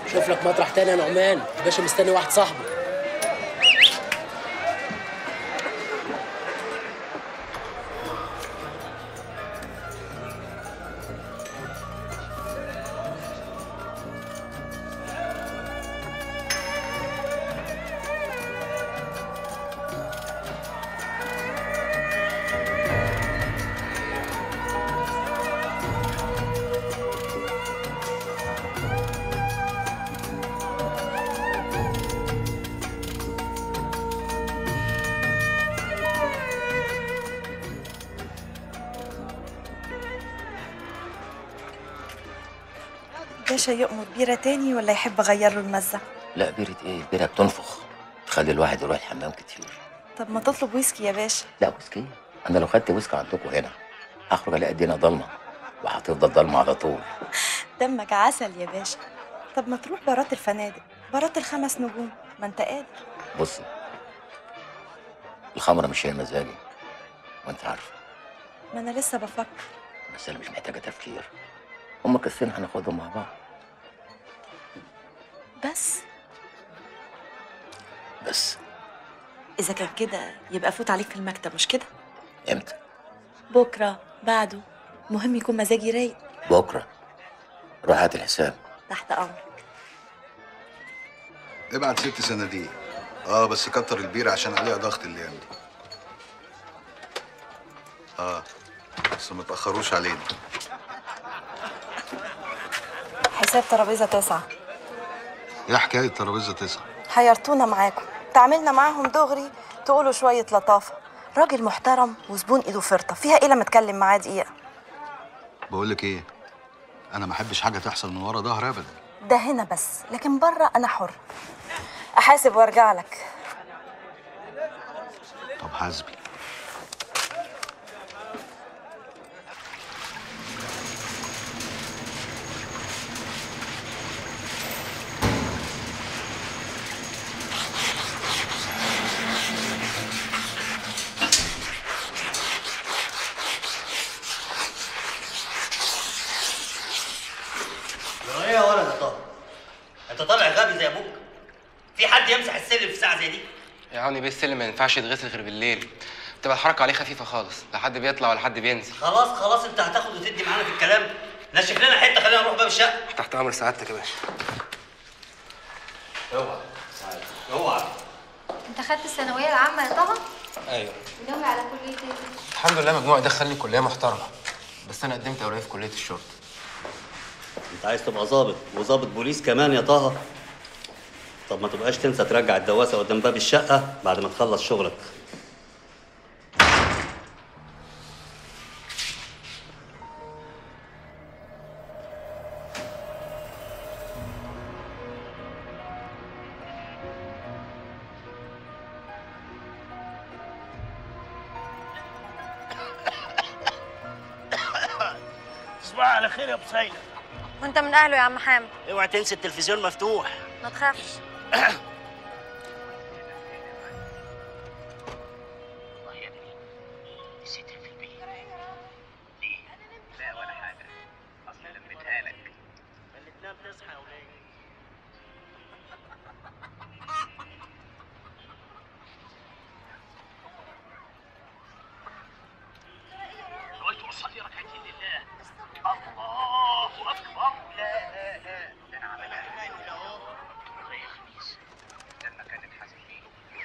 شوف لك مطرح تاني يا نعمان الباشا مستني واحد صاحبه باشا يأمر بيرة تاني ولا يحب أغير له المزة؟ لا بيرة ايه بيرة بتنفخ تخلي الواحد يروح الحمام كتير طب ما تطلب ويسكي يا باشا لا ويسكي انا لو خدت ويسكي عندكم هنا هخرج الاقي الدنيا ضلمه وهتفضل ضلمه على طول دمك عسل يا باشا طب ما تروح بارات الفنادق بارات الخمس نجوم ما انت قادر بصي الخمره مش هي مزاجي وانت عارفه ما انا لسه بفكر بس انا مش محتاجه تفكير هما قصتين هناخدهم مع بعض بس بس اذا كان كده يبقى فوت عليك في المكتب مش كده امتى بكره بعده مهم يكون مزاجي رايق بكره روح هات الحساب تحت امرك ابعت ست صناديق اه بس كتر البيرة عشان عليها ضغط الايام دي اه بس ما تاخروش علينا حساب ترابيزه تسعة ايه حكايه ترابيزه تسعة حيرتونا معاكم تعاملنا معاهم دغري تقولوا شويه لطافه راجل محترم وزبون ايده فرطه فيها ايه لما اتكلم معاه دقيقه بقول لك ايه انا ما احبش حاجه تحصل من ورا ظهر ابدا ده هنا بس لكن بره انا حر احاسب وارجع لك طب حاسبي ايه يا ولد يا طارق انت طالع غبي زي ابوك في حد يمسح السلم في ساعه زي دي يعني بيه السلم ما ينفعش يتغسل غير بالليل بتبقى الحركه عليه خفيفه خالص لا حد بيطلع ولا حد بينزل خلاص خلاص انت هتاخد وتدي معانا في الكلام نشف لنا حته خلينا نروح باب الشقه تحت امر سعادتك يا باشا اوعى اوعى انت خدت الثانويه العامه يا طه ايوه وناوي على كليه ايه الحمد لله مجموعي دخلني كليه محترمه بس انا قدمت اوراقي في كليه الشرطه انت عايز تبقى ظابط وظابط بوليس كمان يا طه طب ما تبقاش تنسى ترجع الدواسه قدام باب الشقه بعد ما تخلص شغلك تصبح على خير يا ابو سيد وانت من اهله يا عم حامد اوعى تنسى التلفزيون مفتوح ما تخافش نسيتها في البيت ليه؟ لا ولا حاجة أصل لميتها لك اللي تنام تصحى يا ولاد نويت أصلي ركعتين لله الله أكبر لا لا لا ده أنا عملها كمان أهو زي خميس لما كانت حاسس فيه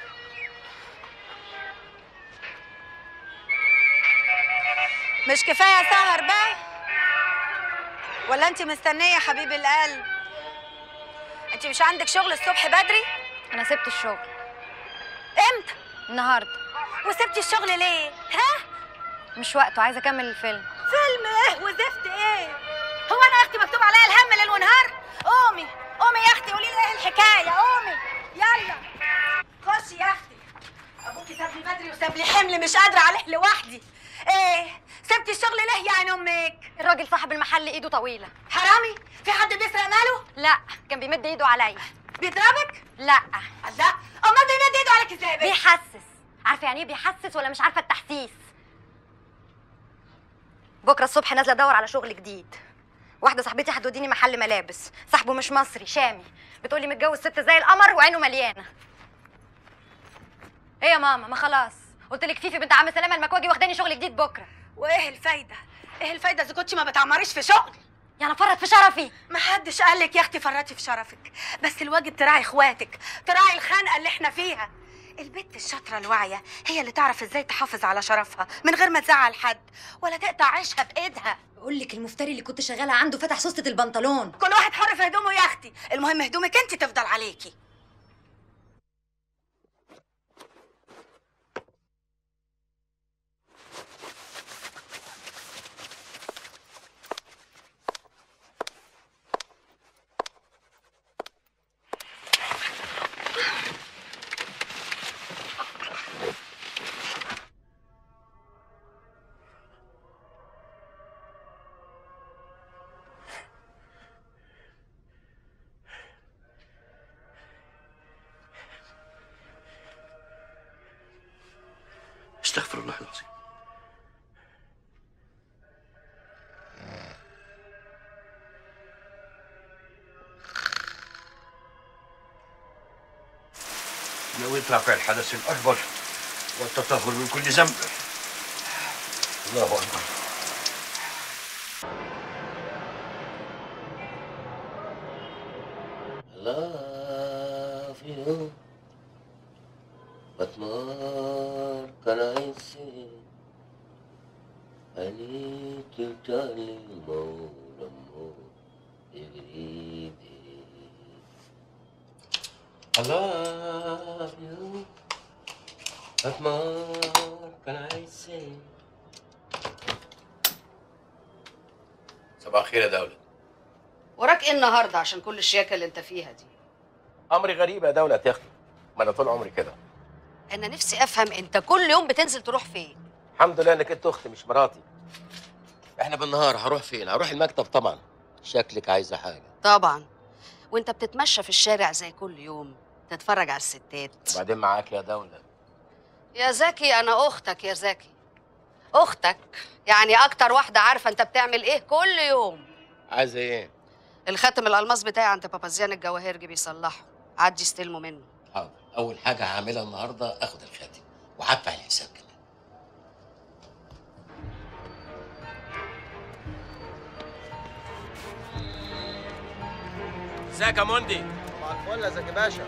مش كفايه سهر بقى ولا انت مستنيه يا حبيب القلب انت مش عندك شغل الصبح بدري انا سبت الشغل امتى النهارده وسبتي الشغل ليه ها مش وقته عايزه اكمل الفيلم فيلم ايه وزفت ايه هو انا يا اختي مكتوب عليا الهم ليل ونهار قومي قومي يا اختي قولي لي ايه الحكايه قومي يلا خشي يا اختي ابوكي ساب لي بدري وساب لي حمل مش قادره عليه لوحدي ايه سبتي الشغل ليه يعني امك الراجل صاحب المحل ايده طويله حرامي في حد بيسرق ماله لا كان بيمد ايده عليا بيضربك لا لا امال بيمد ايده عليك ازاي بيه؟ بيحسس عارفه يعني ايه بيحسس ولا مش عارفه التحسيس بكره الصبح نازله ادور على شغل جديد واحده صاحبتي هتوديني محل ملابس صاحبه مش مصري شامي بتقولي متجوز ست زي القمر وعينه مليانه ايه يا ماما ما خلاص قلت لك فيفي بنت عم سلامه المكواجي واخداني شغل جديد بكره وايه الفايده ايه الفايده اذا كنتي ما بتعمريش في شغل يعني فرط في شرفي ما حدش قال لك يا اختي فرطي في شرفك بس الواجب تراعي اخواتك تراعي الخنقه اللي احنا فيها البت الشاطره الواعيه هي اللي تعرف ازاي تحافظ على شرفها من غير ما تزعل حد ولا تقطع عيشها بايدها بقول لك المفتري اللي كنت شغاله عنده فتح سوسته البنطلون كل واحد حر في هدومه يا اختي المهم هدومك انت تفضل عليكي استغفر الله العظيم نويت رفع الحدث الأكبر والتطهر من كل ذنب الله أكبر love you, but more can I say? I need to tell you more and more every day. I love you, but more can I say? صباح الخير يا دولة وراك ايه النهارده عشان كل الشياكه اللي انت فيها دي أمري غريب يا دولة يا أختي ما أنا طول عمري كده انا نفسي افهم انت كل يوم بتنزل تروح فين الحمد لله انك انت اختي مش مراتي احنا بالنهار هروح فين هروح المكتب طبعا شكلك عايزه حاجه طبعا وانت بتتمشى في الشارع زي كل يوم تتفرج على الستات وبعدين معاك يا دوله يا زكي انا اختك يا زكي اختك يعني اكتر واحده عارفه انت بتعمل ايه كل يوم عايزه ايه الخاتم الالماس بتاعي عند بابازيان الجواهرجي بيصلحه عدي استلمه منه حاضر اول حاجه هعملها النهارده اخد الخاتم وهدفع الحساب كمان ازيك يا موندي مع الفل يا زكي باشا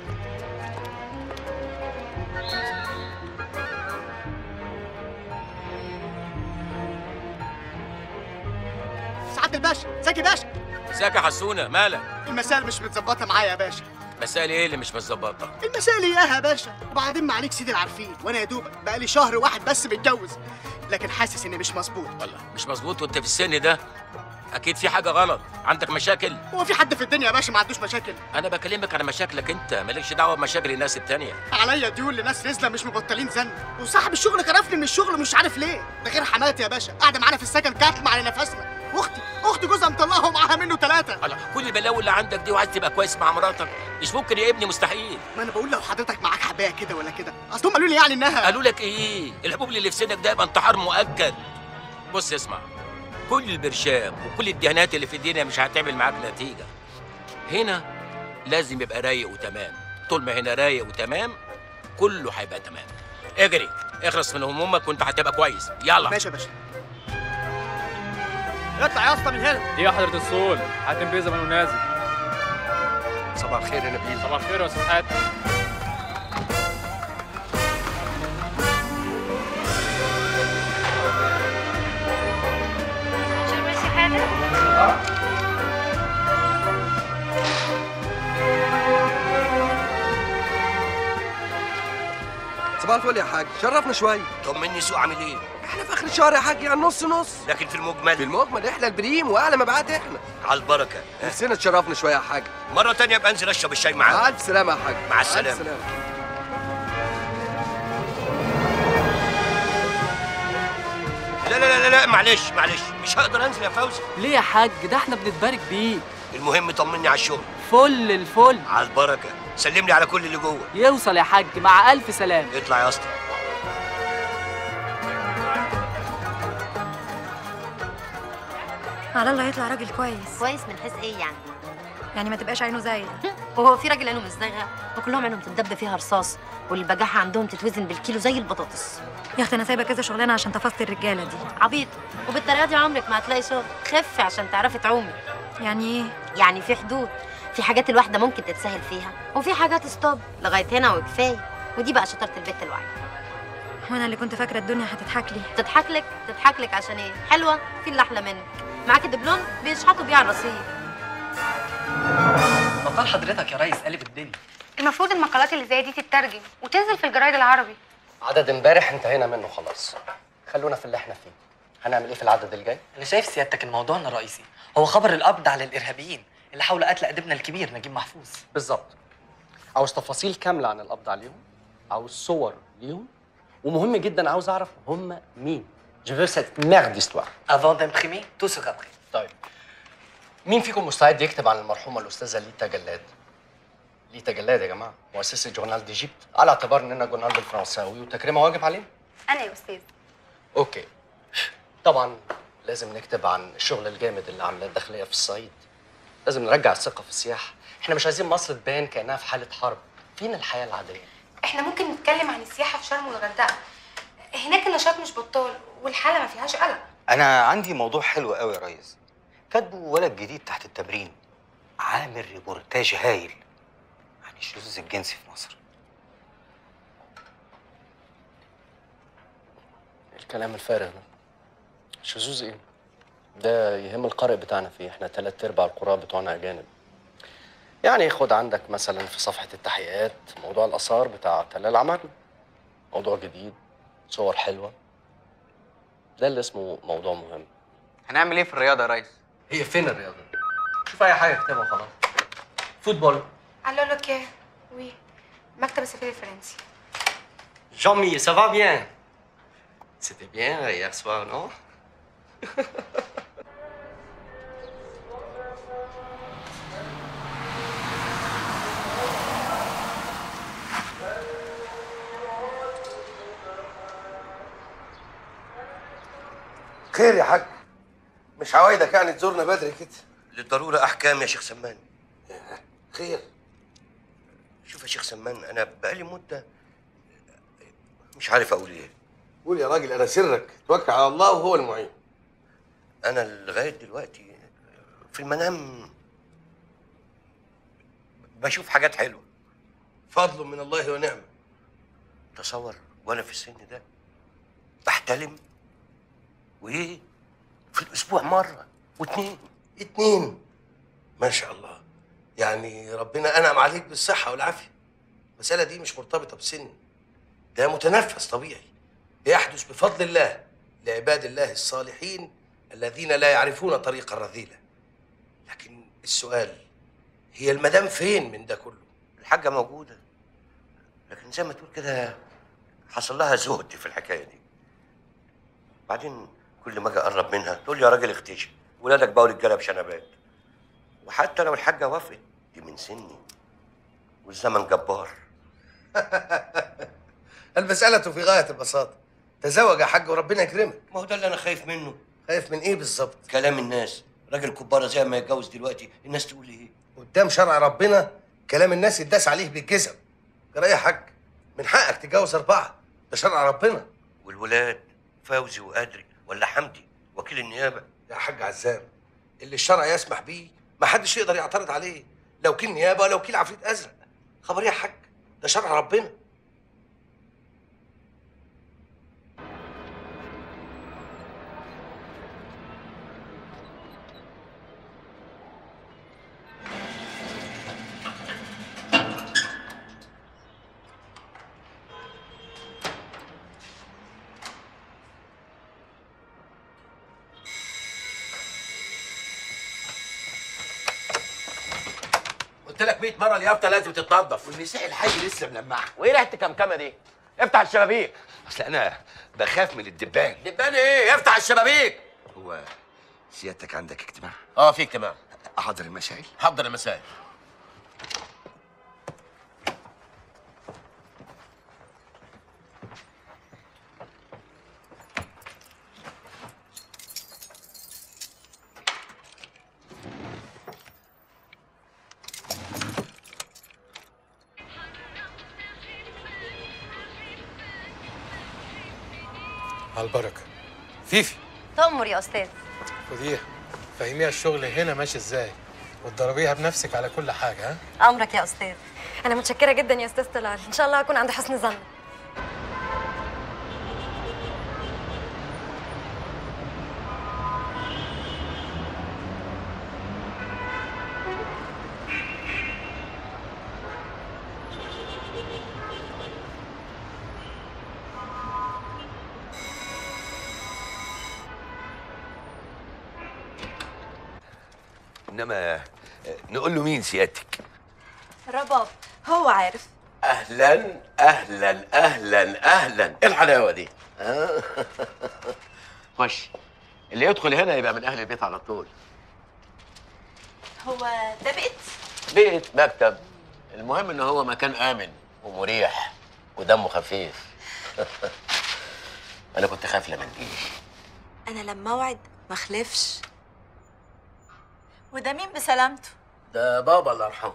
سعادة الباشا زكي باشا ازيك يا حسونه مالك المسائل مش متظبطة معايا يا باشا مسائل ايه اللي مش متظبطه المسائل اياها يا باشا وبعدين ما عليك سيدي العارفين وانا يا دوبك بقالي شهر واحد بس متجوز لكن حاسس اني مش مظبوط والله مش مظبوط وانت في السن ده اكيد في حاجه غلط عندك مشاكل هو في حد في الدنيا يا باشا ما عندوش مشاكل انا بكلمك على مشاكلك انت مالكش دعوه بمشاكل الناس التانية عليا ديون لناس رزلة مش مبطلين زن وصاحب الشغل كرفني من الشغل مش عارف ليه ده غير حماتي يا باشا قاعده معانا في السكن كاتمه على نفسنا واختي اختي جوزها مطلقها ومعاها منه ثلاثه الله كل البلاوي اللي عندك دي وعايز تبقى كويس مع مراتك مش ممكن يا ابني مستحيل ما انا بقول لو حضرتك معاك حبايه كده ولا كده اصل هم قالوا لي يعني انها قالوا لك ايه الحبوب اللي في سنك ده يبقى انتحار مؤكد بص اسمع كل البرشام وكل الدهانات اللي في الدنيا مش هتعمل معاك نتيجه هنا لازم يبقى رايق وتمام طول ما هنا رايق وتمام كله هيبقى تمام اجري اخلص من همومك وانت هتبقى كويس يلا ماشي يا باشا اطلع يا اسطى من هنا دي يا حضرة الصول حاتم بيه زمان ونازل صباح الخير يا نبيل صباح الخير يا استاذ حاتم ماشي حاجه صباح الفل يا حاج شرفنا شويه طمني سوق عامل ايه احنا في اخر الشهر يا حاج يعني نص نص لكن في المجمل في المجمل احنا البريم واعلى مبيعات احنا على البركه نفسنا تشرفنا شويه يا حاج مره تانية ابقى انزل اشرب الشاي معاك الف سلامه يا حاج مع السلامه الف سلامه لا لا لا لا معلش معلش مش هقدر انزل يا فوزي ليه يا حاج ده احنا بنتبارك بيه المهم طمني على الشغل فل الفل على البركه سلم لي على كل اللي جوه يوصل يا حاج مع الف سلام اطلع يا اسطى على الله يطلع راجل كويس كويس من حيث ايه يعني يعني ما تبقاش عينه زايده وهو في راجل عينه مش زايغه وكلهم عينهم تتدب فيها رصاص والبجاحه عندهم تتوزن بالكيلو زي البطاطس يا اختي انا سايبه كذا شغلانه عشان تفاصيل الرجاله دي عبيط وبالطريقه دي عمرك ما هتلاقي شغل خفي عشان تعرفي تعومي يعني ايه يعني في حدود في حاجات الواحده ممكن تتسهل فيها وفي حاجات ستوب لغايه هنا وكفايه ودي بقى شطاره البت الواعيه وانا اللي كنت فاكره الدنيا هتضحك لي تضحك لك تضحك لك عشان ايه حلوه في اللي احلى منك معاكي دبلوم بيشحطوا بيه على الرصيف مقال حضرتك يا ريس قلب الدنيا المفروض المقالات اللي زي دي تترجم وتنزل في الجرايد العربي عدد امبارح انتهينا منه خلاص خلونا في اللي احنا فيه هنعمل ايه في العدد الجاي انا شايف سيادتك ان موضوعنا الرئيسي هو خبر القبض على الارهابيين اللي حاول قتل اديبنا الكبير نجيب محفوظ بالظبط عاوز تفاصيل كامله عن القبض عليهم عاوز صور ليهم ومهم جدا عاوز اعرف هم مين Je veux cette merde d'histoire. Avant d'imprimer, tout sera prêt. طيب مين فيكم مستعد يكتب عن المرحومه الاستاذه ليتا جلاد؟ ليتا جلاد يا جماعه مؤسسه جورنال ديجيبت على اعتبار اننا جورنال بالفرنساوي وتكريمها واجب علينا. انا يا استاذ اوكي طبعا لازم نكتب عن الشغل الجامد اللي عاملاه الداخليه في الصعيد لازم نرجع الثقه في السياحه احنا مش عايزين مصر تبان كانها في حاله حرب فين الحياه العاديه احنا ممكن نتكلم عن السياحه في شرم والغردقه هناك النشاط مش بطال والحاله ما فيهاش قلق انا عندي موضوع حلو قوي يا ريس كاتبه ولد جديد تحت التمرين عامل ريبورتاج هايل عن الشذوذ الجنسي في مصر الكلام الفارغ ده شذوذ ايه ده يهم القارئ بتاعنا فيه احنا تلات ارباع القراء بتوعنا اجانب يعني خد عندك مثلا في صفحه التحقيقات موضوع الاثار بتاع تل العمل موضوع جديد صور حلوه ده اللي اسمه موضوع مهم هنعمل ايه في الرياضه يا ريس هي فين الرياضه شوف اي حاجه اكتبها وخلاص فوتبول الو لوكي وي مكتب السفير الفرنسي Jean-Mi, ça va bien C'était bien hier soir, non خير يا حاج مش عوايدك يعني تزورنا بدري كده للضرورة أحكام يا شيخ سمان خير شوف يا شيخ سمان أنا بقالي مدة مش عارف أقول إيه قول يا راجل أنا سرك توكل على الله وهو المعين أنا لغاية دلوقتي في المنام بشوف حاجات حلوة فضل من الله ونعمة تصور وأنا في السن ده بحتلم وايه في الاسبوع مره واتنين اتنين ما شاء الله يعني ربنا انعم عليك بالصحه والعافيه المساله دي مش مرتبطه بسن ده متنفس طبيعي يحدث بفضل الله لعباد الله الصالحين الذين لا يعرفون طريق الرذيله لكن السؤال هي المدام فين من ده كله الحاجه موجوده لكن زي ما تقول كده حصل لها زهد في الحكايه دي بعدين كل ما اجي اقرب منها تقول لي يا راجل اختشي ولادك بقوا رجاله بشنبات وحتى لو الحاجه وافقت دي من سني والزمن جبار المسألة في غاية البساطة تزوج يا حاج وربنا يكرمك ما هو ده اللي أنا خايف منه خايف من إيه بالظبط؟ كلام الناس راجل كبارة زي ما يتجوز دلوقتي الناس تقول إيه؟ قدام شرع ربنا كلام الناس يتداس عليه بالجزم جرى إيه يا حاج؟ من حقك تتجوز أربعة ده شرع ربنا والولاد فوزي وقادري ولا حمدي وكيل النيابة يا حاج عزام اللي الشرع يسمح بيه ما حدش يقدر يعترض عليه لو وكيل نيابة ولا وكيل عفريت أزرق خبر إيه يا حاج ده شرع ربنا قلت لك 100 مره اليافطه لازم تتنضف والنساء الحي لسه ملمعه وايه ريحه الكمكمه دي افتح الشبابيك اصل انا بخاف من الدبان دبان ايه افتح الشبابيك هو سيادتك عندك اجتماع اه في اجتماع احضر المسائل حضر المسائل على البركه فيفي تأمر يا أستاذ خديها فهميها الشغل هنا ماشي ازاي وتدربيها بنفسك على كل حاجه ها أمرك يا أستاذ أنا متشكرة جدا يا أستاذ طلال إن شاء الله أكون عند حسن ظنك انما نقول له مين سيادتك رباب هو عارف اهلا اهلا اهلا اهلا ايه الحلاوه دي آه. خش اللي يدخل هنا يبقى من اهل البيت على طول هو ده بيت بيت مكتب المهم ان هو مكان امن ومريح ودمه خفيف انا كنت خايف لما تجيش انا لما اوعد ما خلفش وده مين بسلامته ده بابا الله يرحمه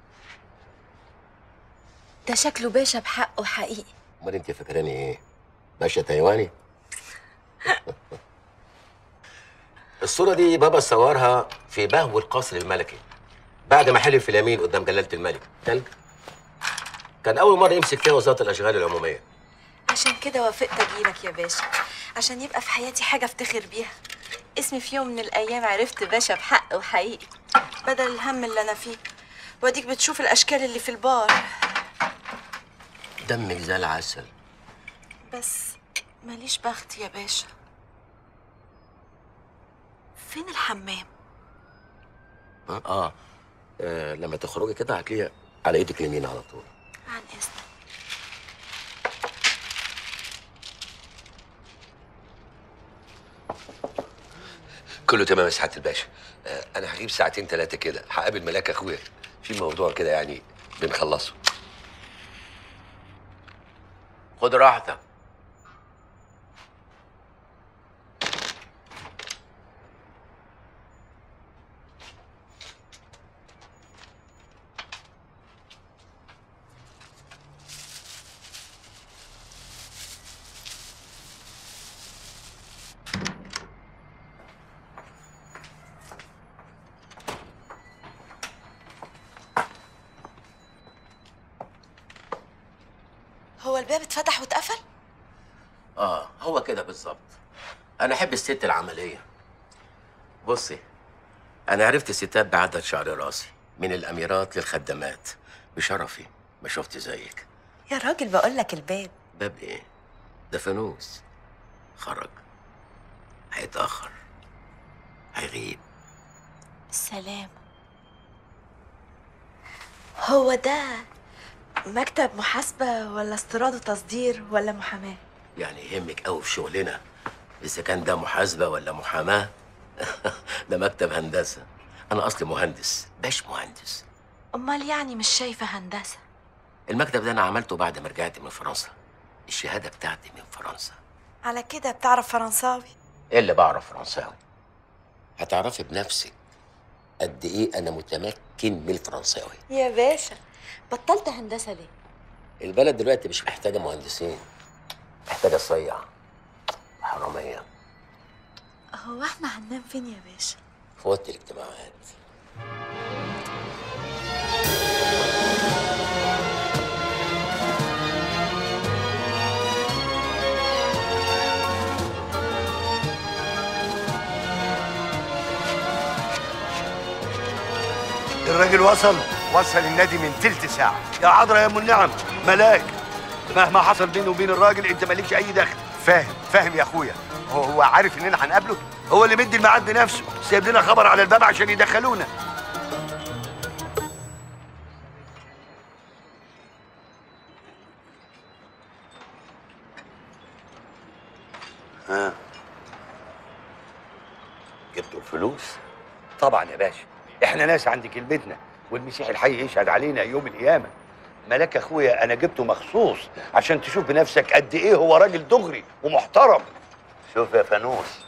ده شكله باشا بحقه حقيقي امال انت فاكراني ايه باشا تايواني الصوره دي بابا صورها في بهو القصر الملكي بعد ما حلف في اليمين قدام جلاله الملك كان كان اول مره يمسك فيها وزاره الاشغال العموميه عشان كده وافقت اجيلك يا باشا عشان يبقى في حياتي حاجه افتخر بيها اسمي في يوم من الايام عرفت باشا بحق وحقيقي بدل الهم اللي انا فيه واديك بتشوف الاشكال اللي في البار دمك زي العسل بس ماليش بخت يا باشا فين الحمام آه. اه, آه. لما تخرجي كده هتلاقيها على ايدك اليمين على طول عن اذنك كله تمام يا سعاده الباشا آه، انا هغيب ساعتين ثلاثه كده هقابل ملاك اخويا في موضوع كده يعني بنخلصه خد راحتك هو الباب اتفتح واتقفل اه هو كده بالظبط انا احب الست العمليه بصي انا عرفت الستات بعدد شعر راسي من الاميرات للخدامات بشرفي ما شفت زيك يا راجل بقول لك الباب باب ايه ده فانوس خرج هيتاخر هيغيب السلام هو ده مكتب محاسبة ولا استيراد وتصدير ولا محاماة؟ يعني يهمك قوي في شغلنا اذا كان ده محاسبه ولا محاماه ده مكتب هندسه انا اصلي مهندس باش مهندس أمال يعني مش شايفة هندسة المكتب ده انا عملته بعد ما رجعت من فرنسا الشهاده بتاعتي من فرنسا على كده بتعرف فرنساوي ايه اللي بعرف فرنساوي هتعرفي بنفسك قد ايه انا متمكن من الفرنساوي يا باشا بطلت هندسة ليه؟ البلد دلوقتي مش محتاجه مهندسين محتاجه صيع حراميه هو احنا هننام فين يا باشا؟ في اوضه الاجتماعات الراجل وصل وصل النادي من تلت ساعة يا عذرا يا ام النعم ملاك مهما حصل بينه وبين الراجل انت مالكش اي دخل فاهم فاهم يا اخويا هو هو عارف اننا هنقابله هو اللي مدي الميعاد بنفسه سايب لنا خبر على الباب عشان يدخلونا ها جبتوا الفلوس طبعا يا باشا احنا ناس عند كلمتنا والمسيح الحي يشهد علينا يوم القيامه ملاك اخويا انا جبته مخصوص عشان تشوف بنفسك قد ايه هو راجل دغري ومحترم شوف يا فانوس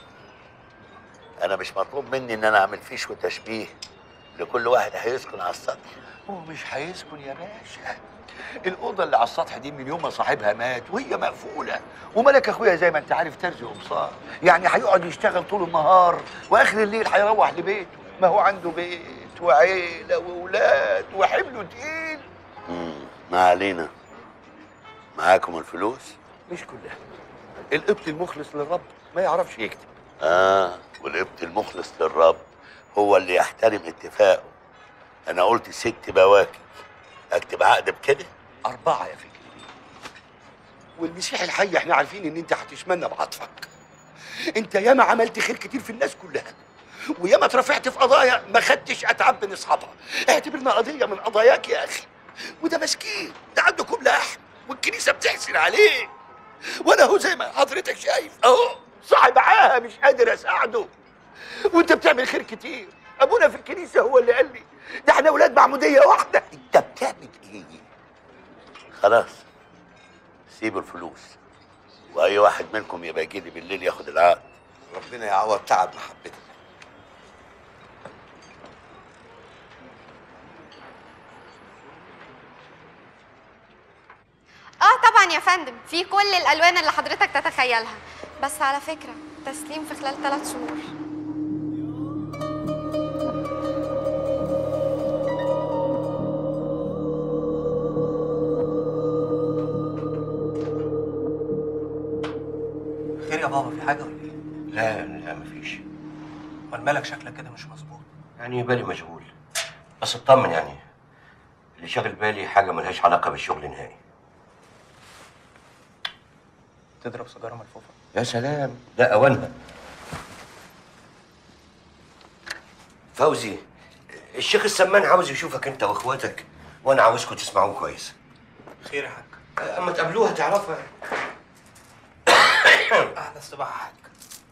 انا مش مطلوب مني ان انا اعمل فيش وتشبيه لكل واحد هيسكن على السطح هو مش هيسكن يا باشا الأوضة اللي على السطح دي من يوم ما صاحبها مات وهي مقفولة وملك أخويا زي ما أنت عارف ترزي ومصار يعني هيقعد يشتغل طول النهار وآخر الليل هيروح لبيته ما هو عنده بيت وعيلة وأولاد وحمله تقيل ما علينا معاكم الفلوس مش كلها القبط المخلص للرب ما يعرفش يكتب اه والقبط المخلص للرب هو اللي يحترم اتفاقه انا قلت ست بواكي اكتب عقد بكده أربعة يا فكري والمسيح الحي احنا عارفين ان انت هتشملنا بعطفك انت ياما عملت خير كتير في الناس كلها وياما اترفعت في قضايا ما خدتش اتعب من اصحابها اعتبرنا قضيه من قضاياك يا اخي وده مسكين ده عنده كوب لحم والكنيسه بتحسن عليه وانا اهو زي ما حضرتك شايف اهو صاحب عاهه مش قادر اساعده وانت بتعمل خير كتير ابونا في الكنيسه هو اللي قال لي ده احنا اولاد معموديه واحده انت بتعمل ايه خلاص سيبوا الفلوس واي واحد منكم يبقى يجي لي بالليل ياخد العقد ربنا يعوض تعب محبتك اه طبعا يا فندم في كل الالوان اللي حضرتك تتخيلها بس على فكره تسليم في خلال ثلاث شهور خير يا بابا في حاجه ولا ايه؟ لا لا مفيش امال مالك شكلك كده مش مظبوط يعني بالي مشغول بس اطمن يعني اللي شاغل بالي حاجه ملهاش علاقه بالشغل نهائي تضرب سيجاره ملفوفه يا سلام ده اوانها فوزي الشيخ السمان عاوز يشوفك انت واخواتك وانا عاوزكم تسمعوه كويس خير يا حاج اما تقابلوها تعرفها اهلا الصباح يا حاج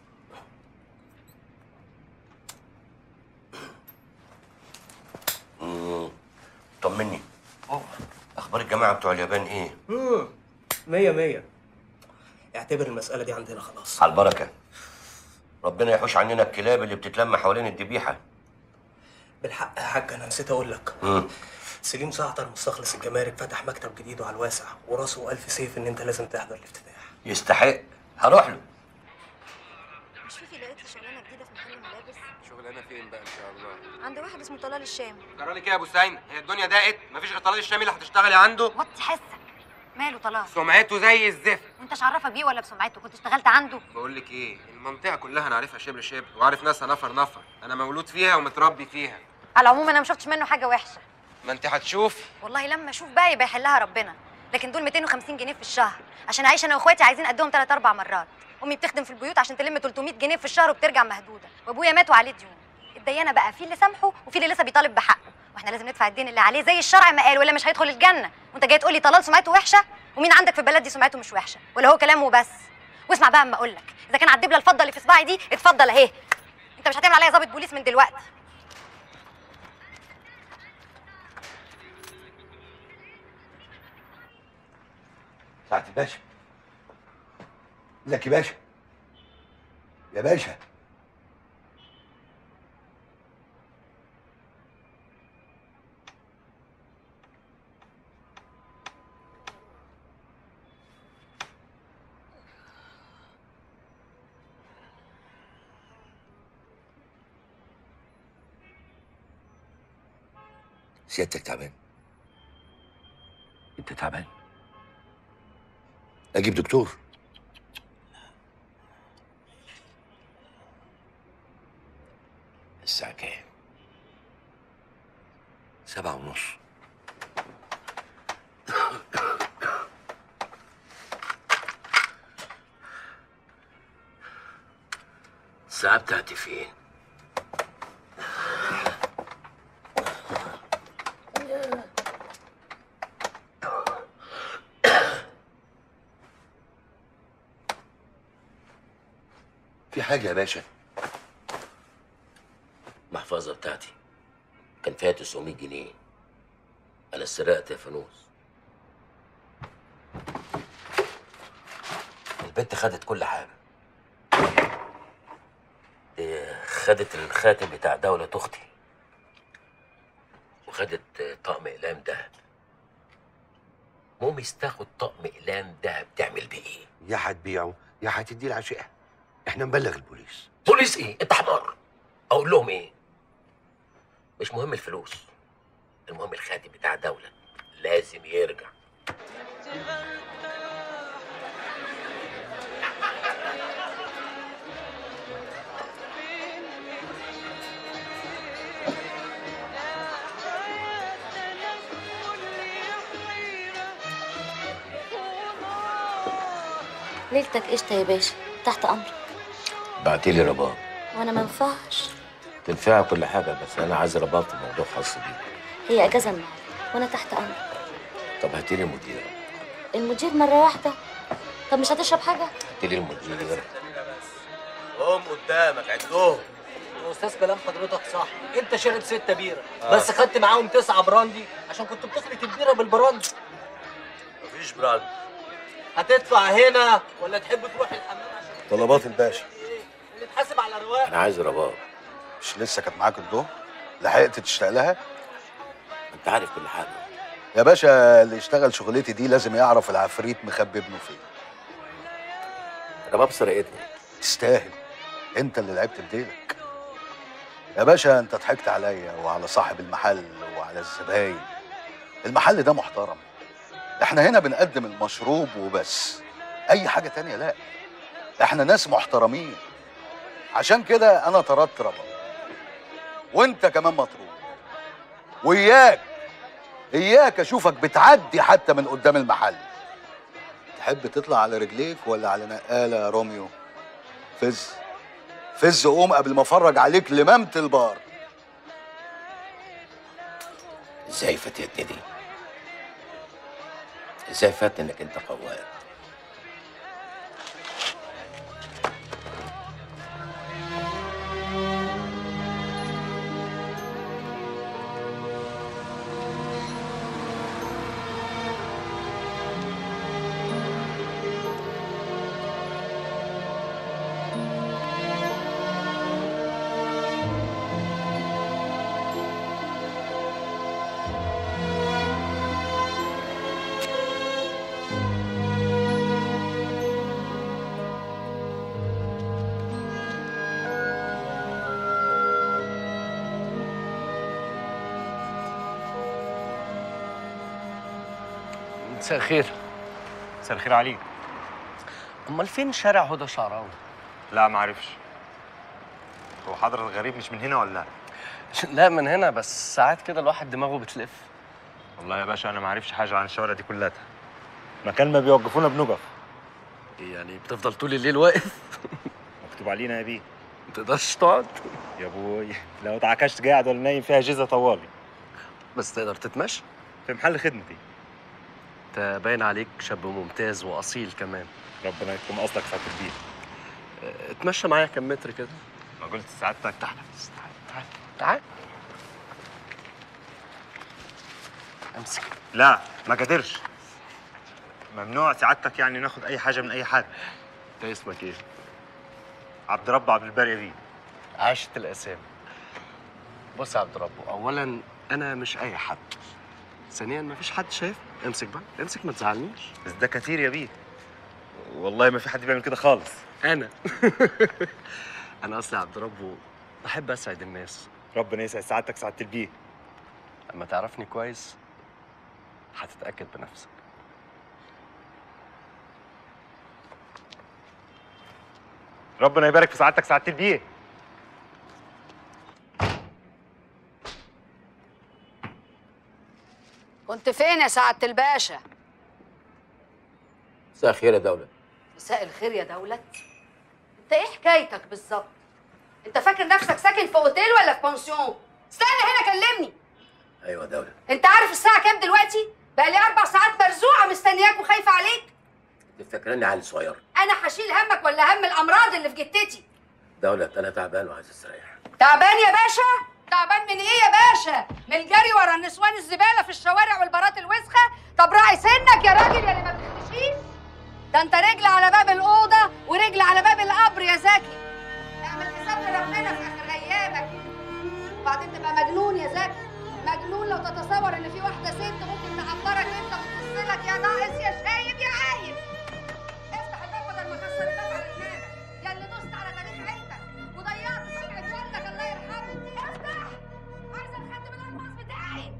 مم. طمني اخبار الجماعه بتوع اليابان ايه امم مية مية اعتبر المسألة دي عندنا خلاص على البركه ربنا يحوش عننا الكلاب اللي بتتلم حوالين الذبيحه بالحق يا حاج انا نسيت اقول لك مم. سليم زعتر مستخلص الجمارك فتح مكتب جديد وعلى الواسع وراسه ألف سيف ان انت لازم تحضر الافتتاح يستحق هروح له مش فيفي لقيت لي شغلانه جديده في محل الملابس شغلانه فين بقى ان شاء الله عند واحد اسمه طلال الشام جرالك ايه يا ابو سعيد هي الدنيا ضاقت مفيش غير طلال الشامي اللي هتشتغلي عنده وطي حسك ماله طلال سمعته زي الزفت وانت مش عرفك بيه ولا بسمعته كنت اشتغلت عنده بقول لك ايه المنطقه كلها انا عارفها شبر شبر وعارف ناسها نفر نفر انا مولود فيها ومتربي فيها على العموم انا ما شفتش منه حاجه وحشه ما انت هتشوفي والله لما اشوف بقى يبقى يحلها ربنا لكن دول 250 جنيه في الشهر عشان اعيش انا واخواتي عايزين قدهم ثلاث اربع مرات امي بتخدم في البيوت عشان تلم 300 جنيه في الشهر وبترجع مهدوده وابويا مات وعليه ديون الديانه بقى في اللي سامحه وفي اللي لسه بيطالب بحقه واحنا لازم ندفع الدين اللي عليه زي الشرع ما قال ولا مش هيدخل الجنه وانت جاي تقول لي طلال سمعته وحشه ومين عندك في البلد دي سمعته مش وحشه ولا هو كلام وبس واسمع بقى اما اقول لك اذا كان على الدبله الفضه اللي في صباعي دي اتفضل اهي انت مش هتعمل عليا ضابط بوليس من دلوقتي سعد الباشا لك يا باشا يا باشا سيادتك تعبان انت تعبان اجيب دكتور الساعة كام؟ سبعة ونص الساعة بتاعتي فين؟ في حاجة يا باشا المحفظة بتاعتي كان فيها 900 جنيه أنا سرقت يا فانوس البنت خدت كل حاجة دي خدت الخاتم بتاع دولة أختي خدت طقم اقلام دهب موميس تاخد طقم اقلام دهب تعمل بيه ايه؟ يا هتبيعه يا هتديه لعشقها احنا نبلغ البوليس بوليس ايه؟ انت حمار اقول لهم ايه؟ مش مهم الفلوس المهم الخادم بتاع الدولة لازم يرجع ليلتك قشطة يا باشا تحت أمرك بعتيلي رباب وأنا ما ينفعش تنفع كل حاجة بس أنا عايز رباب في موضوع خاص بيه هي أجازة النهاردة وأنا تحت أمرك طب هاتيلي المدير المدير مرة واحدة طب مش هتشرب حاجة؟ هاتيلي المدير قوم قدامك عدهم استاذ كلام حضرتك صح انت شارب ستة بيرة آه. بس خدت معاهم تسعة براندي عشان كنت بتخلط البيرة بالبراندي مفيش براند هتدفع هنا ولا تحب تروح الحمام عشان طلبات الباشا نتحاسب على رواق أنا عايز رباب مش لسه كانت معاك الضوء لحقت تشتاق لها أنت عارف كل حاجة يا باشا اللي يشتغل شغلتي دي لازم يعرف العفريت مخبي ابنه فين رباب سرقتني تستاهل انت اللي لعبت بديلك يا باشا انت ضحكت عليا وعلى صاحب المحل وعلى الزباين المحل ده محترم احنا هنا بنقدم المشروب وبس اي حاجة تانية لا احنا ناس محترمين عشان كده انا طردت ربا وانت كمان مطرود وياك اياك اشوفك بتعدي حتى من قدام المحل تحب تطلع على رجليك ولا على نقالة يا روميو فز فز قوم قبل ما افرج عليك لمامة البار ازاي فاتتني دي؟ ازاي فات انك انت قواد؟ مساء الخير مساء الخير عليك امال فين شارع هدى شعراوي لا ما اعرفش هو حضرة الغريب مش من هنا ولا لا لا من هنا بس ساعات كده الواحد دماغه بتلف والله يا باشا انا ما اعرفش حاجه عن الشوارع دي كلها مكان ما بيوقفونا بنقف يعني بتفضل طول الليل واقف مكتوب علينا يا بيه ما تقدرش تقعد يا ابوي لو اتعكشت قاعد ولا نايم فيها جيزه طوالي بس تقدر تتمشى في محل خدمتي انت باين عليك شاب ممتاز واصيل كمان ربنا يكون اصلك ساعه البيت اه، اتمشى معايا كام متر كده ما قلت سعادتك تعالى بس تعالى تعالى تعالى امسك لا ما قدرش ممنوع سعادتك يعني ناخد اي حاجه من اي حد انت اسمك ايه عبد رب عبد الباري بيه عاشت الاسامي بص يا عبد ربه اولا انا مش اي حد ثانيا مفيش حد شايف امسك بقى امسك ما تزعلنيش بس ده كتير يا بيه والله ما في حد بيعمل كده خالص انا انا اصلي عبد ربه بحب اسعد الناس ربنا يسعد سعادتك سعاده البيه لما تعرفني كويس هتتاكد بنفسك ربنا يبارك في سعادتك سعاده البيه كنت فين يا سعادة الباشا؟ مساء الخير يا دولة مساء الخير يا دولت انت ايه حكايتك بالظبط؟ انت فاكر نفسك ساكن في اوتيل ولا في بانسيون؟ استنى هنا كلمني ايوه يا دولة انت عارف الساعة كام دلوقتي؟ بقى لي اربع ساعات مرزوعة مستنياك وخايفة عليك انت فاكراني عيل صغير انا هشيل همك ولا هم الامراض اللي في جتتي دولة انا تعبان وعايز استريح تعبان يا باشا؟ تعبان من ايه يا باشا؟ من الجري ورا النسوان الزبالة في الشوارع والبارات الوسخة؟ طب راعي سنك يا راجل يا اللي ما بتختشيش ده انت رجل على باب الأوضة ورجل على باب القبر يا زكي اعمل حساب لربنا في آخر أيامك وبعدين تبقى مجنون يا زكي مجنون معقول لو تتصور ان في واحده ست ممكن تعبرك وانت بتبص لك يا ناقص يا شايب يا عايب افتح الباب بدل ما كسر الباب على دماغك يا اللي دوست على تاريخ عيلتك وضيعت سمعه والدك الله يرحمه افتح عايزه الخاتم الالماس بتاعي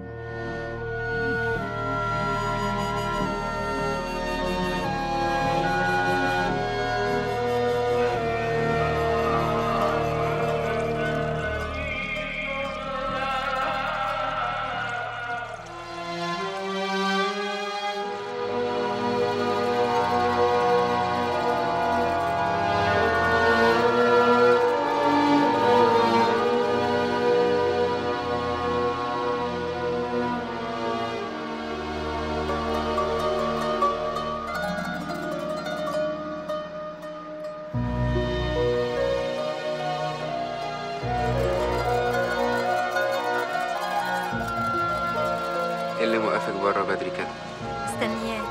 ايه اللي موقفك بره بدري كده مستنياك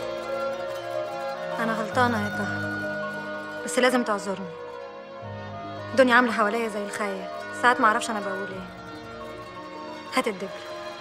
انا غلطانه يا طه بس لازم تعذرني الدنيا عامله حواليا زي الخايه ساعات ما اعرفش انا بقول ايه هات الدبل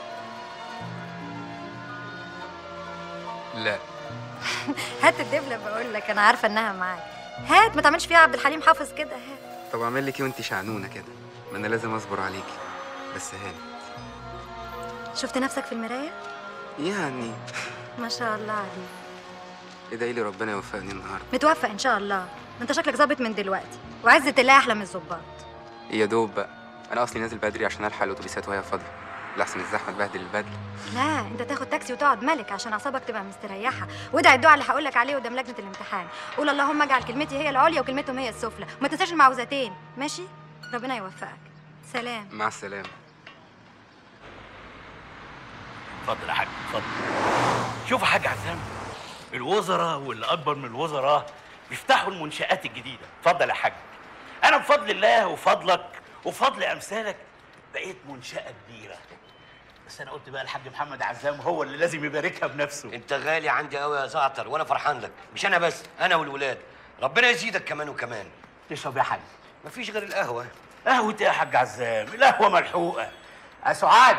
لا هات الدبله بقول لك انا عارفه انها معاك هات ما تعملش فيها عبد الحليم حافظ كده هات طب اعمل لك ايه وانت شعنونه كده ما انا لازم اصبر عليكي بس هاني شفت نفسك في المرايه يعني ما شاء الله عليك ادعي لي ربنا يوفقني النهارده متوفق ان شاء الله ما انت شكلك ظابط من دلوقتي وعزة الله احلى من الظباط يا دوب بقى انا اصلي نازل بدري عشان الحق الاتوبيسات وهي فاضيه لحسن الزحمه تبهدل البدله لا انت تاخد تاكسي وتقعد ملك عشان اعصابك تبقى مستريحه وادعي الدعاء اللي هقول لك عليه قدام لجنه الامتحان قول اللهم اجعل كلمتي هي العليا وكلمتهم هي السفلى وما تنساش المعوذتين ماشي ربنا يوفقك سلام مع السلامه اتفضل يا حاج اتفضل شوف يا حاج عزام الوزراء واللي اكبر من الوزراء بيفتحوا المنشآت الجديدة اتفضل يا حاج انا بفضل الله وفضلك وفضل امثالك بقيت منشأة كبيرة بس انا قلت بقى الحاج محمد عزام هو اللي لازم يباركها بنفسه انت غالي عندي قوي يا زعتر وانا فرحان لك مش انا بس انا والولاد ربنا يزيدك كمان وكمان تشرب يا حاج مفيش غير القهوه قهوة ايه يا حاج عزام القهوة ملحوقة يا سعاد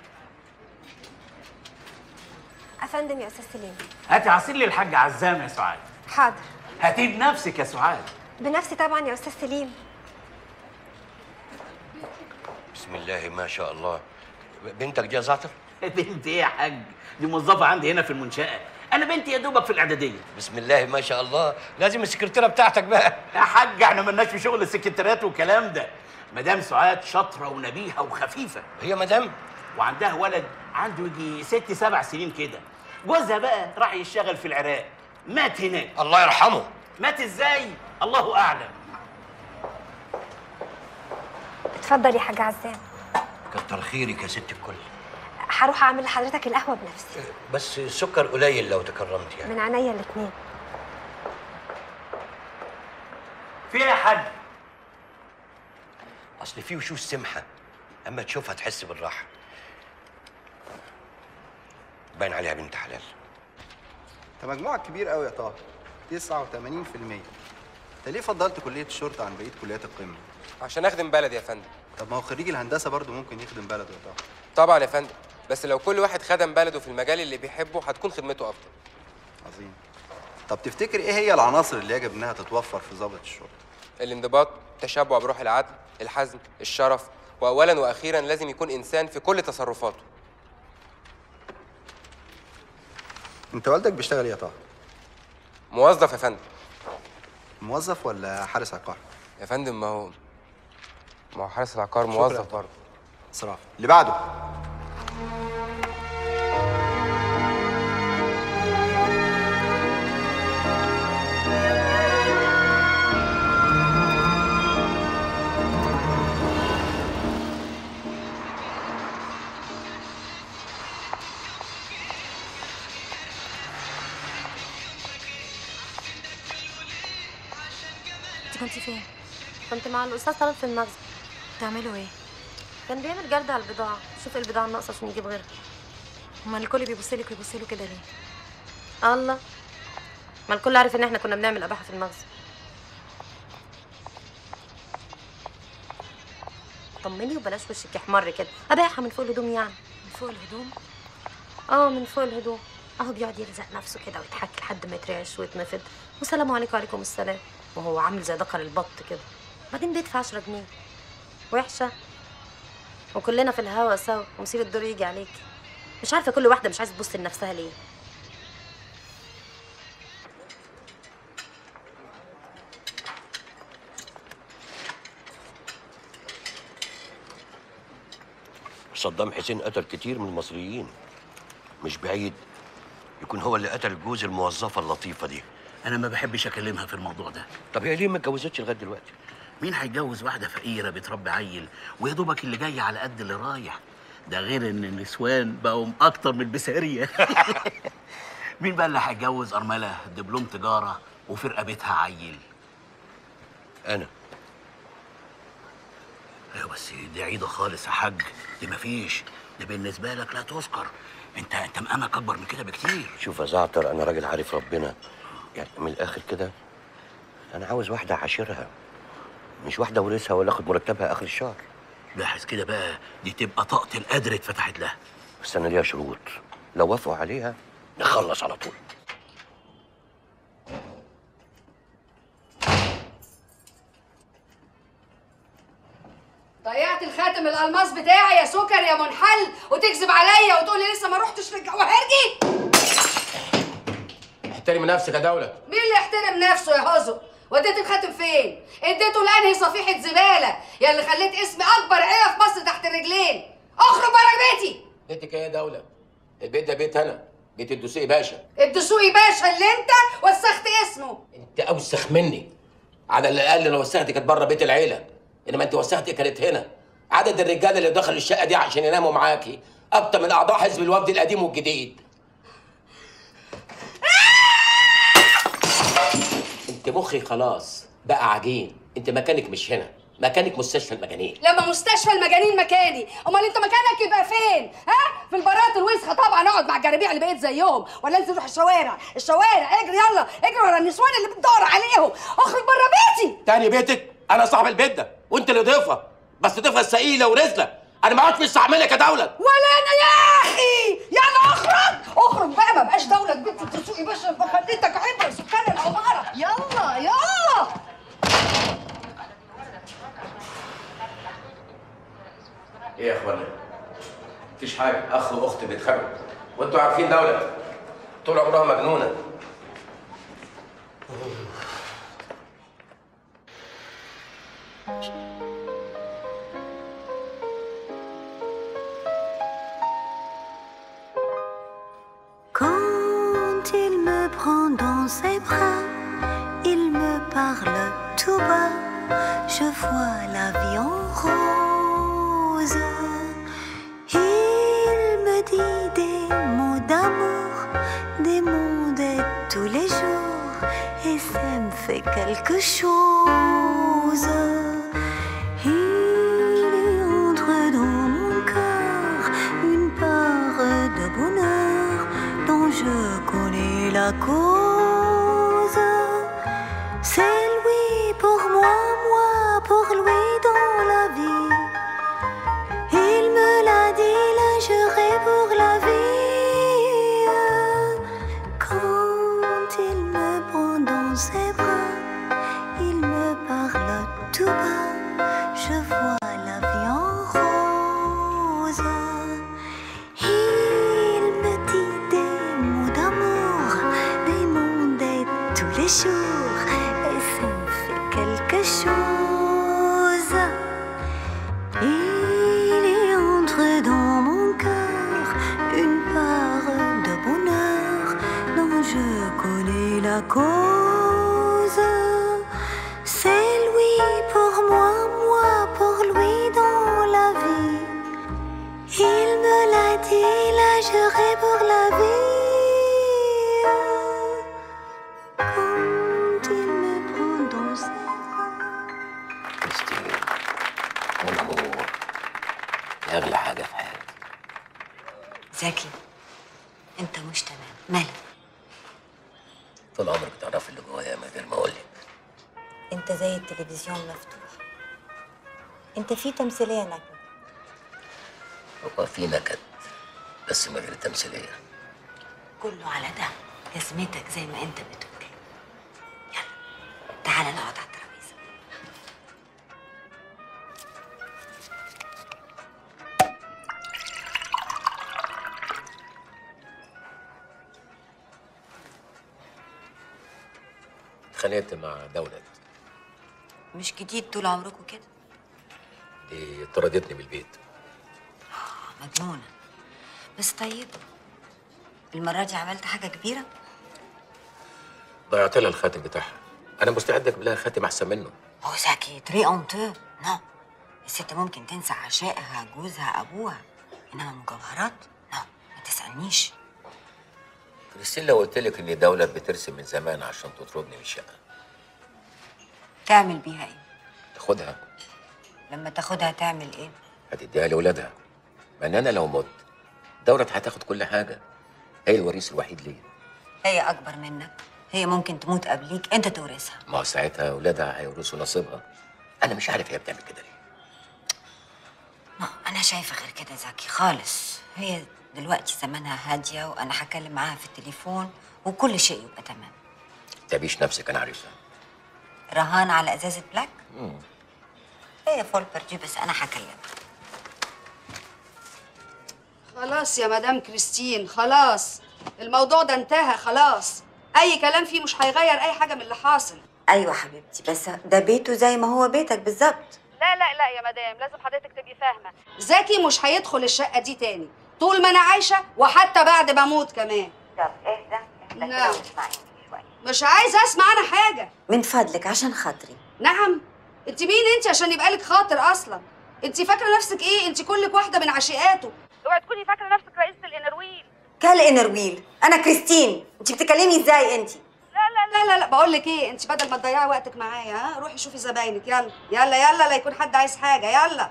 افندم يا استاذ سليم هاتي عصير للحاج عزام يا سعاد حاضر هاتيه بنفسك يا سعاد بنفسي طبعا يا استاذ سليم بسم الله ما شاء الله بنتك دي يا زعتر بنتي ايه يا حاج دي موظفة عندي هنا في المنشأة انا بنتي يا دوبك في الاعدادية بسم الله ما شاء الله لازم السكرتيرة بتاعتك بقى يا حاج احنا مالناش في شغل السكرتيرات والكلام ده مدام سعاد شاطرة ونبيهة وخفيفة هي مدام وعندها ولد عنده يجي ست سبع سنين كده جوزها بقى راح يشتغل في العراق مات هناك الله يرحمه مات ازاي الله اعلم اتفضل يا حاج عزام كتر خيرك يا ست الكل هروح اعمل لحضرتك القهوه بنفسي بس السكر قليل لو تكرمت يعني من عينيا الاثنين في ايه يا حاج اصل في وشوش سمحه اما تشوفها تحس بالراحه باين عليها بنت حلال انت مجموعك كبير قوي يا طه 89% انت ليه فضلت كليه الشرطه عن بقيه كليات القمه عشان اخدم بلدي يا فندم طب ما هو خريج الهندسه برضه ممكن يخدم بلده يا طه طبعا يا فندم بس لو كل واحد خدم بلده في المجال اللي بيحبه هتكون خدمته افضل عظيم طب تفتكر ايه هي العناصر اللي يجب انها تتوفر في ضابط الشرطه الانضباط التشبع بروح العدل الحزم الشرف واولا واخيرا لازم يكون انسان في كل تصرفاته انت والدك بيشتغل ايه يا طه موظف يا فندم موظف ولا حارس عقار يا فندم ما هو ما هو حارس العقار شكراً. موظف برضه صراحه اللي بعده انت كنتي فين كنت مع الاستاذ طلب في المخزن بتعملوا ايه كان بيعمل جرد على البضاعه شوف إيه البضاعه الناقصه عشان يجيب غيرها امال الكل بيبص لك ويبص له كده ليه الله ما الكل عارف ان احنا كنا بنعمل اباحه في المخزن طمني وبلاش وشك يحمر كده ابيعها من فوق الهدوم يعني فوق الهدوم اه من فوق الهدوم اهو بيقعد يلزق نفسه كده ويضحك لحد ما يترعش ويتنفض والسلام عليكم وعليكم السلام وهو عامل زي دكر البط كده بعدين بيدفع 10 جنيه وحشه وكلنا في الهوا سوا ومصير الدور يجي عليك مش عارفه كل واحده مش عايزه تبص لنفسها ليه صدام حسين قتل كتير من المصريين مش بعيد يكون هو اللي قتل جوز الموظفه اللطيفه دي انا ما بحبش اكلمها في الموضوع ده طب هي ليه ما اتجوزتش لغايه دلوقتي مين هيتجوز واحده فقيره بتربي عيل ويا دوبك اللي جاي على قد اللي رايح ده غير ان النسوان بقوا اكتر من البساريه مين بقى اللي هيتجوز ارمله دبلوم تجاره وفي رقبتها عيل انا ايوه بس دي عيده خالص يا حاج دي مفيش دي بالنسبه لك لا تذكر انت انت مقامك اكبر من كده بكتير شوف يا زعتر انا راجل عارف ربنا يعني من الاخر كده انا عاوز واحده عاشرها مش واحده ورثها ولا اخد مرتبها اخر الشهر لاحظ كده بقى دي تبقى طاقه القدر اتفتحت لها بس انا ليها شروط لو وافقوا عليها نخلص على طول ضيعت الخاتم الالماس بتاعي يا سكر يا منحل وتكذب عليا وتقول لي لسه ما رحتش للجواهرجي احترمي نفسك يا دولة مين اللي يحترم نفسه يا هزو وديت الخاتم فين اديته لانهي صفيحه زباله يا اللي خليت اسمي اكبر عيله في مصر تحت الرجلين اخرج بره بيتي بيتك ايه يا دولة البيت ده بيت انا بيت الدسوقي باشا الدسوقي باشا اللي انت وسخت اسمه انت اوسخ مني على الاقل لو وسختي كانت بره بيت العيله انما انت وسختي كانت هنا عدد الرجاله اللي دخلوا الشقه دي عشان يناموا معاكي اكتر من اعضاء حزب الوفد القديم والجديد انت مخي خلاص بقى عجين انت مكانك مش هنا مكانك مستشفى المجانين لما مستشفى المجانين مكاني امال انت مكانك يبقى فين ها في البارات الوسخه طبعا اقعد مع الجرابيع اللي بقيت زيهم ولا انزل روح الشوارع الشوارع اجري يلا اجري ورا النسوان اللي بتدور عليهم اخرج بره بيتي تاني بيتك انا صاحب البيت ده وانت اللي ضيفه بس ضيفه ثقيله ورزله انا ما عادش مستعملك يا دوله ولا انا يا اخي يلا اخرج اخرج بقى ما بقاش دوله بنت الدسوقي باشا خليتك عبره سكان العماره يلا يلا ايه يا اخوانا مفيش حاجه اخ واخت بيتخانقوا وانتوا عارفين دوله طول عمرها مجنونه Quand il me prend dans ses bras, il me parle tout bas. Je vois la vie en rose. Il me dit des mots d'amour, des mots d'être tous les jours, et ça me fait quelque chose. Il entre dans mon cœur une part de bonheur dont je connais la cause. C'est lui pour moi, moi pour lui dans la vie. Il me l'a dit, là juré pour la vie. Quand il me prend dans ses bras, il me parle tout bas. Je vois la vie en rose. Il me dit des mots d'amour, des mots d'être tous les jours, et ça me fait quelque chose. Il entre dans mon cœur une part de bonheur dont je connais la cause. C'est lui pour moi, moi pour lui dans la vie. Il me l'a dit, l'a juré pour la vie. Quand il me prend dans ses من امور دي اغلى حاجه في حياتي زكي انت مش تمام مالك طول عمرك تعرفي اللي جوايا من غير ما اقول لك انت زي التلفزيون مفتوح انت في تمثيليه نجم هو في نكد بس من غير تمثيليه كله على ده جزمتك زي ما انت بتقول يلا تعالى نقعد على الترابيزه اتخانقت مع دولت مش جديد طول عمركم كده دي طردتني من البيت مجنونه بس طيب المره دي عملت حاجه كبيره ضيعت لها الخاتم بتاعها انا مستعد اجيب لها خاتم احسن منه هو ساكي تري اون تو نو الست ممكن تنسى عشائها جوزها ابوها انما مجوهرات نو ما تسالنيش كريستين لو قلت لك ان دولت بترسم من زمان عشان تطردني من الشقه تعمل بيها ايه تاخدها لما تاخدها تعمل ايه هتديها لاولادها ما ان انا لو مت دولت هتاخد كل حاجه هي الوريث الوحيد ليا هي اكبر منك هي ممكن تموت قبليك انت تورثها ما هو ساعتها اولادها هيورثوا نصيبها انا مش عارف هي بتعمل كده ليه ما انا شايفه غير كده زكي خالص هي دلوقتي زمانها هاديه وانا هكلم معاها في التليفون وكل شيء يبقى تمام تعبيش نفسك انا عارفها رهان على ازازه بلاك مم. هي فول بردي بس انا هكلمها خلاص يا مدام كريستين خلاص الموضوع ده انتهى خلاص اي كلام فيه مش هيغير اي حاجه من اللي حاصل ايوه حبيبتي بس ده بيته زي ما هو بيتك بالظبط لا لا لا يا مدام لازم حضرتك تبقي فاهمه زكي مش هيدخل الشقه دي تاني طول ما انا عايشه وحتى بعد ما اموت كمان طب اهدى نعم مش عايزه اسمع انا حاجه من فضلك عشان خاطري نعم انت مين انت عشان يبقى لك خاطر اصلا انت فاكره نفسك ايه انت كلك واحده من عشيقاته اوعي تكوني فاكره نفسك رئيسه الانرويل كال انرويل انا كريستين انت بتتكلمي ازاي انت لا لا لا لا لا بقول لك ايه انت بدل ما تضيعي وقتك معايا ها روحي شوفي زباينك يلا يلا يلا لا يكون حد عايز حاجه يلا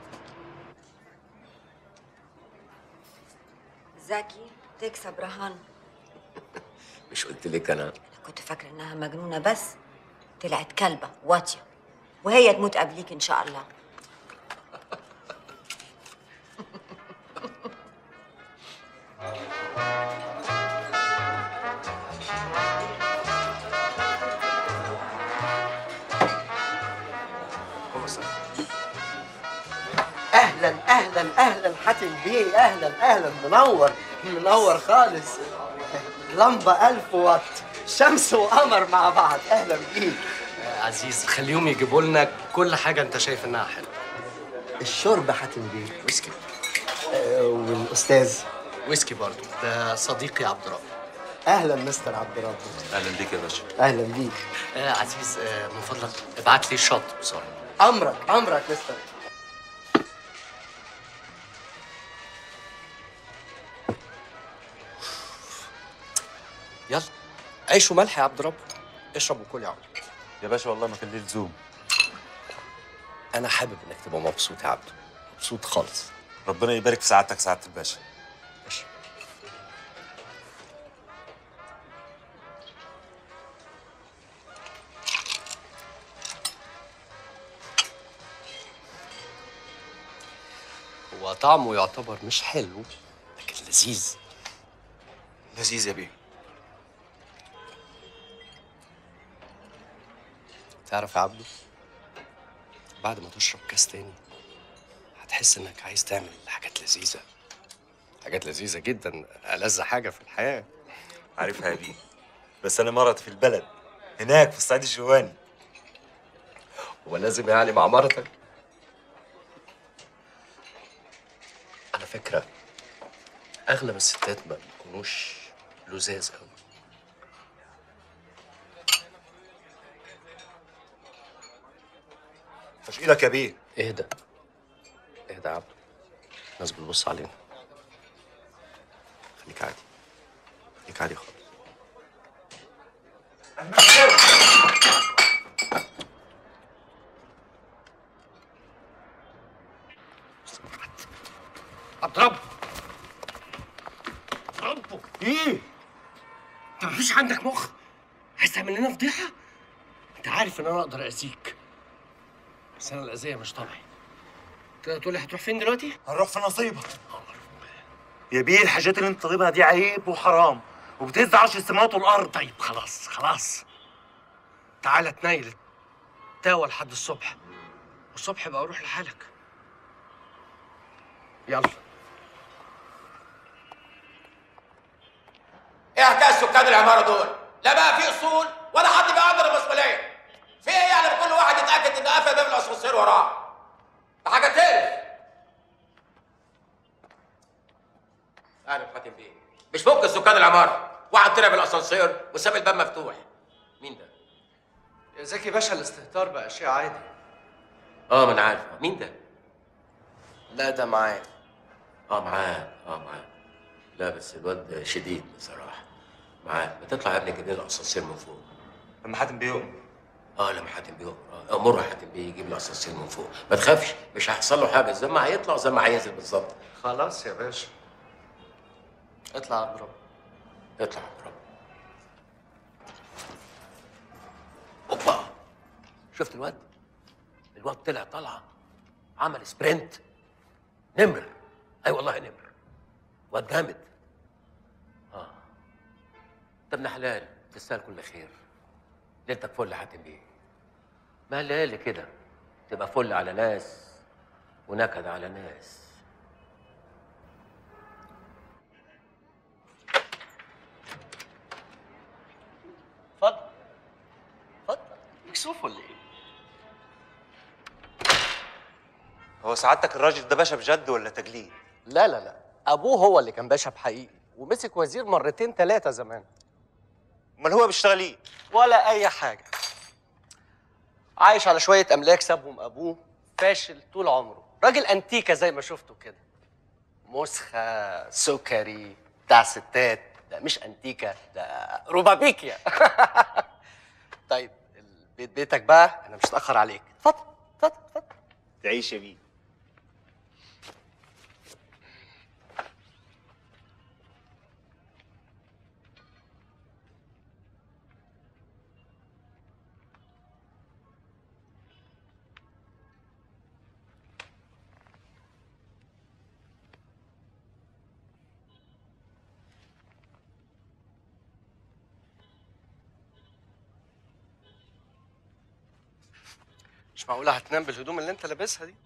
زكي تكسب رهان مش قلت لك انا كنت فاكره انها مجنونه بس طلعت كلبه واطيه وهي تموت قبليك ان شاء الله اهلا اهلا اهلا حاتم بيه اهلا اهلا منور منور خالص لمبه ألف واط شمس وقمر مع بعض اهلا بيك عزيز خليهم يجيبوا لنا كل حاجه انت شايف انها حلوه الشرب حاتم بيه ويسكي آه، والاستاذ ويسكي برضو ده صديقي عبد الرب اهلا مستر عبد الرب اهلا بيك يا باشا اهلا بيك آه عزيز آه من فضلك ابعت لي الشط بسرعه امرك امرك مستر يلا عيش وملح يا عبد الرب اشرب وكل يا عم يا باشا والله ما كان ليه لزوم انا حابب انك تبقى مبسوط يا عبده مبسوط خالص ربنا يبارك في سعادتك سعاده الباشا ماشي هو طعمه يعتبر مش حلو لكن لذيذ لذيذ يا بيه تعرف يا عبده بعد ما تشرب كاس تاني هتحس انك عايز تعمل حاجات لذيذة حاجات لذيذة جدا ألذ حاجة في الحياة عارفها يا بيه بس انا مرض في البلد هناك في الصعيد الجواني هو لازم يعني مع مرتك على فكرة أغلب الستات ما بيكونوش لزاز أوي تشقيلك يا بيه اهدى اهدى يا عبد الناس بتبص علينا خليك عادي خليك عادي خالص عبد رب ربه ايه انت مفيش عندك مخ عايز تعمل لنا فضيحه انت عارف ان انا اقدر اذيك بس انا الاذيه مش طبعي تقدر تقول لي هتروح فين دلوقتي هنروح في نصيبك يا بيه الحاجات اللي انت طالبها دي عيب وحرام وبتهز عرش السماوات والارض طيب خلاص خلاص تعالى تنيل تاوى لحد الصبح والصبح بقى روح لحالك يلا ايه حكايه السكان العماره دول؟ لا بقى في اصول ولا حد بيقدر المسؤوليه. في ايه يعني كل واحد يتاكد ان قفل باب الاسانسير وراه؟ ده حاجه تقرف. انا حاتم بيه مش فوق السكان العماره، واحد طلع بالاسانسير وساب الباب مفتوح. مين ده؟ يا زكي باشا الاستهتار بقى شيء عادي اه ما انا عارف مين ده؟ لا ده معايا اه معاه اه معاه لا بس الواد شديد بصراحه معاه ما تطلع يا ابني كده الاسانسير من فوق لما حاتم بيؤمن اه لما حاتم بيؤمر اه امر حاتم بيه يجيب الاسانسير من فوق ما تخافش مش هيحصل له حاجه زي ما هيطلع زي ما هينزل بالظبط خلاص يا باشا اطلع يا عبد رب اطلع يا عبد رب اوبا شفت الواد الواد طلع طلعه عمل سبرنت نمر اي والله نمر واد جامد اه طب ابن حلال تستاهل كل خير ليلتك فل حاتم بيه ما الليالي كده تبقى فل على ناس ونكد على ناس اتفضل اتفضل مكسوف ولا ايه؟ هو سعادتك الراجل ده باشا بجد ولا تجليد لا لا لا ابوه هو اللي كان باشا بحقيقي ومسك وزير مرتين ثلاثه زمان امال هو بيشتغل ايه ولا اي حاجه عايش على شويه املاك سابهم ابوه فاشل طول عمره راجل انتيكه زي ما شفته كده مسخه سكري بتاع ستات ده مش انتيكه ده روبابيكيا طيب البيت بيتك بقى انا مش هتاخر عليك اتفضل اتفضل اتفضل تعيش يا بيه مش معقوله هتنام بالهدوم اللي انت لابسها دي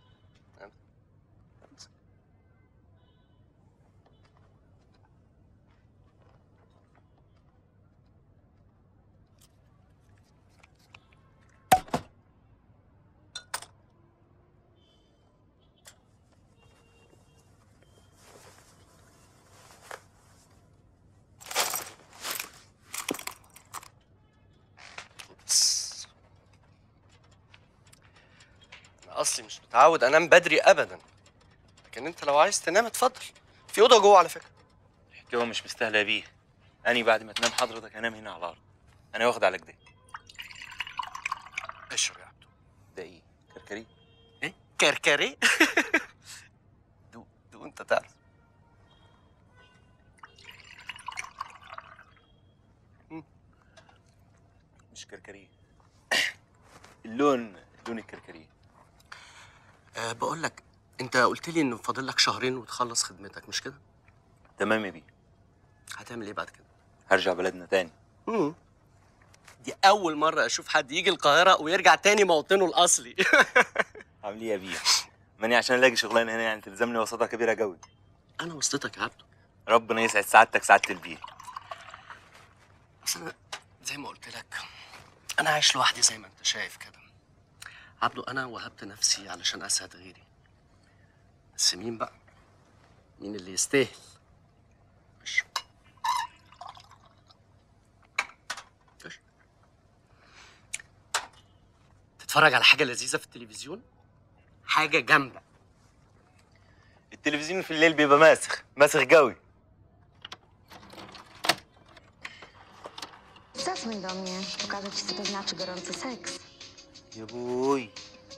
انا اصلي مش متعود انام بدري ابدا لكن انت لو عايز تنام اتفضل في اوضه جوه على فكره الحكايه مش مستاهله يا بيه اني بعد ما تنام حضرتك انام هنا على الارض انا واخد على كده اشرب يا عبدو ده ايه كركري ايه كركري دو دو انت تعرف مش كركري اللون لون الكركري أه بقول لك انت قلت لي انه فاضل لك شهرين وتخلص خدمتك مش كده تمام يا بيه هتعمل ايه بعد كده هرجع بلدنا تاني مم. دي اول مره اشوف حد يجي القاهره ويرجع تاني موطنه الاصلي عامل ايه يا بيه ماني عشان الاقي شغلانه هنا يعني تلزمني وساطه كبيره قوي انا وسطتك يا عبدو ربنا يسعد سعادتك سعاده البيه بس انا زي ما قلت لك انا عايش لوحدي زي ما انت شايف كده عبدو انا وهبت نفسي علشان اسعد غيري بس مين بقى مين اللي يستاهل مش مش. تتفرج على حاجه لذيذه في التلفزيون حاجه جامده التلفزيون في الليل بيبقى ماسخ ماسخ قوي Zadzwoń do mnie, pokażę ci, co to znaczy gorący seks. يا بوي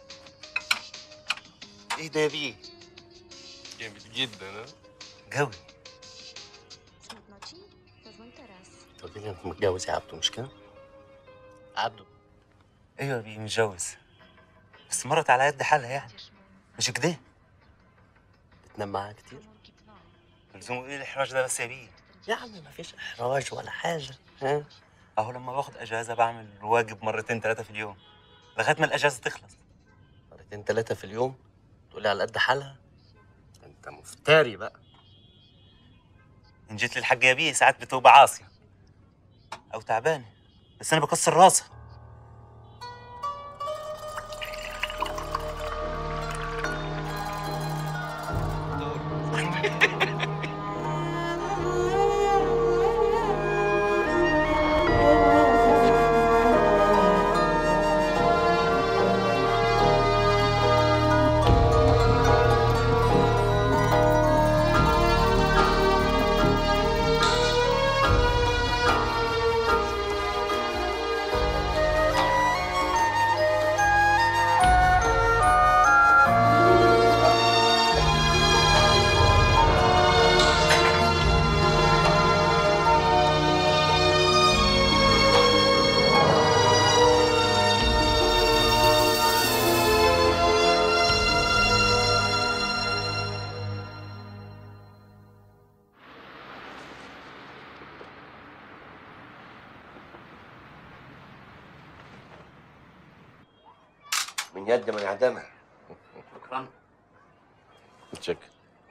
ايه ده يا بيه جامد جدا ها قوي Smutno ci? Zadzwoń teraz. انت قلت لي انت متجوز يا عبدو مش كده؟ عبدو ايوه يا بيه متجوز بس مرت على قد حالها يعني مش كده بتنام معاها كتير؟ لزوم ايه الاحراج ده بس يا بيه يا عم مفيش احراج ولا حاجه ها اهو لما باخد اجازه بعمل الواجب مرتين ثلاثه في اليوم لغايه ما الاجازه تخلص مرتين ثلاثه في اليوم تقولي على قد حالها انت مفتري بقى ان جيت للحاج يا بيه ساعات بتبقى عاصيه او تعبانه بس انا بكسر راسها من يد من عدمها شكرا تشيك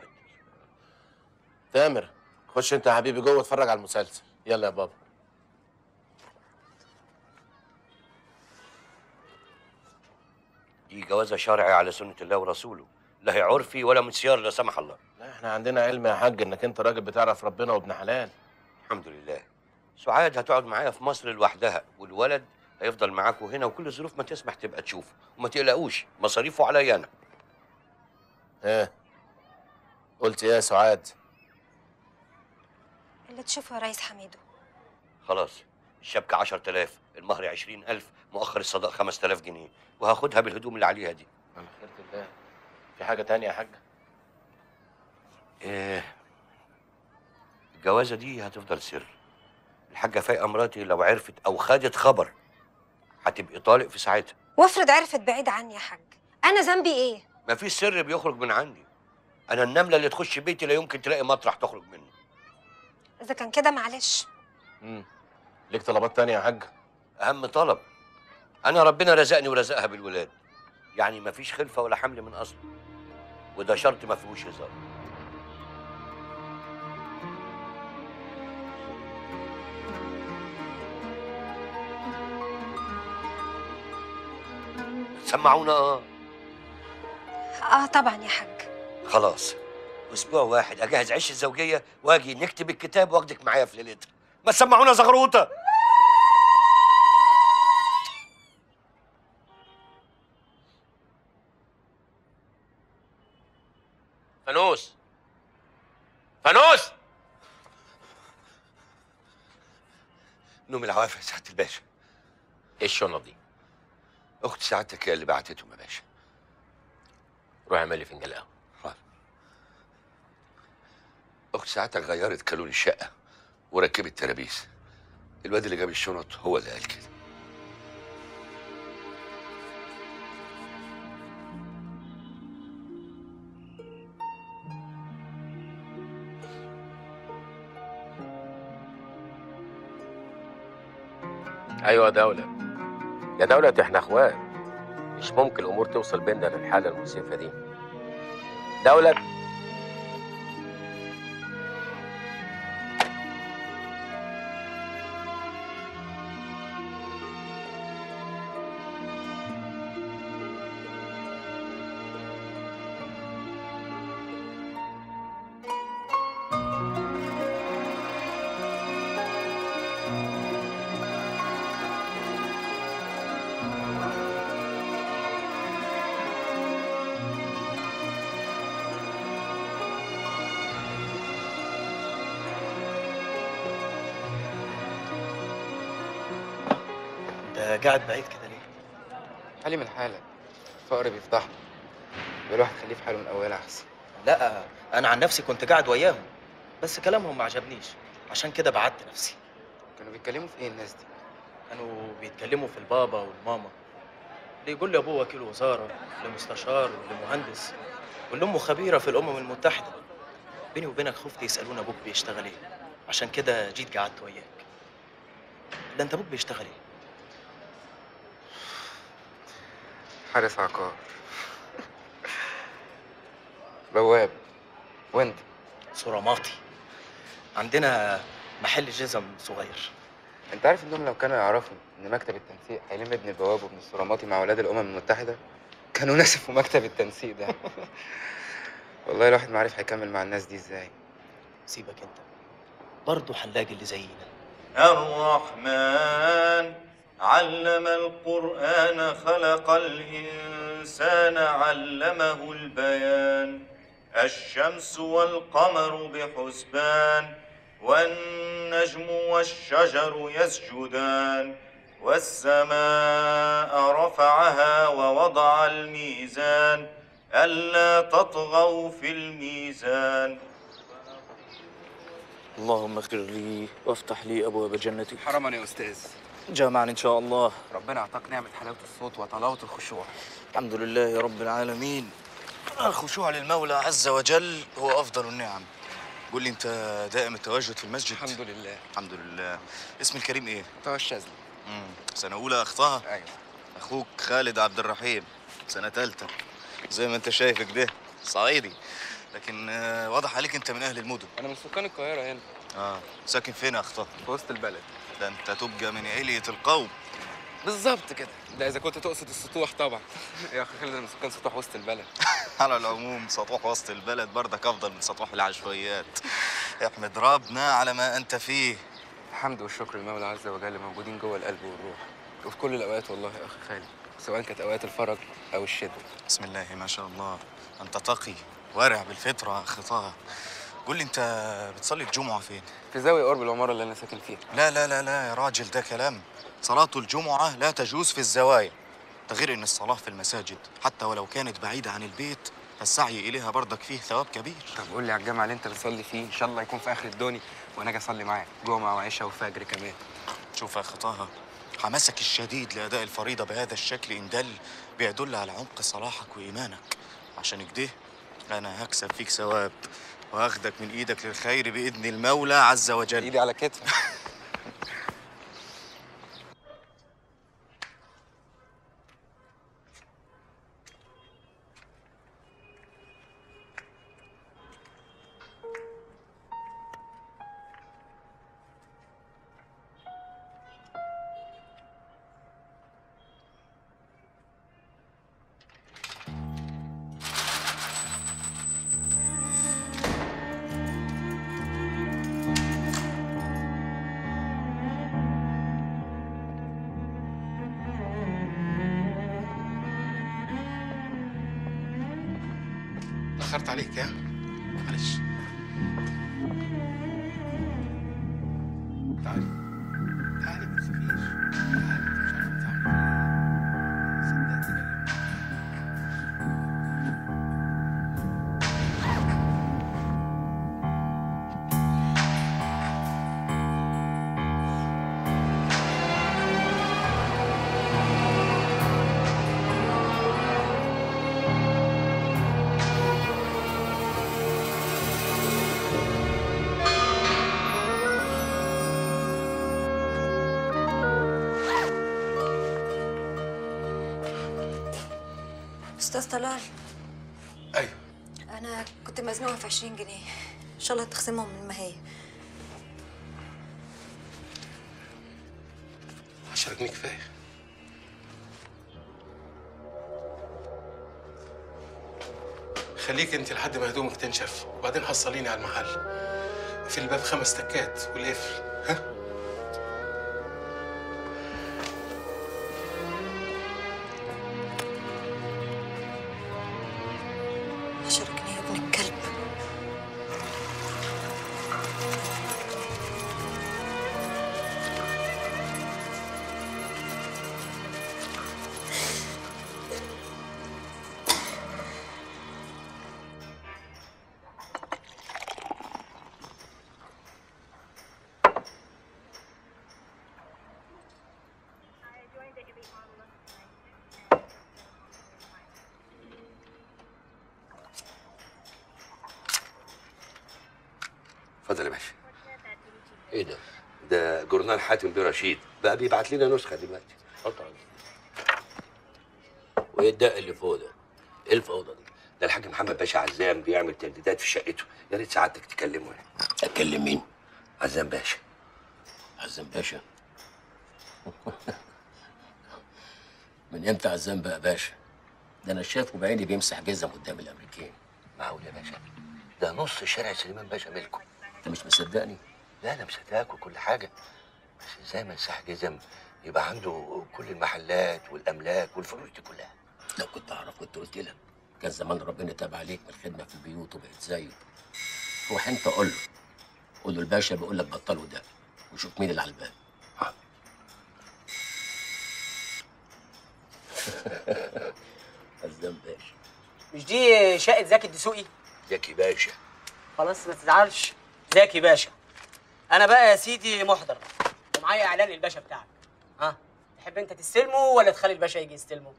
تامر خش انت يا حبيبي جوه اتفرج على المسلسل يلا يا بابا دي جوازة شرعي على سنة الله ورسوله لا هي عرفي ولا مسيار لا سمح الله لا احنا عندنا علم يا حاج انك انت راجل بتعرف ربنا وابن حلال الحمد لله سعاد هتقعد معايا في مصر لوحدها والولد هيفضل معاكوا هنا وكل ظروف ما تسمح تبقى تشوفه وما تقلقوش مصاريفه عليا انا ايه قلت ايه يا سعاد اللي تشوفه يا ريس حميدو خلاص الشبكة 10000 المهر 20000 مؤخر الصداق 5000 جنيه وهاخدها بالهدوم اللي عليها دي على خيرة الله في حاجة تانية يا حاج إيه الجوازة دي هتفضل سر الحاجة فايقة مراتي لو عرفت أو خدت خبر هتبقي طالق في ساعتها وافرض عرفت بعيد عني يا حاج انا ذنبي ايه مفيش سر بيخرج من عندي أنا النملة اللي تخش بيتي لا يمكن تلاقي مطرح تخرج منه اذا كان كده معلش امم ليك طلبات تانية يا حاج أهم طلب أنا ربنا رزقني ورزقها بالولاد يعني مفيش خلفة ولا حمل من أصله وده شرط ما فيهوش هزار سمعونا اه اه طبعا يا حاج خلاص اسبوع واحد اجهز عش الزوجيه واجي نكتب الكتاب واخدك معايا في ليلتها ما تسمعونا زغروطه فانوس فانوس نوم العوافي يا سعاده الباشا ايه الشنط دي؟ اخت سعادتك هي اللي بعتتهم يا باشا روح اعمل لي فنجان قهوه حاضر اخت سعادتك غيرت كالون الشقه وركبت ترابيس الواد اللي جاب الشنط هو اللي قال كده ايوه يا دولة يا دولة احنا اخوات مش ممكن الامور توصل بيننا للحالة المؤسفة دي دولة انت قاعد بعيد كده ليه؟ حالي من حالك فقر بيفضحنا يبقى الواحد خليه في حاله من اولها احسن لا انا عن نفسي كنت قاعد وياهم بس كلامهم ما عجبنيش عشان كده بعدت نفسي كانوا بيتكلموا في ايه الناس دي كانوا بيتكلموا في البابا والماما اللي يقول لي ابوه وكيل وزاره اللي مستشار واللي مهندس واللي امه خبيره في الامم المتحده بيني وبينك خفت يسالون ابوك بيشتغل ايه عشان كده جيت قعدت وياك ده انت ابوك بيشتغل ايه حارس عقار بواب وانت صراماطي عندنا محل جزم صغير انت عارف انهم لو كانوا يعرفوا ان مكتب التنسيق هيلم ابن البواب وابن الصراماطي مع ولاد الامم المتحده كانوا نسفوا مكتب التنسيق ده والله الواحد ما عارف هيكمل مع الناس دي ازاي سيبك انت برضه هنلاقي اللي زينا الرحمن علم القرآن خلق الإنسان علمه البيان الشمس والقمر بحسبان والنجم والشجر يسجدان والسماء رفعها ووضع الميزان ألا تطغوا في الميزان اللهم اغفر لي وافتح لي ابواب جنتك حرما يا استاذ جامعا ان شاء الله ربنا اعطاك نعمه حلاوه الصوت وطلاوه الخشوع الحمد لله يا رب العالمين الخشوع للمولى عز وجل هو افضل النعم قول لي انت دائم التواجد في المسجد الحمد لله الحمد لله اسم الكريم ايه طه الشاذلي امم سنه اولى اختها ايوه اخوك خالد عبد الرحيم سنه ثالثه زي ما انت شايف كده صعيدي لكن آه، واضح عليك انت من اهل المدن انا من سكان القاهره هنا اه ساكن فين يا اختها في وسط البلد ده انت تبقى من علية القوم بالظبط كده ده اذا كنت تقصد السطوح طبعا يا اخي خالد انا من سكان سطوح وسط البلد على العموم سطوح وسط البلد بردك افضل من سطوح العشوائيات احمد ربنا على ما انت فيه الحمد والشكر للمولى عز وجل موجودين جوه القلب والروح وفي كل الاوقات والله يا اخي خالد سواء كانت اوقات الفرج او الشده بسم الله ما شاء الله انت تقي وارع بالفطره اخ طه قول لي انت بتصلي الجمعه فين في زاويه قرب العماره اللي انا ساكن فيها لا لا لا لا يا راجل ده كلام صلاة الجمعة لا تجوز في الزوايا ده غير ان الصلاة في المساجد حتى ولو كانت بعيدة عن البيت فالسعي إليها برضك فيه ثواب كبير طب قول لي على الجامع اللي انت بتصلي فيه ان شاء الله يكون في اخر الدنيا وانا اجي اصلي معاك جمعه وعشاء وفجر كمان شوف يا أخ طه حماسك الشديد لأداء الفريضة بهذا الشكل إن دل بيدل على عمق صلاحك وإيمانك عشان كده أنا هكسب فيك ثواب وهاخدك من إيدك للخير بإذن المولى عز وجل ايدي على كتفك أخرت عليك يا معلش تعالي تعالي ما تخافيش تعالي انت مش عارفة تعملي ايه صدقتني اليوم استاذ طلال ايوه انا كنت مزنوقه في 20 جنيه ان شاء الله تخصمهم من ما هي 10 جنيه كفايه خليك انت لحد ما هدومك تنشف وبعدين حصليني على المحل في الباب خمس تكات والقفل ها 10 جنيه يا ابن الكلب اتفضل يا باشا ايه ده؟ ده جورنال حاتم بيه رشيد بقى بيبعت لنا نسخه دلوقتي اتفضل وايه الدق اللي فوق ده؟ ايه الفوضى دي؟ ده الحاج محمد باشا عزام بيعمل تمديدات في شقته يا ريت سعادتك تكلمه يعني اتكلم مين؟ عزام باشا عزام باشا من امتى عزام بقى باشا ده انا شايفه بعيني بيمسح جزم قدام الامريكان معقول يا باشا ده نص شارع سليمان باشا ملكه انت مش مصدقني لا انا مصدقك وكل حاجه بس ازاي مساح جزم يبقى عنده كل المحلات والاملاك والفلوس دي كلها لو كنت اعرف كنت قلت لك كان زمان ربنا تاب عليك من الخدمه في البيوت وبقيت زيه روح انت قول له قول له الباشا بيقول لك بطلوا ده وشوف مين اللي على الباب عزام باشا مش دي شقه زكي الدسوقي زكي باشا خلاص ما تزعلش زكي باشا انا بقى يا سيدي محضر ومعايا اعلان للباشا بتاعك ها تحب انت تستلمه ولا تخلي الباشا يجي يستلمه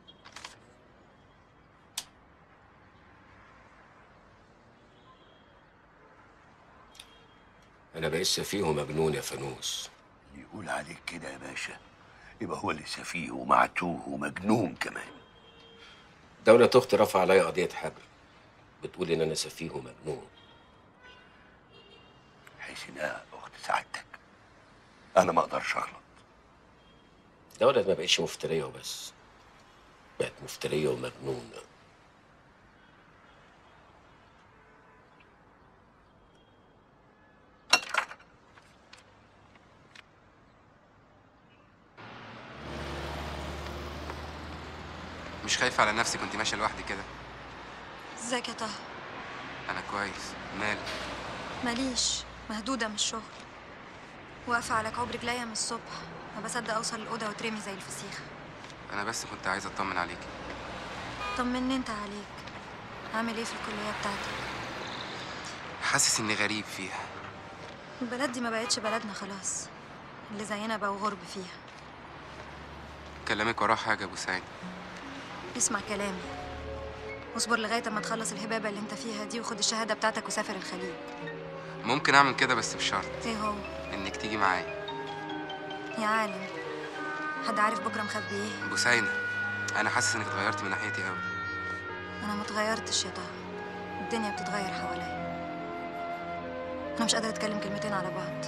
انا بقيت سفيه ومجنون يا فانوس يقول عليك كده يا باشا يبقى هو اللي سفيه ومعتوه ومجنون كمان دولة أختي رفع عليا قضية حجر بتقول إن أنا سفيه ومجنون حيث انها اخت سعادتك انا ما اقدرش اغلط دولة ما بقتش مفترية وبس بقت مفترية ومجنونة مش خايفة على نفسك وانت ماشية لوحدك كده ازيك يا طه أنا كويس مالك ماليش مهدودة من الشغل واقفة على كوب رجليا من الصبح ما بصدق أوصل الأوضة وترمي زي الفسيخ أنا بس كنت عايز أطمن عليكي طمني انت عليك عامل ايه في الكلية بتاعتك حاسس إني غريب فيها البلد دي ما بقتش بلدنا خلاص اللي زينا بقوا غرب فيها كلامك وراه حاجة يا أبو سعيد اسمع كلامي واصبر لغاية اما تخلص الهبابة اللي انت فيها دي وخد الشهادة بتاعتك وسافر الخليج ممكن أعمل كده بس بشرط ايه هو إنك تيجي معايا يا عالم حد عارف بكرة مخبي ايه أبو سعيد أنا حاسس إنك اتغيرتي من ناحيتي أوي انا متغيرتش يا طه الدنيا بتتغير حواليا انا مش قادرة اتكلم كلمتين على بعض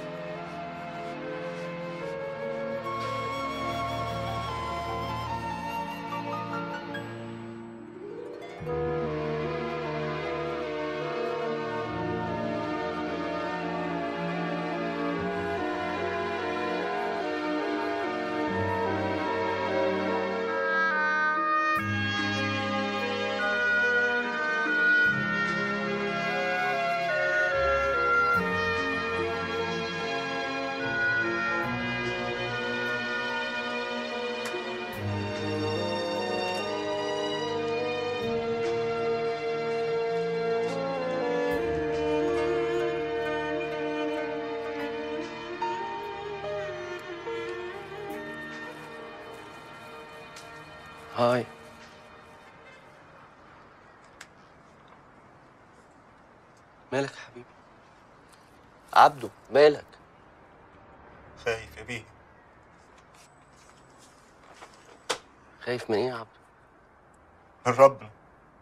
هاي مالك يا حبيبي عبده مالك خايف يا بيه خايف من ايه يا عبده من ربنا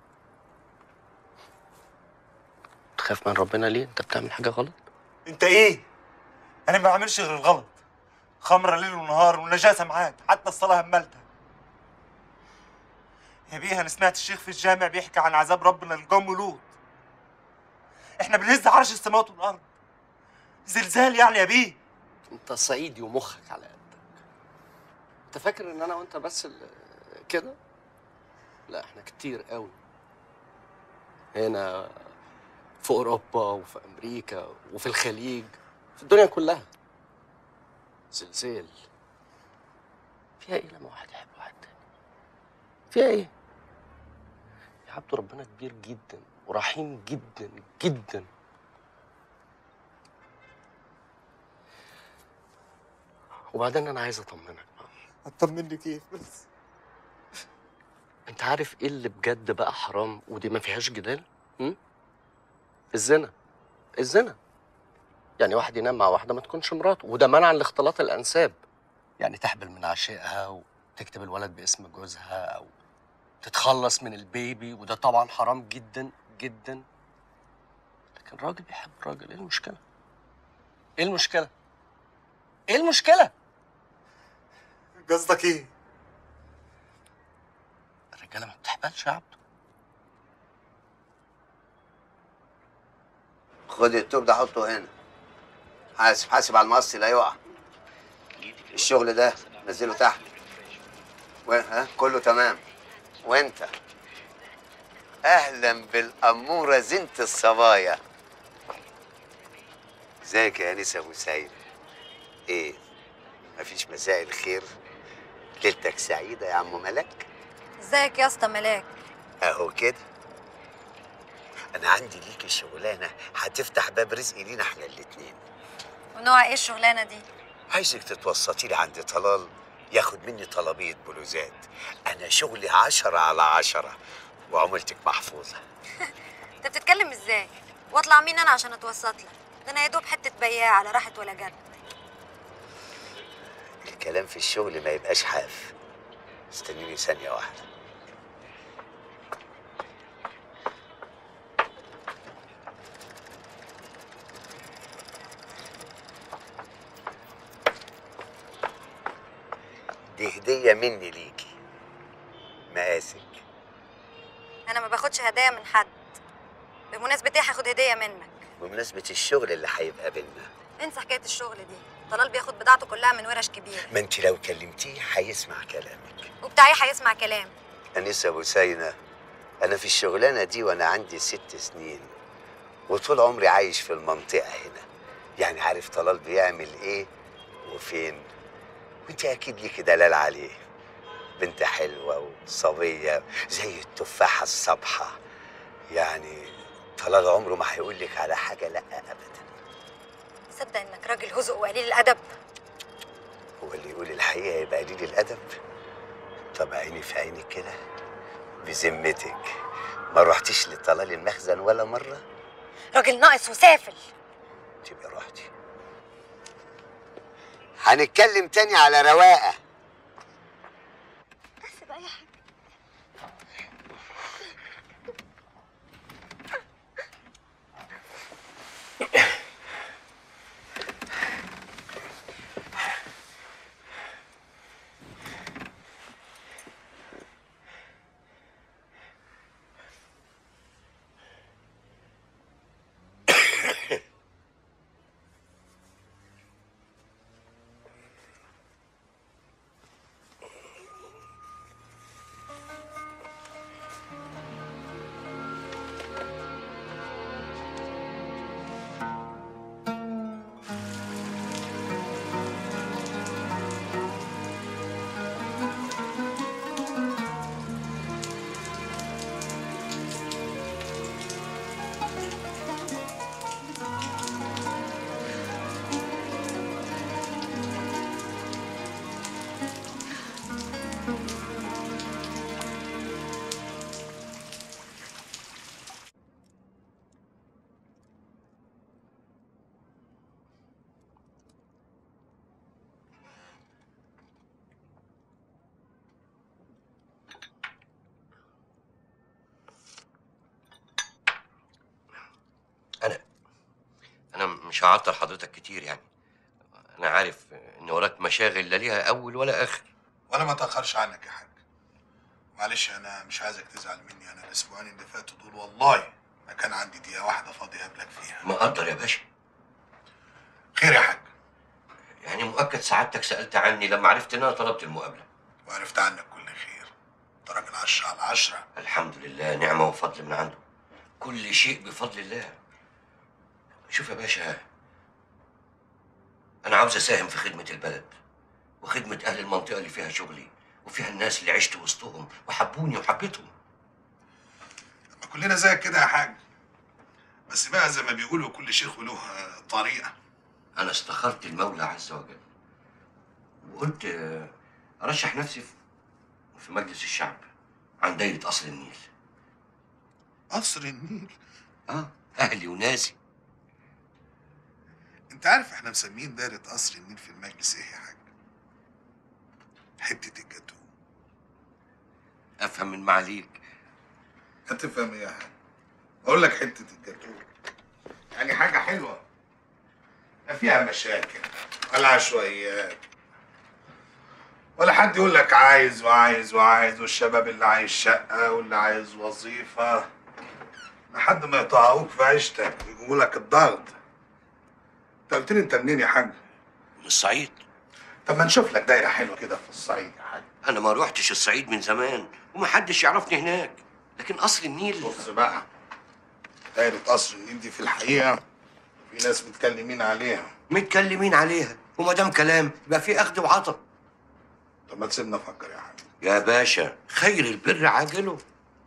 تخاف من ربنا ليه انت بتعمل حاجه غلط انت ايه انا ما بعملش غير الغلط خمره ليل ونهار ونجاسه معاك حتى الصلاه هملتها يا بيه انا سمعت الشيخ في الجامع بيحكي عن عذاب ربنا لقوم لوط احنا بنهز عرش السماوات والارض زلزال يعني يا بيه انت صعيدي ومخك على قدك انت فاكر ان انا وانت بس اللي كده لا احنا كتير قوي هنا في اوروبا وفي امريكا وفي الخليج في الدنيا كلها زلزال فيها ايه لما واحد يحب واحد تاني فيها ايه يا عبد ربنا كبير جدا ورحيم جدا جدا وبعدين انا عايز اطمنك هتطمني كيف بس انت عارف ايه اللي بجد بقى حرام ودي ما فيهاش جدال هم؟ الزنا الزنا يعني واحد ينام مع واحده ما تكونش مراته وده منعا لاختلاط الانساب يعني تحبل من عشيقها وتكتب الولد باسم جوزها او تتخلص من البيبي وده طبعا حرام جدا جدا لكن راجل بيحب راجل ايه المشكله ايه المشكله ايه المشكله قصدك ايه؟ الرجاله ما بتحبلش يا عبد خد التوب ده حطه هنا حاسب حاسب على المقص لا يقع الشغل ده نزله تحت و... ها كله تمام وانت اهلا بالاموره زينة الصبايا ازيك يا انسه ابو سعيد ايه مفيش مساء الخير ليلتك سعيده يا عم ملك ازيك يا اسطى ملاك اهو كده انا عندي ليكي شغلانه هتفتح باب رزق لينا احنا الاتنين ونوع ايه الشغلانه دي عايزك تتوسطي لي عند طلال ياخد مني طلبية بلوزات أنا شغلي عشرة على عشرة وعملتك محفوظة انت بتتكلم ازاي واطلع مين انا عشان اتوسط لك ده انا يا دوب حته بياع على راحه ولا جد الكلام في الشغل ما يبقاش حاف استنيني ثانية واحدة دي هدية مني ليكي مقاسك انا ما باخدش هدايا من حد بمناسبه ايه هاخد هديه منك بمناسبة الشغل اللي هيبقى بينا انسى حكايه الشغل دي طلال بياخد بضاعته كلها من ورش كبيره ما انت لو كلمتيه هيسمع كلامك وبتاعي هيسمع كلام أنسة بوسينة أنا في الشغلانة دي وأنا عندي ست سنين وطول عمري عايش في المنطقة هنا يعني عارف طلال بيعمل إيه وفين وأنت أكيد ليكي دلال عليه بنت حلوة وصبية زي التفاحة الصبحة يعني طلال عمره ما هيقول لك على حاجة لأ أبدا صدق انك راجل هزء وقليل الادب هو اللي يقول الحقيقة يبقى قليل الأدب طب عيني في عينك كده بذمتك ما رحتيش لطلال المخزن ولا مرة راجل ناقص وسافل تبقى رحتي هنتكلم تاني على رواقة بس بقى يا حاج انا مش هعطل حضرتك كتير يعني انا عارف ان وراك مشاغل لا ليها اول ولا اخر وانا ما اتاخرش عنك يا حاج معلش انا مش عايزك تزعل مني انا الاسبوعين اللي فاتوا دول والله ما كان عندي دقيقه واحده فاضيه اقابلك فيها مقدر يا باشا خير يا حاج يعني مؤكد سعادتك سالت عني لما عرفت ان انا طلبت المقابله وعرفت عنك كل خير انت راجل عشرة على عشرة الحمد لله نعمه وفضل من عنده كل شيء بفضل الله شوف يا باشا انا عاوز اساهم في خدمه البلد وخدمه اهل المنطقه اللي فيها شغلي وفيها الناس اللي عشت وسطهم وحبوني وحبيتهم ما كلنا زيك كده يا حاج بس بقى زي ما بيقولوا كل شيخ وله آه، طريقه انا استخرت المولى عز وجل وقلت آه، ارشح نفسي في- في مجلس الشعب عن دايره قصر النيل قصر النيل اه اهلي وناسي انت عارف احنا مسميين دايرة قصر النيل في المجلس ايه يا حاج؟ حتة الجاتو افهم من معاليك هتفهم ايه يا حاج؟ اقول لك حتة الجاتو يعني حاجة حلوة لا فيها مشاكل ولا عشوائيات ولا حد يقول لك عايز وعايز وعايز والشباب اللي عايز شقة واللي عايز وظيفة لحد ما يطهقوك في عيشتك ويجيبوا لك الضغط انت قلت لي انت منين يا حاج؟ من الصعيد طب ما نشوف لك دايرة حلوة كده في الصعيد يا حاج انا ما روحتش الصعيد من زمان ومحدش يعرفني هناك لكن قصر النيل بص بقى دايرة قصر النيل دي في الحقيقة في ناس متكلمين عليها متكلمين عليها وما دام كلام يبقى في اخذ وعطا طب ما تسيبنا افكر يا حاج يا باشا خير البر عاجله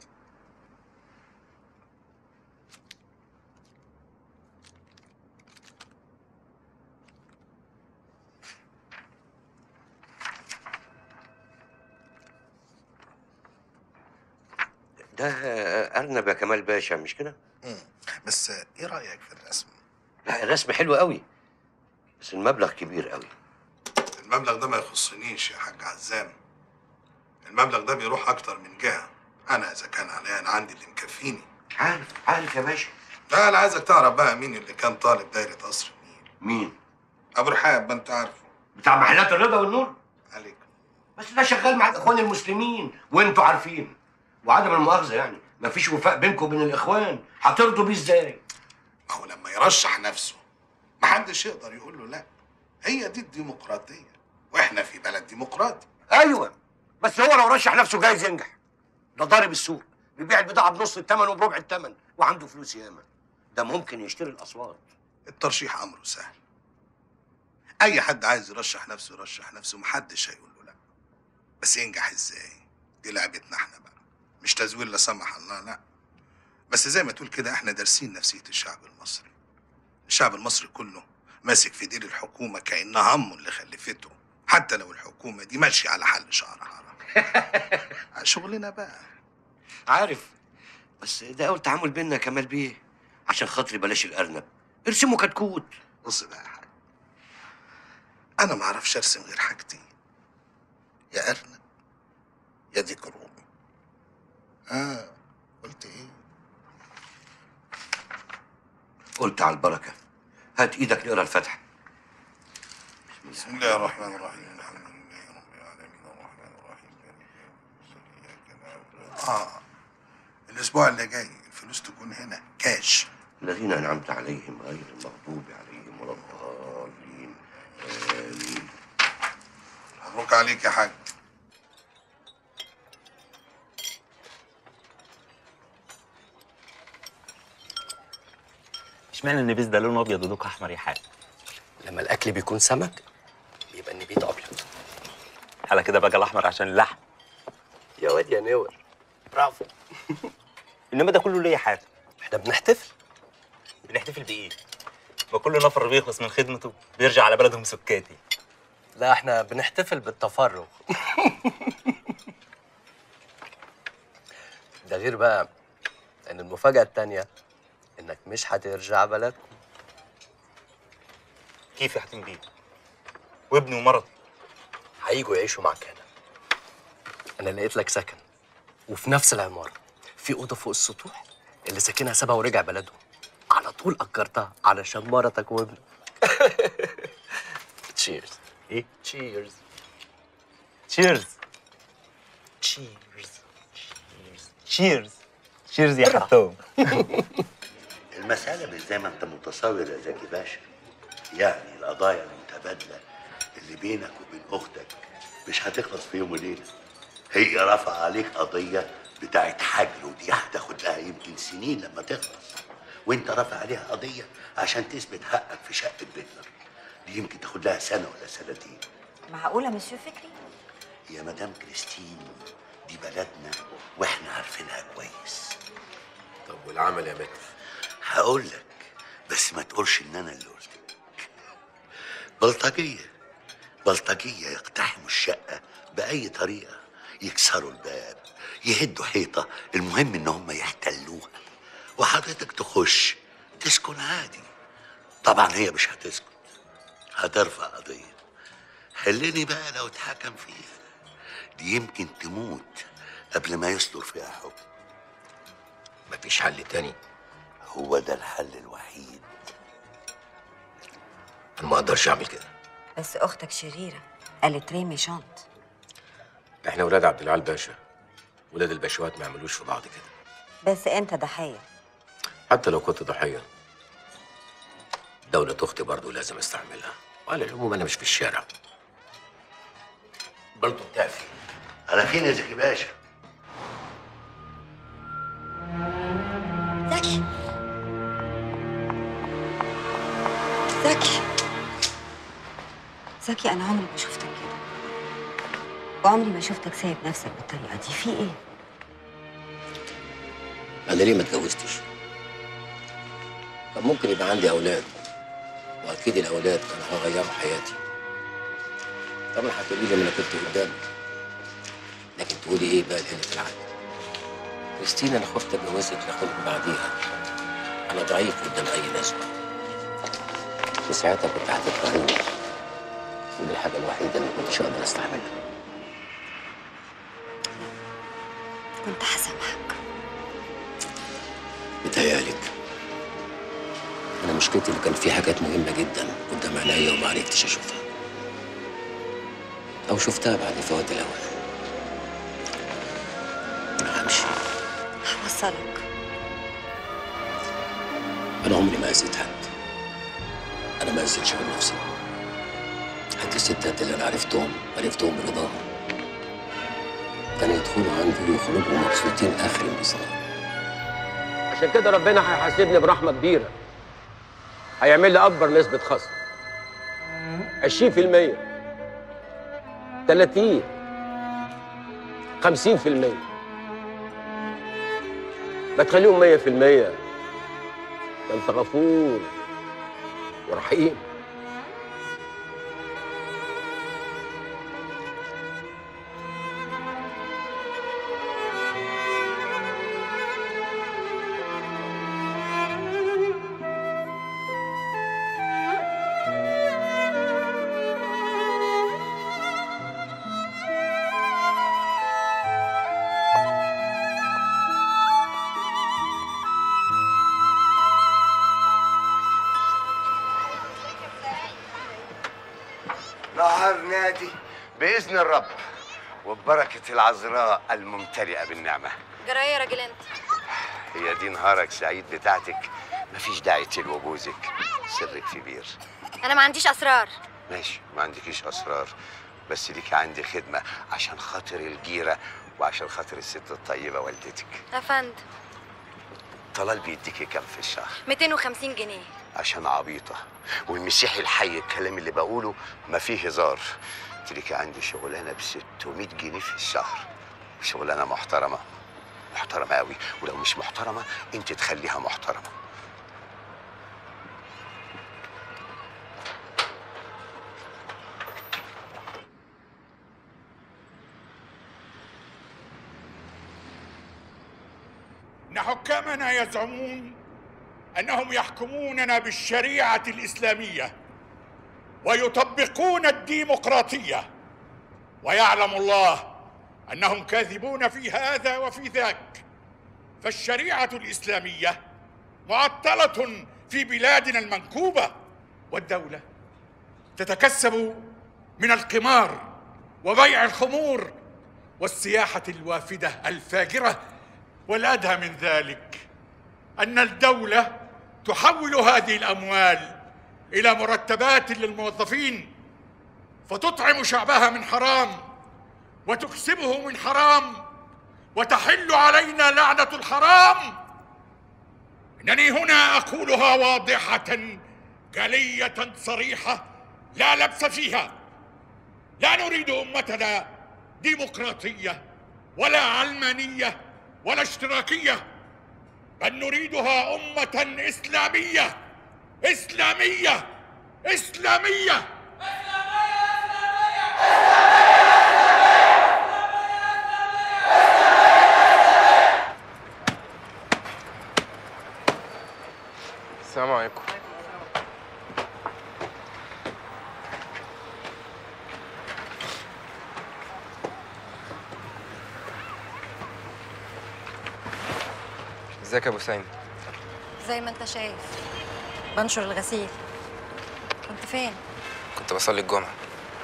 ده ارنب يا كمال باشا مش كده؟ بس ايه رأيك في الرسم؟ لا الرسم حلو قوي بس المبلغ كبير قوي المبلغ ده ما يخصنيش يا حاج عزام المبلغ ده بيروح اكتر من جهة انا اذا كان عليا انا عندي اللي مكفيني عارف عارف يا باشا لا انا عايزك تعرف بقى مين اللي كان طالب دايرة قصر النيل مين؟ ابو رحاب ما انت عارفه بتاع محلات الرضا والنور عليك بس ده شغال مع الاخوان المسلمين وانتوا عارفين وعدم المؤاخذه يعني مفيش وفاء بينكم وبين الاخوان هترضوا بيه ازاي؟ ما هو لما يرشح نفسه محدش يقدر يقول له لا هي دي الديمقراطية واحنا في بلد ديمقراطي ايوه بس هو لو رشح نفسه جايز ينجح ده ضارب السوق بيبيع البضاعه بنص الثمن وبربع الثمن وعنده فلوس ياما ده ممكن يشتري الاصوات الترشيح امره سهل اي حد عايز يرشح نفسه يرشح نفسه محدش هيقول له لا بس ينجح ازاي دي لعبتنا احنا بقى مش تزوير لا سمح الله لا بس زي ما تقول كده احنا دارسين نفسية الشعب المصري الشعب المصري كله ماسك في دير الحكومة كأنها همه اللي خلفته حتى لو الحكومة دي ماشية على حل شعر حرام شغلنا بقى عارف بس ده اول تعامل بينا يا كمال بيه عشان خاطري بلاش الارنب ارسموا كتكوت بص بقى يا حاج انا ما اعرفش ارسم غير حاجتين يا ارنب يا ديك رومي اه قلت ايه قلت على البركه هات ايدك نقرا الفاتحه بسم الله الرحمن الرحيم الحمد لله رب العالمين الرحمن الرحيم اه الاسبوع اللي جاي الفلوس تكون هنا كاش الذين انعمت عليهم غير المغضوب عليهم ولا الضالين امين مبروك عليك يا حاج اشمعنى النبيذ ده لونه ابيض ودوك احمر يا حاج لما الاكل بيكون سمك بيبقى النبيذ ابيض على كده بقى الاحمر عشان اللحم يا واد يا نور برافو انما ده كله ليه يا حاج احنا بنحتفل بنحتفل بايه ما كل نفر بيخلص من خدمته بيرجع على بلدهم سكاتي لا احنا بنحتفل بالتفرغ ده غير بقى ان المفاجأة التانية انك مش هترجع بلدكم كيف يا حاتم بيه وابني ومرضي هيجوا يعيشوا معاك هنا انا لقيت لك سكن وفي نفس العمارة في أوضة فوق السطوح اللي ساكنها سابها ورجع بلده على طول أجرتها علشان مرتك وابنك تشيرز ايه تشيرز تشيرز تشيرز تشيرز تشيرز يا حتوم المسألة مش زي ما انت متصور يا زكي باشا يعني القضايا المتبادلة اللي بينك وبين أختك مش هتخلص في يوم وليلة هي رفع عليك قضية بتاعت حجر ودي هتاخد لها يمكن سنين لما تخلص وانت رافع عليها قضية عشان تثبت حقك في شقة بيتنا دي يمكن تاخد لها سنة ولا سنتين معقولة مسيو فكري؟ يا مدام كريستين دي بلدنا واحنا عارفينها كويس طب والعمل يا متر هقول لك بس ما تقولش ان انا اللي قلت لك بلطجيه بلطجيه يقتحموا الشقه باي طريقه يكسروا الباب يهدوا حيطه المهم ان هم يحتلوها وحضرتك تخش تسكن عادي طبعا هي مش هتسكن هترفع قضية حلني بقى لو اتحكم فيها دي يمكن تموت قبل ما يصدر فيها حكم مفيش حل تاني هو ده الحل الوحيد انا ما اقدرش اعمل كده بس اختك شريره قالت ريمي شنط احنا ولاد عبد العال باشا ولاد الباشوات ما يعملوش في بعض كده بس انت ضحيه حتى لو كنت ضحيه دولة اختي برضه لازم استعملها وعلى العموم انا مش في الشارع برضه بتعفي على فين يا زكي باشا زكي زكي زكي انا عمري ما شفتك كده وعمري ما شفتك سايب نفسك بالطريقه دي في ايه انا ليه ما اتجوزتش كان ممكن يبقى عندي اولاد واكيد الاولاد كانوا هيغيروا حياتي طبعا هتقولي لي ما انا كنت قدامك لكن تقولي ايه بقى لقله العقل كريستينا انا خفت اتجوزك لاخدك بعديها انا ضعيف قدام اي نسوه وساعتها كنت هتكرهيني ودي الحاجه الوحيده اللي ما كنتش اقدر استحملها كنت هسامحك بتهيألك أنا مشكلتي اللي كان في حاجات مهمة جدا قدام عينيا وما عرفتش أشوفها أو شفتها بعد فوات الأوان أنا همشي هوصلك أنا عمري ما أذيت حد أنا ما أذيتش غير نفسي حتى الستات اللي أنا عرفتهم عرفتهم برضاهم كانوا يدخلوا عندي ويخرجوا مبسوطين آخر انبساط عشان كده ربنا هيحاسبني برحمه كبيره هيعمل لي اكبر نسبه خصم 20% 30 50% ما تخليهم 100% ده انت غفور ورحيم نهار نادي بإذن الرب وببركة العذراء الممتلئة بالنعمة جرايه يا راجل انت هي دي نهارك سعيد بتاعتك مفيش داعي تلو بوزك سرك في بير انا ما عنديش اسرار ماشي ما عندكيش أسرار بس ليكي عندي خدمة عشان خاطر الجيرة وعشان خاطر الست الطيبة والدتك يا فندم طلال بيديكي كام في الشهر 250 جنيه عشان عبيطة والمسيحي الحي الكلام اللي بقوله ما فيه هزار تليكي عندي شغلانة ب 600 جنيه في الشهر شغلانة محترمة محترمة قوي ولو مش محترمة انت تخليها محترمة إن حكامنا يزعمون أنهم يحكموننا بالشريعة الإسلامية ويطبقون الديمقراطية ويعلم الله أنهم كاذبون في هذا وفي ذاك فالشريعة الإسلامية معطلة في بلادنا المنكوبة والدولة تتكسب من القمار وبيع الخمور والسياحة الوافدة الفاجرة والأدهى من ذلك أن الدولة تحول هذه الأموال إلى مرتبات للموظفين فتطعم شعبها من حرام وتكسبه من حرام وتحل علينا لعنة الحرام إنني هنا أقولها واضحة جلية صريحة لا لبس فيها لا نريد أمتنا ديمقراطية ولا علمانية ولا اشتراكية بل نريدها أمة إسلامية إسلامية إسلامية السلام عليكم ازيك يا ابو سامي زي ما انت شايف بنشر الغسيل كنت فين كنت بصلي الجمعه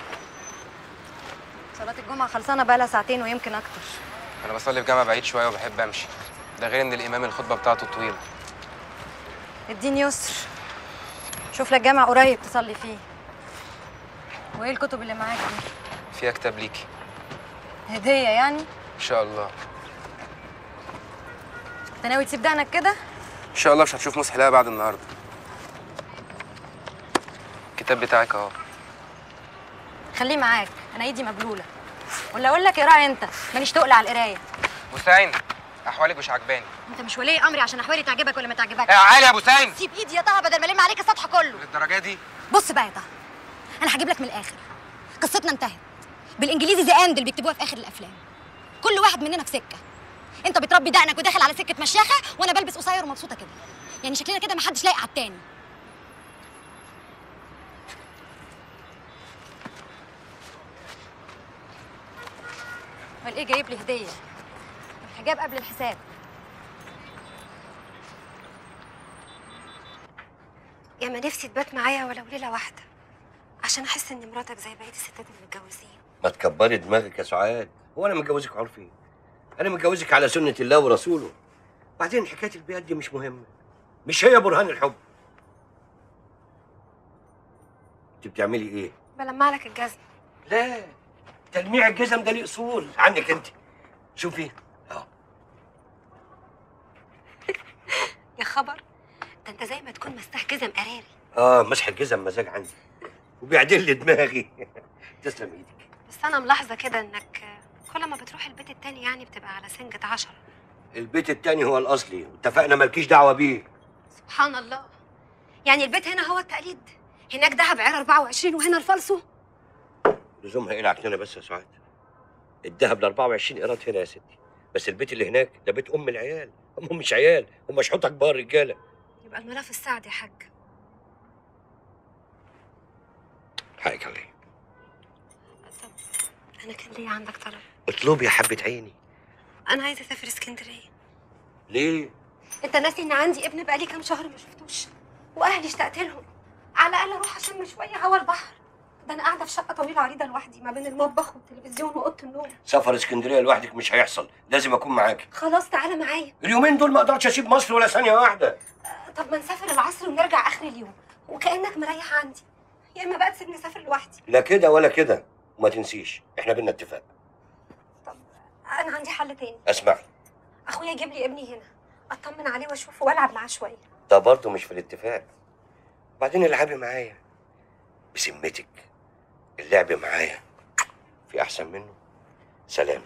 صلاة الجمعة خلصانة بقالها ساعتين ويمكن أكتر انا بصلي في جامع بعيد شويه وبحب امشي ده غير ان الامام الخطبه بتاعته طويله اديني يسر شوف لك جامع قريب تصلي فيه وايه الكتب اللي معاك دي فيها كتاب ليكي هدية يعني ان شاء الله انت ناوي تسيب دقنك كده ان شاء الله مش هتشوف مسحلاء بعد النهارده الكتاب بتاعك اهو خليه معاك انا ايدي مبلولة ولا اقول لك اقرا انت ماليش تقل على القراية ابو سعيد احوالك مش عجباني انت مش ولي امري عشان احوالي تعجبك ولا ما تعجبكش يا علي يا أبو سعيد. سيب ايدي يا طه بدل ما الم عليك السطح كله للدرجه دي بص بقى يا طه انا هجيب لك من الاخر قصتنا انتهت بالانجليزي ذا اند اللي بيكتبوها في اخر الافلام كل واحد مننا في سكه انت بتربي دقنك وداخل على سكه مشاخه وانا بلبس قصير ومبسوطه كده يعني شكلنا كده محدش لايق على التاني امال ايه جايب لي هديه الحجاب قبل الحساب يا ما نفسي تبات معايا ولو ليله واحده عشان احس ان مراتك زي بقيه الستات المتجوزين ما تكبري دماغك يا سعاد هو انا متجوزك عرفي انا متجوزك على سنه الله ورسوله بعدين حكايه البيئات دي مش مهمه مش هي برهان الحب انت بتعملي ايه بلمع لك الجزم لا تلميع الجزم ده ليه اصول عنك انت شوفي يا خبر ده انت زي ما تكون مساح جزم قراري اه مسح الجزم مزاج عندي وبيعدل لي دماغي تسلم ايدك بس انا ملاحظه كده انك كل ما بتروح البيت التاني يعني بتبقى على سنجة عشرة البيت التاني هو الاصلي واتفقنا مالكيش دعوه بيه سبحان الله يعني البيت هنا هو التقليد هناك دهب عيار 24 وهنا الفالصو لزومها ايه العكنانه بس يا سعاد الذهب ل 24 قيراط هنا يا ستي بس البيت اللي هناك ده بيت ام العيال هم مش عيال هم شحوطه كبار رجاله يبقى الملاف السعد يا حاج حقك عليا انا كان ليا عندك طلب اطلبي يا حبه عيني انا عايزه اسافر اسكندريه ليه انت ناسي ان عندي ابن بقالي كام شهر ما شفتوش واهلي اشتقت لهم على الاقل اروح اشم شويه هوا البحر ده انا قاعده في شقه طويله عريضه لوحدي ما بين المطبخ والتلفزيون واوضه النوم سفر اسكندريه لوحدك مش هيحصل لازم اكون معاكي خلاص تعالى معايا اليومين دول ما اقدرش اسيب مصر ولا ثانيه واحده طب ما نسافر العصر ونرجع اخر اليوم وكانك مريح عندي يا اما بقى تسيبني اسافر لوحدي لا كده ولا كده وما تنسيش احنا بينا اتفاق انا عندي حل تاني اسمعي اخويا يجيب لي ابني هنا اطمن عليه واشوفه والعب معاه شويه ده برضه مش في الاتفاق بعدين العبي معايا بذمتك اللعب معايا في احسن منه سلام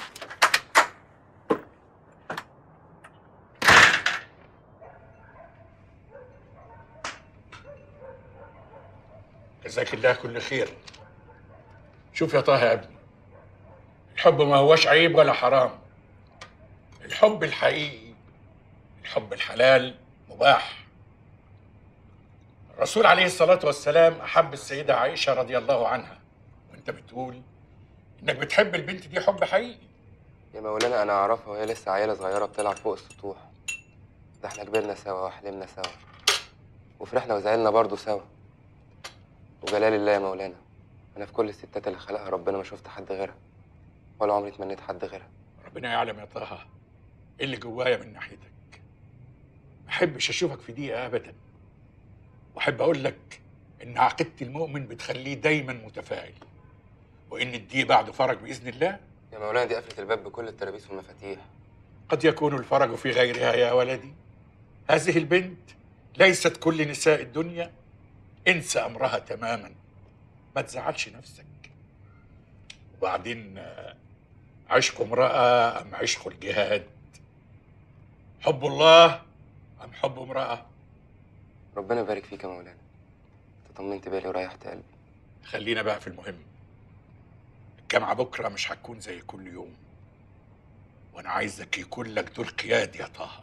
جزاك الله كل خير شوف يا طه يا ابني الحب ما هوش عيب ولا حرام الحب الحقيقي الحب الحلال مباح الرسول عليه الصلاة والسلام أحب السيدة عائشة رضي الله عنها وأنت بتقول إنك بتحب البنت دي حب حقيقي يا مولانا انا اعرفها وهي لسه عيله صغيره بتلعب فوق السطوح ده احنا كبرنا سوا وحلمنا سوا وفرحنا وزعلنا برضه سوا وجلال الله يا مولانا انا في كل الستات اللي خلقها ربنا ما شفت حد غيرها ولا عمري اتمنيت حد غيرها ربنا يعلم يا طه إيه اللي جوايا من ناحيتك ما أحبش أشوفك في دقيقة أبدا وأحب أقول لك إن عقيدة المؤمن بتخليه دايما متفائل وإن الدي بعد فرج بإذن الله يا مولانا دي قفلة الباب بكل الترابيس والمفاتيح قد يكون الفرج في غيرها يا ولدي هذه البنت ليست كل نساء الدنيا انسى امرها تماما ما تزعلش نفسك وبعدين آه، عشق امرأة أم عشق الجهاد حب الله أم حب امرأة ربنا يبارك فيك يا مولانا انت طمنت بالي وريحت قلبي خلينا بقى في المهم الجامعة بكرة مش هتكون زي كل يوم وأنا عايزك يكون لك دور قيادي يا طه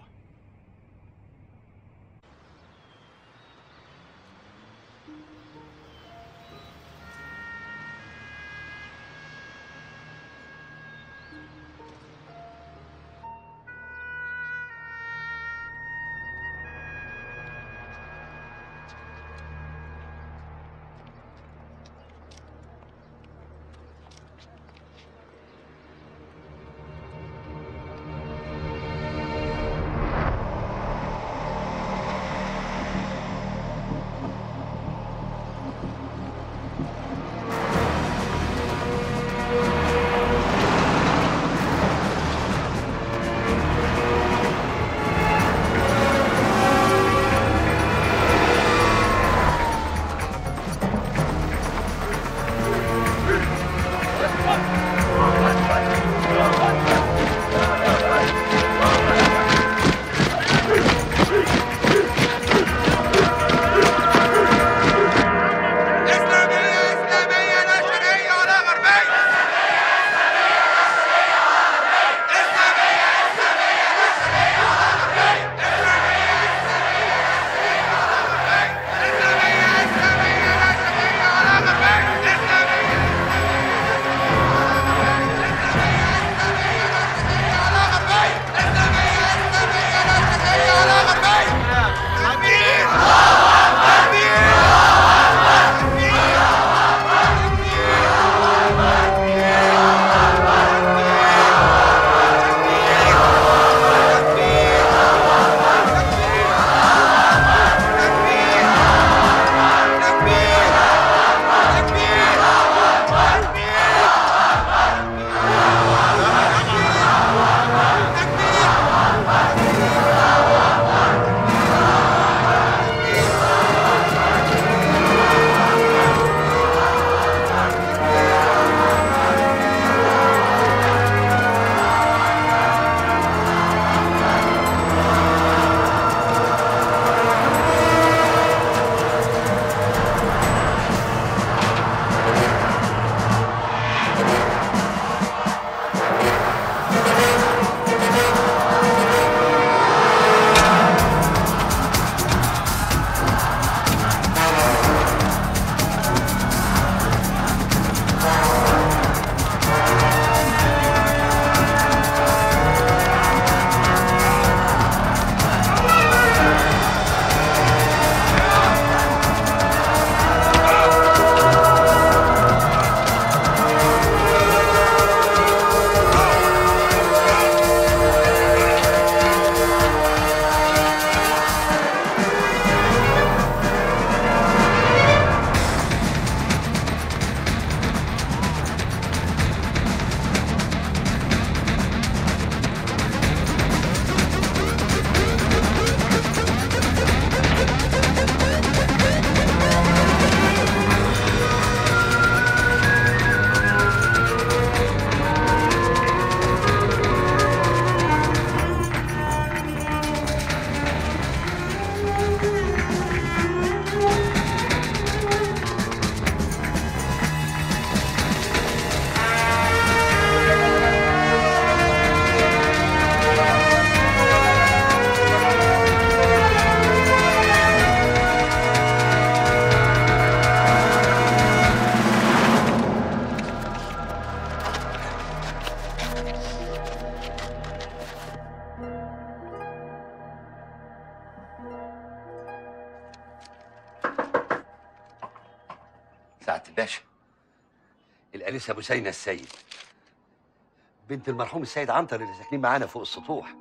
سعادة الباشا الأنسة بثينة السيد بنت المرحوم السيد عنتر اللي ساكنين معانا فوق السطوح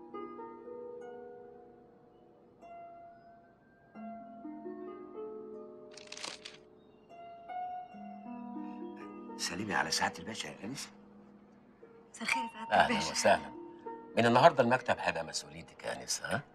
سلمي على سعادة الباشا يا أنسة مساء الخير يا سعادة أهلا الباشا وسهلا من النهارده المكتب هيبقى مسؤوليتك يا أنسة ها؟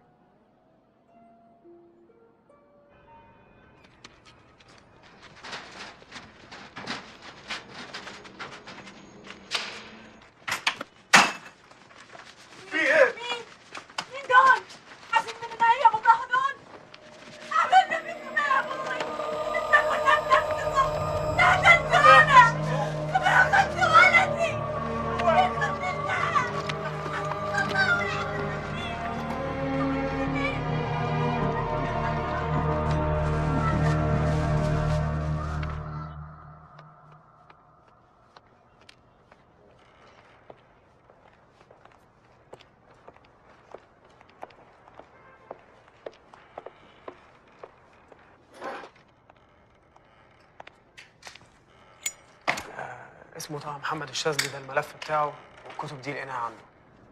في ايه؟ مين دول؟ حاسين مننا هي بكره دول؟ عملنا منكم ايه يا ابوي؟ انت كنا بنفسكم لا تنسونا كما اخذتوا ولدي يخرب بالله اسمه طه محمد الشاذلي ده الملف بتاعه والكتب دي لقيناها عنده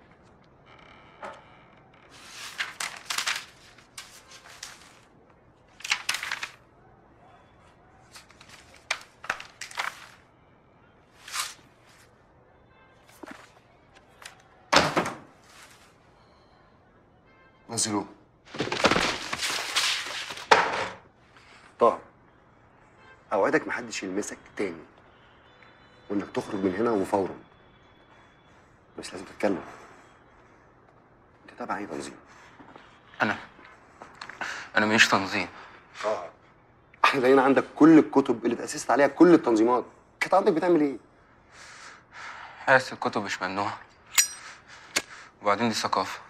نزلوه طه اوعدك محدش يلمسك تاني وانك تخرج من هنا وفورا بس لازم تتكلم انت تابع اي تنظيم انا انا مش تنظيم اه احنا لقينا عندك كل الكتب اللي تاسست عليها كل التنظيمات كانت عندك بتعمل ايه حاسس الكتب مش ممنوعة وبعدين دي ثقافة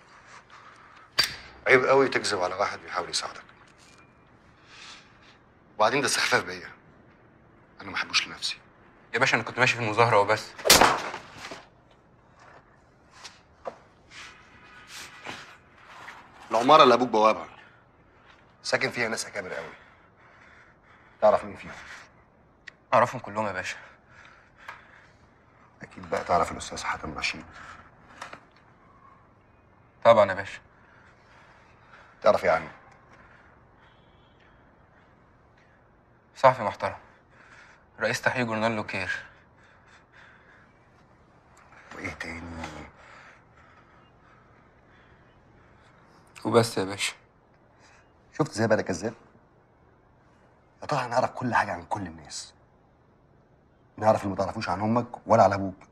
عيب قوي تكذب على واحد بيحاول يساعدك وبعدين ده استخفاف بيا انا ما احبوش لنفسي يا باشا انا كنت ماشي في المظاهرة وبس العماره اللي ابوك بوابها ساكن فيها ناس اكابر قوي تعرف مين فيهم اعرفهم كلهم يا باشا اكيد بقى تعرف الاستاذ حاتم رشيد طبعا يا باشا تعرف ايه عنه صحفي محترم رئيس تحرير جورنال لوكير وايه تاني وبس يا باشا شفت ازاي بقى ده كذاب يا ترى هنعرف كل حاجه عن كل الناس نعرف اللي ما تعرفوش عن امك ولا على ابوك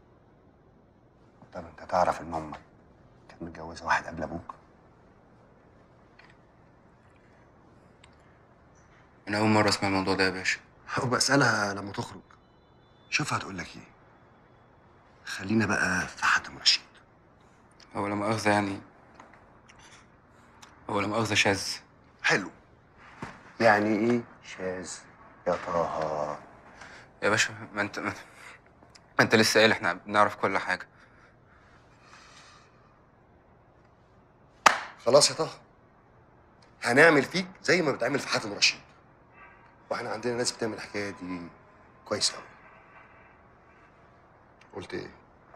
طب انت تعرف ان امك كانت متجوزه واحد قبل ابوك انا اول مرة اسمع الموضوع ده يا باشا وبسألها لما تخرج شوفها هتقول لك ايه خلينا بقى في حاتم رشيد هو لا مؤاخذة يعني هو لا مؤاخذة شاذ حلو يعني ايه شاذ يا طه يا باشا ما انت ما انت لسه قايل احنا بنعرف كل حاجة خلاص يا طه هنعمل فيك زي ما بتعمل في حاتم رشيد واحنا عندنا ناس بتعمل الحكايه دي كويس قوي قلت ايه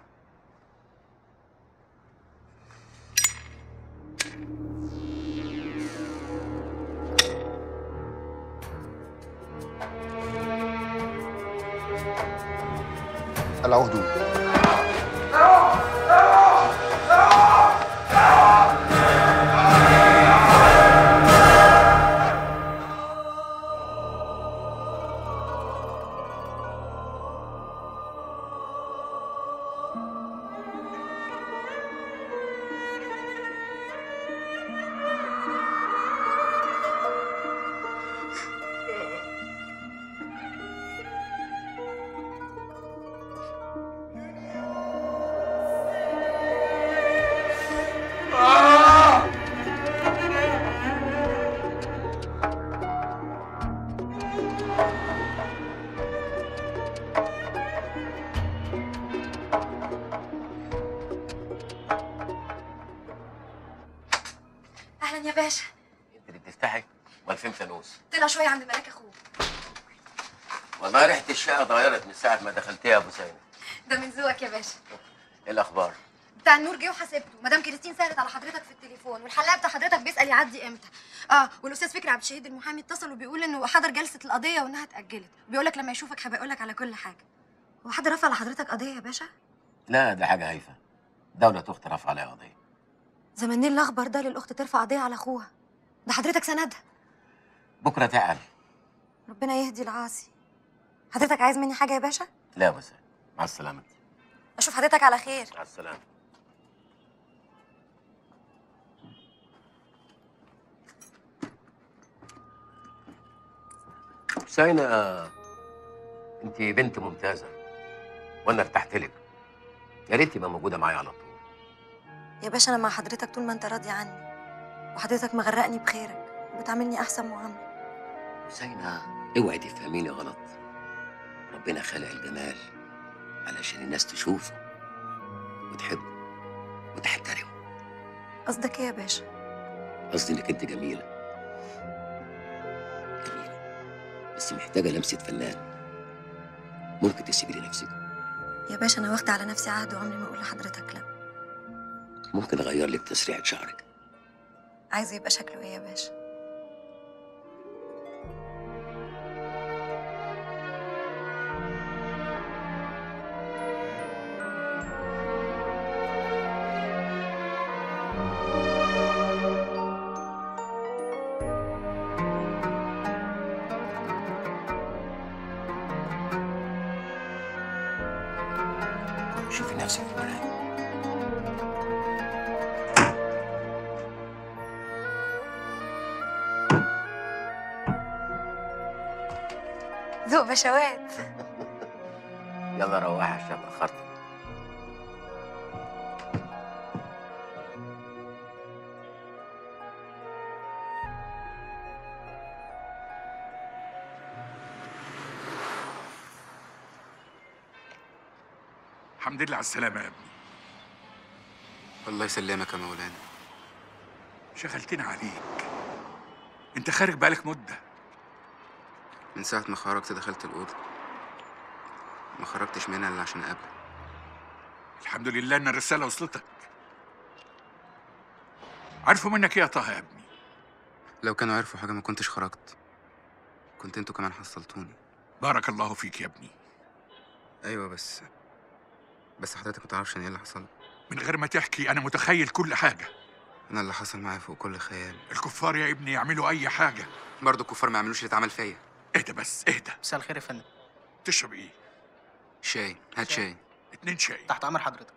العهدون اهلا يا باشا انت اللي بتفتحي امال فين فانوس طلع شويه عند ملاك اخوه والله ريحه الشقه اتغيرت من ساعه ما دخلتيها يا ابو سيد ده من ذوقك يا باشا ايه الاخبار بتاع النور جه وحاسبته مدام كريستين سالت على حضرتك في التليفون والحلاق بتاع حضرتك بيسال يعدي امتى اه والاستاذ فكري عبد الشهيد المحامي اتصل وبيقول انه حضر جلسه القضيه وانها اتاجلت بيقول لك لما يشوفك هيبقى يقول لك على كل حاجه هو حد رفع على حضرتك قضيه يا باشا لا ده حاجه هايفه دوله اختي رفع عليها قضيه زمانين الاخبر ده للاخت ترفع قضيه على اخوها ده حضرتك سندها بكره تعال ربنا يهدي العاصي حضرتك عايز مني حاجه يا باشا لا يا ابو سيد مع السلامه اشوف حضرتك على خير مع السلامه حسينة انت بنت ممتازه وانا ارتحت لك يا ريت تبقى موجوده معايا على طول يا باشا انا مع حضرتك طول ما انت راضي عني وحضرتك مغرقني بخيرك وبتعاملني احسن معامله حسينة اوعي تفهميني غلط ربنا خلق الجمال علشان الناس تشوفه وتحبه وتحترمه قصدك ايه يا باشا قصدي انك انت جميله جميله بس محتاجه لمسه فنان ممكن تسيبي لي نفسك يا باشا انا واخده على نفسي عهد وعمري ما اقول لحضرتك لا ممكن اغير لك تسريحه شعرك عايزه يبقى شكله ايه يا باشا شوفي نفسك في المرايه ذوق بشوات يلا روحي عشان اتاخرت الحمد لله على السلامه يا ابني الله يسلمك يا مولانا شغلتنا عليك انت خارج بقالك مده من ساعة ما خرجت دخلت الأوضة ما خرجتش منها إلا عشان أقابلك الحمد لله ان الرساله وصلتك عارفوا منك ايه يا طه يا ابني لو كانوا عرفوا حاجة ما كنتش خرجت كنت انتوا كمان حصلتوني بارك الله فيك يا ابني أيوة بس بس حضرتك متعرفش أنا إيه اللي حصل من غير ما تحكي انا متخيل كل حاجه أنا اللي حصل معايا فوق كل خيال الكفار يا ابني يعملوا اي حاجه برضه الكفار ما يعملوش اللي اتعمل فيا اهدى بس اهدى مساء الخير يا فندم تشرب ايه شاي هات شاي اتنين شاي تحت امر حضرتك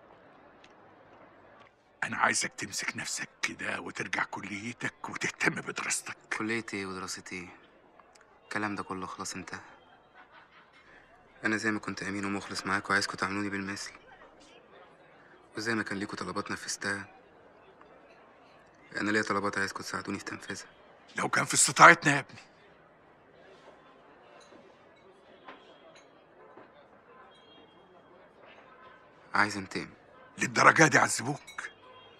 انا عايزك تمسك نفسك كده وترجع كليتك وتهتم بدراستك كليتي ودراستي الكلام ده كله خلاص انتهى انا زي ما كنت امين ومخلص معاكوا عايزكوا تعاملوني بالمثل وزي ما كان ليكوا طلبات نفذتها انا ليا طلبات عايزكوا تساعدوني في تنفيذها لو كان في استطاعتنا يا ابني عايز انتقم للدرجه دي عذبوك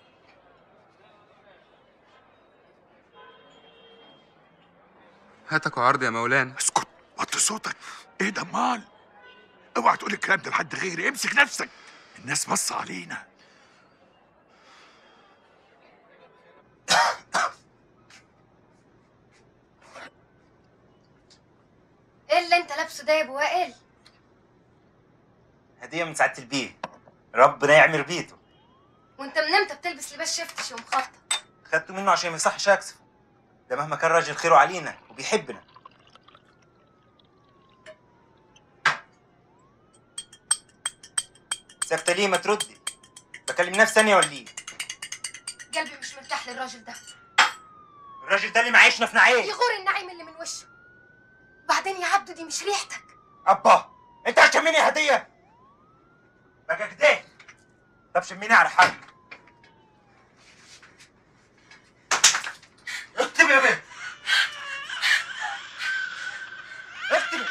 هاتك وعرض يا مولانا اسكت وطي صوتك ايه ده امال اوعى تقول الكلام ده لحد غيري امسك نفسك الناس بص علينا ايه اللي انت لابسه ده يا ابو وائل هديه من سعاده البيه ربنا يعمر بيته وانت من امتى بتلبس لباس شفتش ومخطط خدته منه عشان ما يصحش اكسف ده مهما كان راجل خيره علينا وبيحبنا ساكتة ليه ما تردي بكلم نفسي ثانية ولا ايه؟ قلبي مش مرتاح للراجل ده الراجل ده اللي معيشنا في نعيم يغور النعيم اللي من وشه بعدين يا عبدو دي مش ريحتك ابا انت هتشميني هدية بقى كده طب شميني على حالك اكتب يا بنت اكتب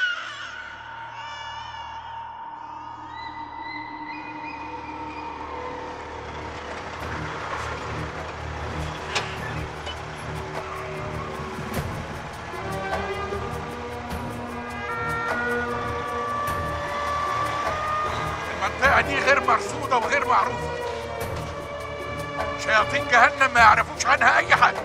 المنطقة دي غير مرصودة وغير معروفة شياطين جهنم ما يعرفوش عنها أي حاجة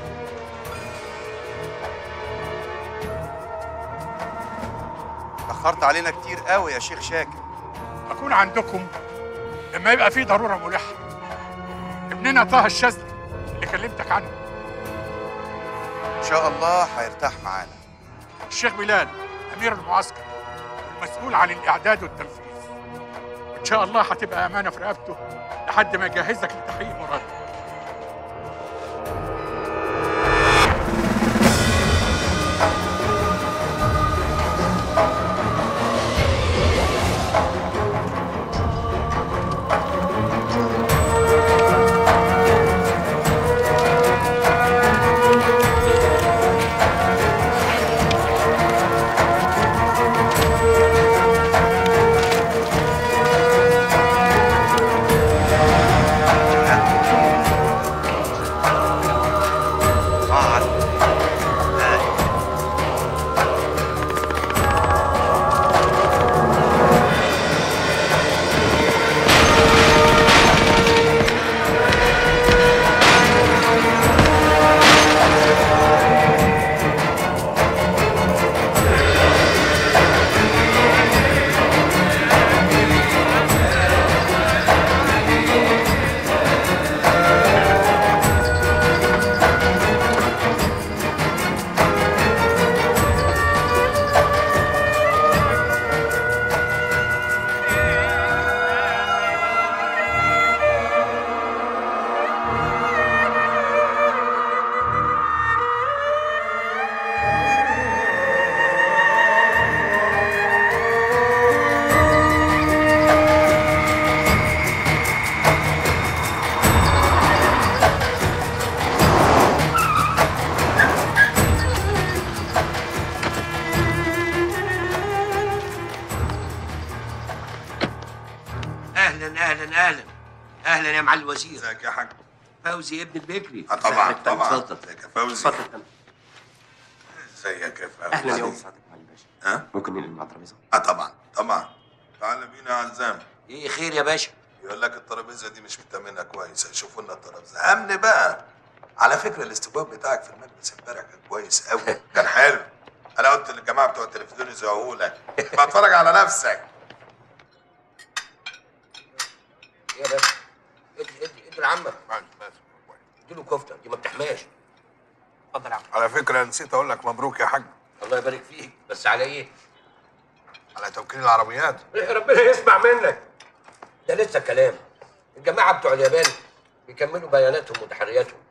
اتأخرت علينا كتير قوي يا شيخ شاكر أكون عندكم لما يبقى في ضرورة ملحة ابننا طه الشاذلي اللي كلمتك عنه إن شاء الله هيرتاح معانا الشيخ بلال أمير المعسكر المسؤول عن الإعداد والتنفيذ إن شاء الله هتبقى أمانة في رقبته لحد ما يجهزك لتحقيق مرادك اهلا اهلا اهلا اهلا يا معالي الوزير ازيك يا حاج فوزي ابن البكري اه طبعا ازيك؟ طبعا اتفضل ازيك يا فوزي اتفضل يا ازيك يا فوزي اهلا يا أم ها ممكن ننقل مع الترابيزه اه طبعا طبعا تعال بينا يا عزام ايه خير يا باشا يقول لك الترابيزه دي مش متأمنة كويس هيشوفوا لنا الترابيزه امن بقى على فكره الاستجواب بتاعك في المجلس امبارح كان كويس قوي كان حلو انا قلت للجماعه بتوع التلفزيون يزوقوا لك بتفرج على نفسك ايه يا باشا ادي ادي ادي لعمك اديله كفته دي ما بتحماش اتفضل يا عم على فكره نسيت اقول لك مبروك يا حاج الله يبارك فيك بس على ايه؟ على توكيل العربيات ربنا يسمع منك ده لسه كلام الجماعه بتوع اليابان بيكملوا بياناتهم وتحرياتهم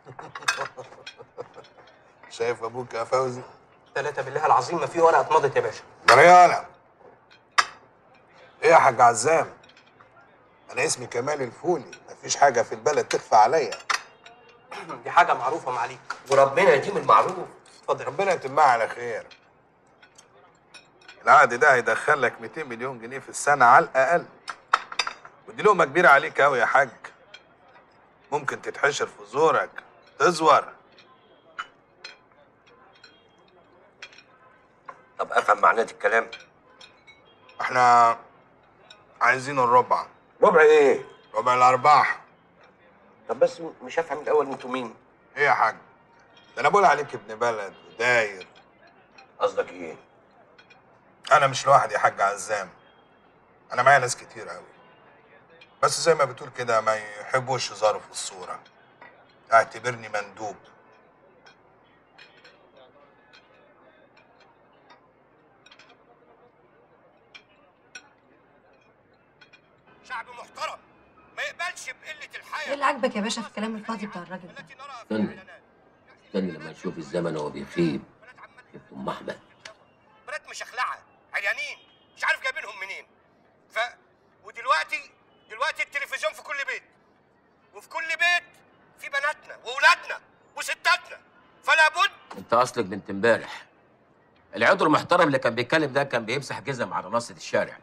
شايف ابوك يا فوزي ثلاثة بالله العظيم ما في ورقة اتمضت يا باشا مريانة ايه يا حاج عزام انا اسمي كمال الفولي مفيش حاجه في البلد تخفى عليا دي حاجة معروفة معاليك وربنا يديم المعروف اتفضل ربنا يتمها على خير العقد ده هيدخل لك 200 مليون جنيه في السنه على الاقل ودي لقمه كبيره عليك قوي يا حاج ممكن تتحشر في زورك تزور طب افهم معنات الكلام احنا عايزين الربع ربع ايه؟ ربع الارباح طب بس مش هفهم الاول انتوا مين؟ ايه يا حاج ده انا بقول عليك ابن بلد وداير قصدك ايه؟ انا مش لوحدي يا حاج عزام انا معايا ناس كتير قوي بس زي ما بتقول كده ما يحبوش يظهروا في الصوره اعتبرني مندوب شعب محترم ما يقبلش بقله الحياه ايه اللي عاجبك يا باشا في الكلام الفاضي بتاع الراجل ده استنى استنى لما نشوف الزمن وهو بيخيب شفت ام احمد بنات مشخلعه عريانين مش عارف جايبينهم منين ف ودلوقتي دلوقتي التلفزيون في كل بيت وفي كل بيت في بناتنا واولادنا وستاتنا فلا بد انت اصلك بنت امبارح العضو المحترم اللي كان بيتكلم ده كان بيمسح جزم على ناصية الشارع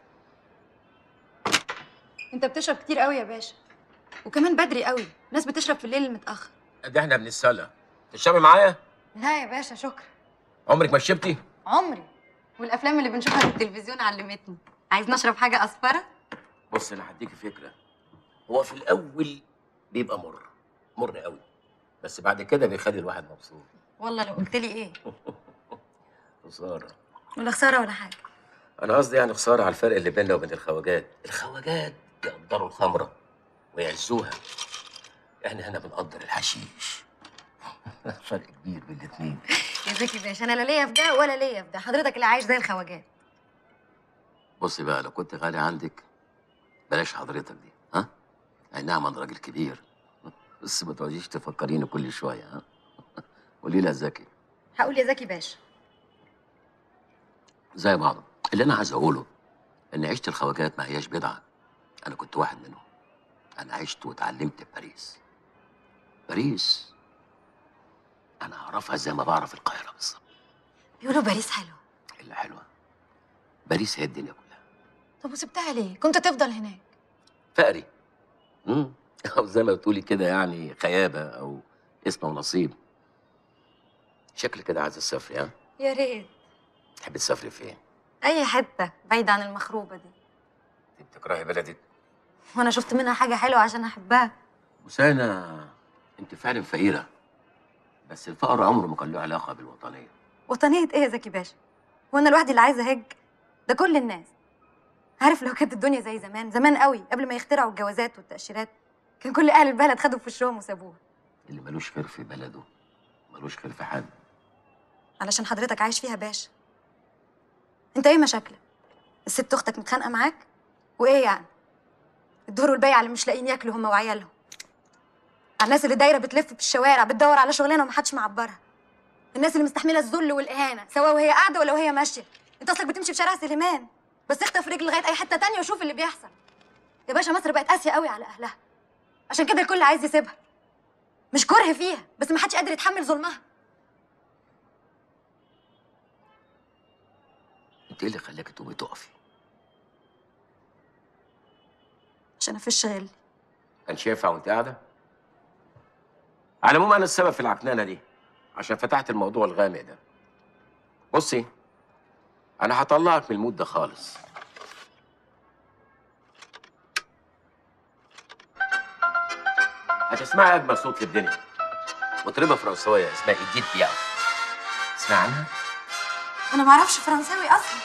انت بتشرب كتير قوي يا باشا وكمان بدري قوي ناس بتشرب في الليل المتاخر ده احنا ابن السلا تشربي معايا لا يا باشا شكرا عمرك ما شربتي عمري والافلام اللي بنشوفها في التلفزيون علمتني عايز نشرب حاجه اصفره بص انا هديكي فكره هو في الاول بيبقى مر مر قوي بس بعد كده بيخلي الواحد مبسوط والله لو قلت لي ايه خساره ولا خساره ولا حاجه انا قصدي يعني خساره على الفرق اللي بيننا وبين الخواجات الخواجات يقدروا الخمره ويعزوها احنا هنا بنقدر الحشيش فرق كبير بين الاتنين يا زكي باشا انا لا ليا في ده ولا ليا في ده حضرتك اللي عايش زي الخواجات بصي بقى لو كنت غالي عندك بلاش حضرتك دي ها اي نعم انا راجل كبير بس ما تقعديش تفكريني كل شويه ها قولي لي يا زكي هقول يا زكي باشا زي بعضه اللي انا عايز اقوله ان عيشه الخواجات ما هياش بدعه انا كنت واحد منهم انا عشت واتعلمت في باريس باريس انا اعرفها زي ما بعرف القاهره بالظبط بيقولوا باريس حلوه الا حلوه باريس هي الدنيا كلها طب وسبتها ليه كنت تفضل هناك فقري امم او زي ما بتقولي كده يعني خيابه او اسم ونصيب شكل كده عايز تسافري ها يا ريت تحبي تسافري فين اي حته بعيد عن المخروبه دي تكرهي بلدك وانا شفت منها حاجه حلوه عشان احبها وسانا انت فعلا فقيره بس الفقر عمره ما كان له علاقه بالوطنيه وطنيه ايه يا زكي باشا وانا لوحدي اللي عايزه اهج ده كل الناس عارف لو كانت الدنيا زي زمان زمان قوي قبل ما يخترعوا الجوازات والتاشيرات كان كل اهل البلد خدوا في وشهم وسابوها اللي ملوش خير في بلده ملوش خير في حد علشان حضرتك عايش فيها باشا انت ايه مشاكلك الست اختك متخانقه معاك وايه يعني الدور والبيع اللي مش لاقيين ياكلوا هم وعيالهم على الناس اللي دايره بتلف في الشوارع بتدور على شغلانه ومحدش معبرها الناس اللي مستحمله الذل والاهانه سواء وهي قاعده ولا وهي ماشيه انت اصلك بتمشي في شارع سليمان بس اخطف رجل لغايه اي حته تانية وشوف اللي بيحصل يا باشا مصر بقت قاسيه قوي على اهلها عشان كده الكل عايز يسيبها مش كره فيها بس محدش قادر يتحمل ظلمها انت ايه اللي خلاكي تقومي تقفي عشان افش غلي كان ينفع وانت قاعده على العموم انا السبب في العكنانه دي عشان فتحت الموضوع الغامق ده بصي انا هطلعك من المود ده خالص هتسمعي اجمل صوت في الدنيا مطربه فرنسويه اسمها ايديت بياف تسمع عنها انا ما اعرفش فرنساوي اصلا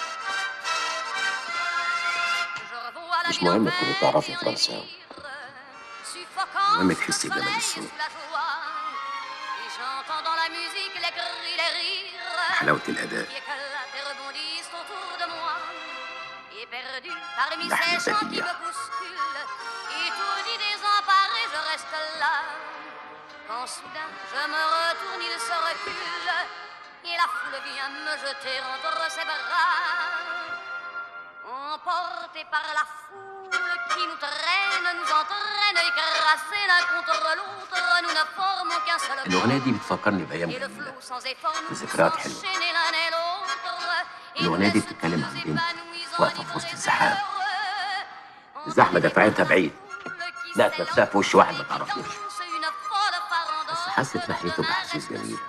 مش مهم تكوني تعرفي فرنساوي المهم تحسي بجمال الصوت J'entends dans la musique les cris, les rires حلاوه الاداء qui éclatent et rebondissent autour de moi. Et perdu parmi La ces chants qui Italia. me bousculent, étourdi, désemparé, je reste là. Quand soudain je me retourne, il se recule, et la foule vient me jeter entre ses bras. Emporté par la foule qui nous traîne, nous entraîne, écrasés l'un contre l'autre, nous ne formons qu'un seul الاغنيه دي بتفكرني بايام et le جميله flot sans effort nous وذكريات pousse حلوه enchaîner l'un et l'autre. Et الاغنيه دي بتتكلم عن بنت واقفه في وسط الزحام الزحمه دفعتها بعيد لقت نفسها في وش واحد ما تعرفوش بس حست ناحيته باحاسيس جميله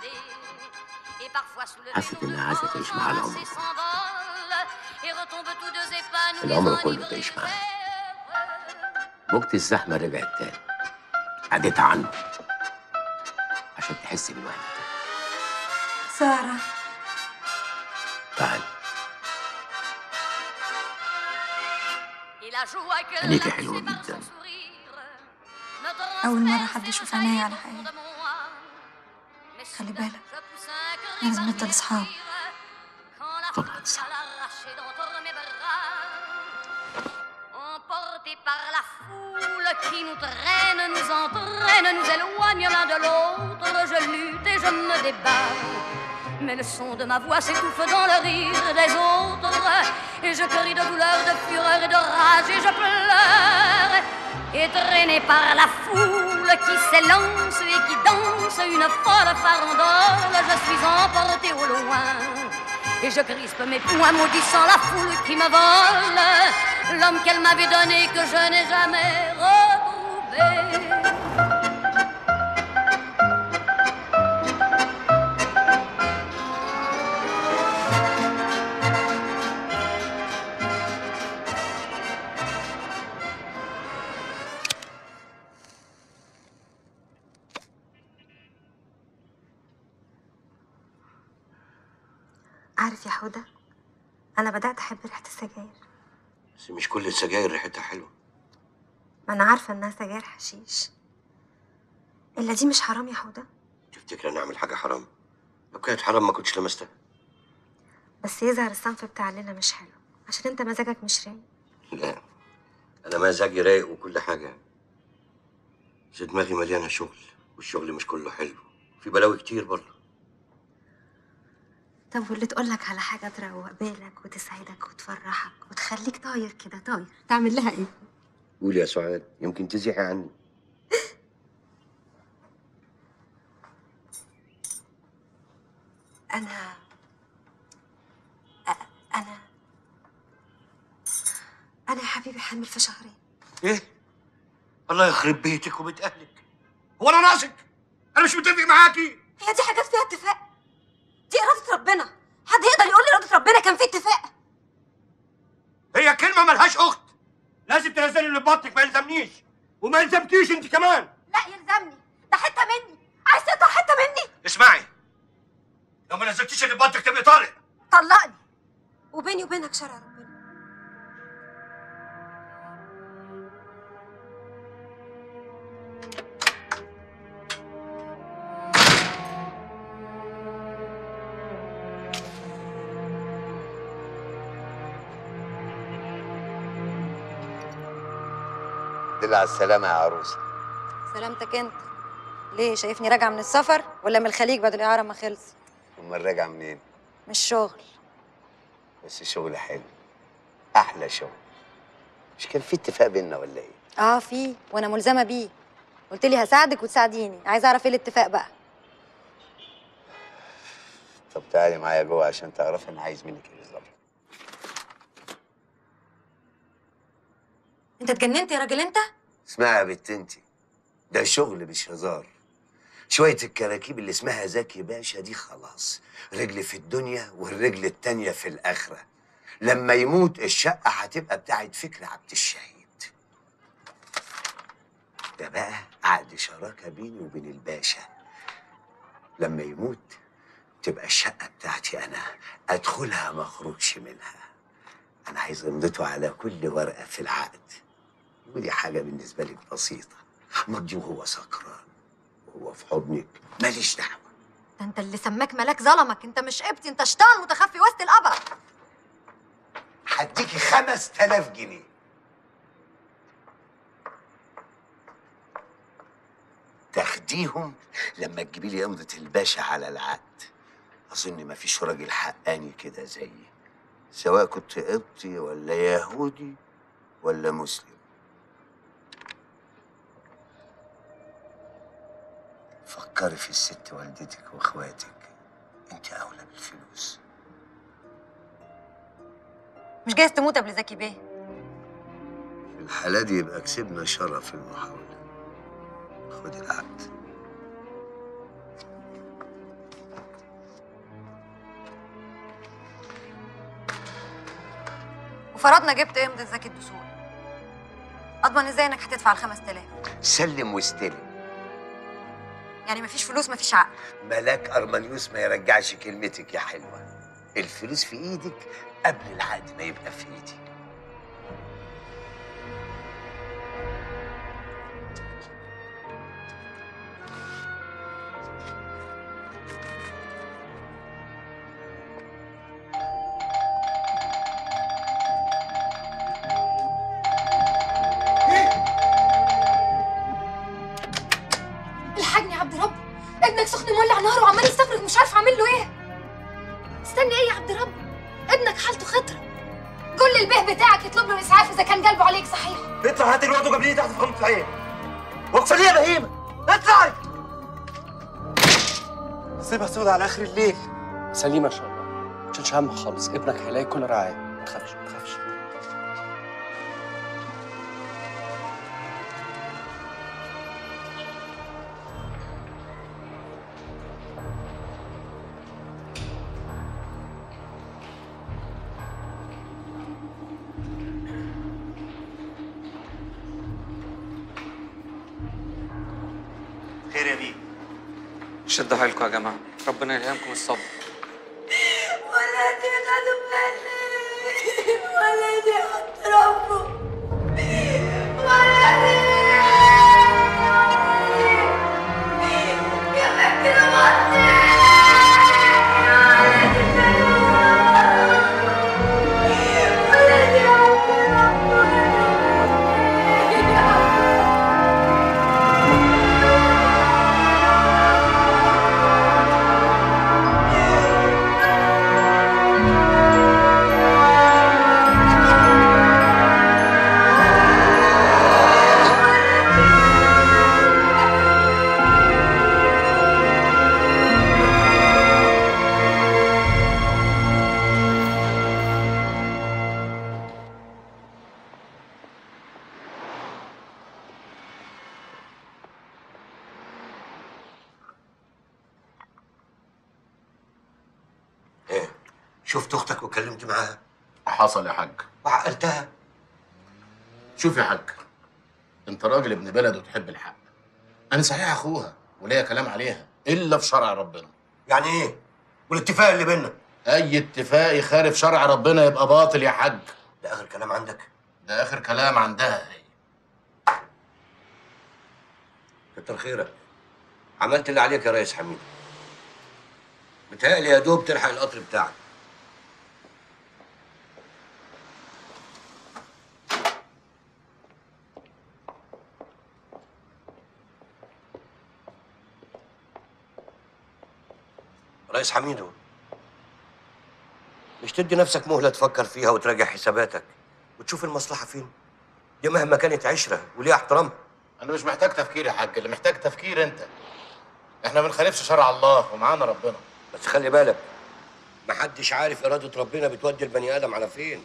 حست انها عايزه تعيش معاه العمر كله. et retombe tous deux épanouis العمر كله تعيش معاه وقت الزحمه رجعت تاني عدت عنه عشان تحس بالوحده ساره تعالي Et la joie que عينيكي حلوه جدا اول مره حد يشوف عينيا على حقيقة خلي بالك لازم نفضل اصحاب طبعا صح Emportés par la foule qui nous traîne, nous entraîne, nous éloigne l'un de l'autre. Je lutte et je me débat. Mais le son de ma voix s'étouffe dans le rire des autres. Et je crie de douleur, de fureur et de rage et je pleure. Et traîné par la foule qui s'élance et qui danse une folle farandole, je suis emporté au loin. Et je crispe mes poings maudissant la foule qui me vole L'homme qu'elle m'avait donné que je n'ai jamais retrouvé عارف يا حودة أنا بدأت أحب ريحة السجاير بس مش كل السجاير ريحتها حلوه ما أنا عارفة إنها سجاير حشيش إلا دي مش حرام يا حودة تفتكر انا اعمل حاجه حرام لو كانت حرام ما كنتش لمستها بس يظهر الصنف بتاع ليلى مش حلو عشان أنت مزاجك مش رايق لا انا مزاجي رايق وكل حاجه بس دماغي مليانه شغل والشغل مش كله حلو في بلاوي كتير برضه طب واللي تقولك على حاجة تروق بالك وتسعدك وتفرحك وتخليك طاير كده طاير تعمل لها إيه؟ قول يا سعاد يمكن تزيحي عني أنا أ- أنا أنا يا حبيبي حامل في شهرين ايه الله يخرب بيتك وبيت اهلك هو انا ناقصك انا مش متفق معاكي هي دي حاجات فيها اتفاق دي إرادة ربنا حد يقدر يقول لي إرادة ربنا كان في اتفاق هي كلمه ملهاش اخت لازم تنزلي اللي في بطنك ما يلزمنيش وما يلزمكيش انت كمان لا يلزمني ده حتة مني عايز تقطع حتة مني اسمعي لو ما نزلتيش اللي في بطنك تبقي طالق طلقني وبيني وبينك شرع ربنا دل على السلامة يا عروسة سلامتك انت ليه شايفني راجعه من السفر ولا من الخليج بعد الاعاره ما خلص أمال راجعة منين؟ من الشغل بس شغل حلو أحلى شغل مش كان في اتفاق بينا ولا إيه؟ اه في وانا ملزمه بيه قلت لي هساعدك وتساعديني عايزه اعرف ايه الاتفاق بقى طب تعالي معايا جوه عشان تعرفي أنا عايز منك إيه بالظبط انت اتجننت يا راجل انت اسمعي يا بت انتي ده شغل مش هزار شوية الكراكيب اللي اسمها زكي باشا دي خلاص رجل في الدنيا والرجل التانية في الآخرة لما يموت الشقة هتبقى بتاعت فكرة عبد الشهيد ده بقى عقد شراكة بيني وبين الباشا لما يموت تبقى الشقة بتاعتي أنا أدخلها ما أخرجش منها أنا عايز أمضته على كل ورقة في العقد ودي حاجة بالنسبة لك بسيطة مضي وهو سكران وهو في حضنك ماليش دعوة ده انت اللي سماك ملاك ظلمك انت مش قبطي انت شيطان متخفي وسط القبر هديكي خمس تلاف جنيه تاخديهم لما تجيبي لي يمضة الباشا على العقد أظن مفيش راجل حقاني كده زيي سواء كنت قبطي ولا يهودي ولا مسلم فكري في الست والدتك واخواتك انت اولى بالفلوس مش جايز تموت قبل زكي بيه في الحالة دي يبقى كسبنا شرف المحاولة خد العقد وفرضنا جبت امضى زكي الدسوق اضمن ازاي انك هتدفع ال 5000 سلم واستلم يعني مفيش فلوس مفيش عقد ملاك أرمانيوس ما يرجعش كلمتك يا حلوة الفلوس في ايدك قبل العقد ما يبقى في ايدي الحقني يا عبد رب ابنك سخن مولع نار وعمال يستفرغ مش عارف اعمل له ايه استني ايه يا عبد رب ابنك حالته خطره قول للبيه بتاعك يطلب له الاسعاف اذا كان قلبه عليك صحيح اطلع هات الواد وجاب لي تحت في غمضة العين واقفة ليه يا بهيمة اطلعي سيبها سودة على اخر الليل سليمه ان شاء الله ما تشيلش هم خالص ابنك هيلاقي كل رعايه ما تخافش ما تخافش خير يا بيه شدوا حيلكم يا جماعة ربنا يلهمكم الصبر ولادي ربه ايه شفت اختك وكلمت معاها حصل يا حاج وعقلتها شوف يا حاج انت راجل ابن بلد وتحب الحق انا صحيح اخوها وليا كلام عليها الا في شرع ربنا يعني ايه والاتفاق اللي بينا اي اتفاق يخالف شرع ربنا يبقى باطل يا حاج ده اخر كلام عندك ده اخر كلام عندها هي كتر خيرك عملت اللي عليك يا ريس حميد متهيألي يا دوب تلحق القطر بتاعك ريس حميدو مش تدي نفسك مهلة تفكر فيها وتراجع حساباتك وتشوف المصلحة فين دي مهما كانت عشرة وليها احترامها انا مش محتاج تفكير يا حاج اللي محتاج تفكير انت احنا ما بنخالفش شرع الله ومعانا ربنا بس خلي بالك محدش عارف إرادة ربنا بتودي البني آدم على فين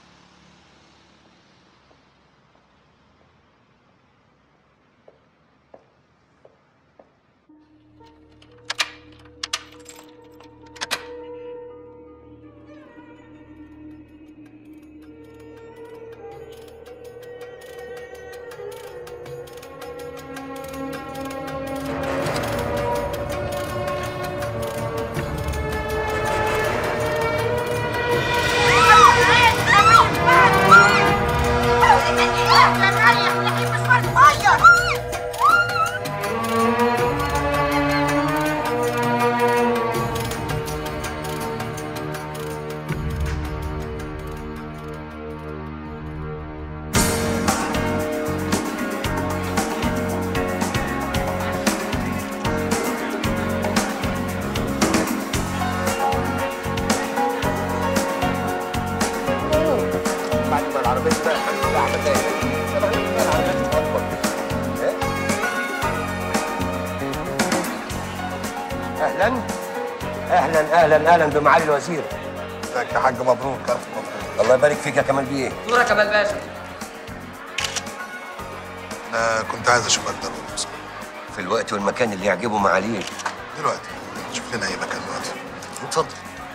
بعد ما العربيه بقى حلوه عملتها اهلا اهلا اهلا اهلا بمعالي الوزير ازيك يا حاج مبروك الف مبروك الله يبارك فيك يا كمال بيه دورك يا كمال باشا انا كنت عايز اشوفك ضروري بصراحه في الوقت والمكان اللي يعجبه معاليه دلوقتي شوف لنا اي مكان دلوقتي اتفضل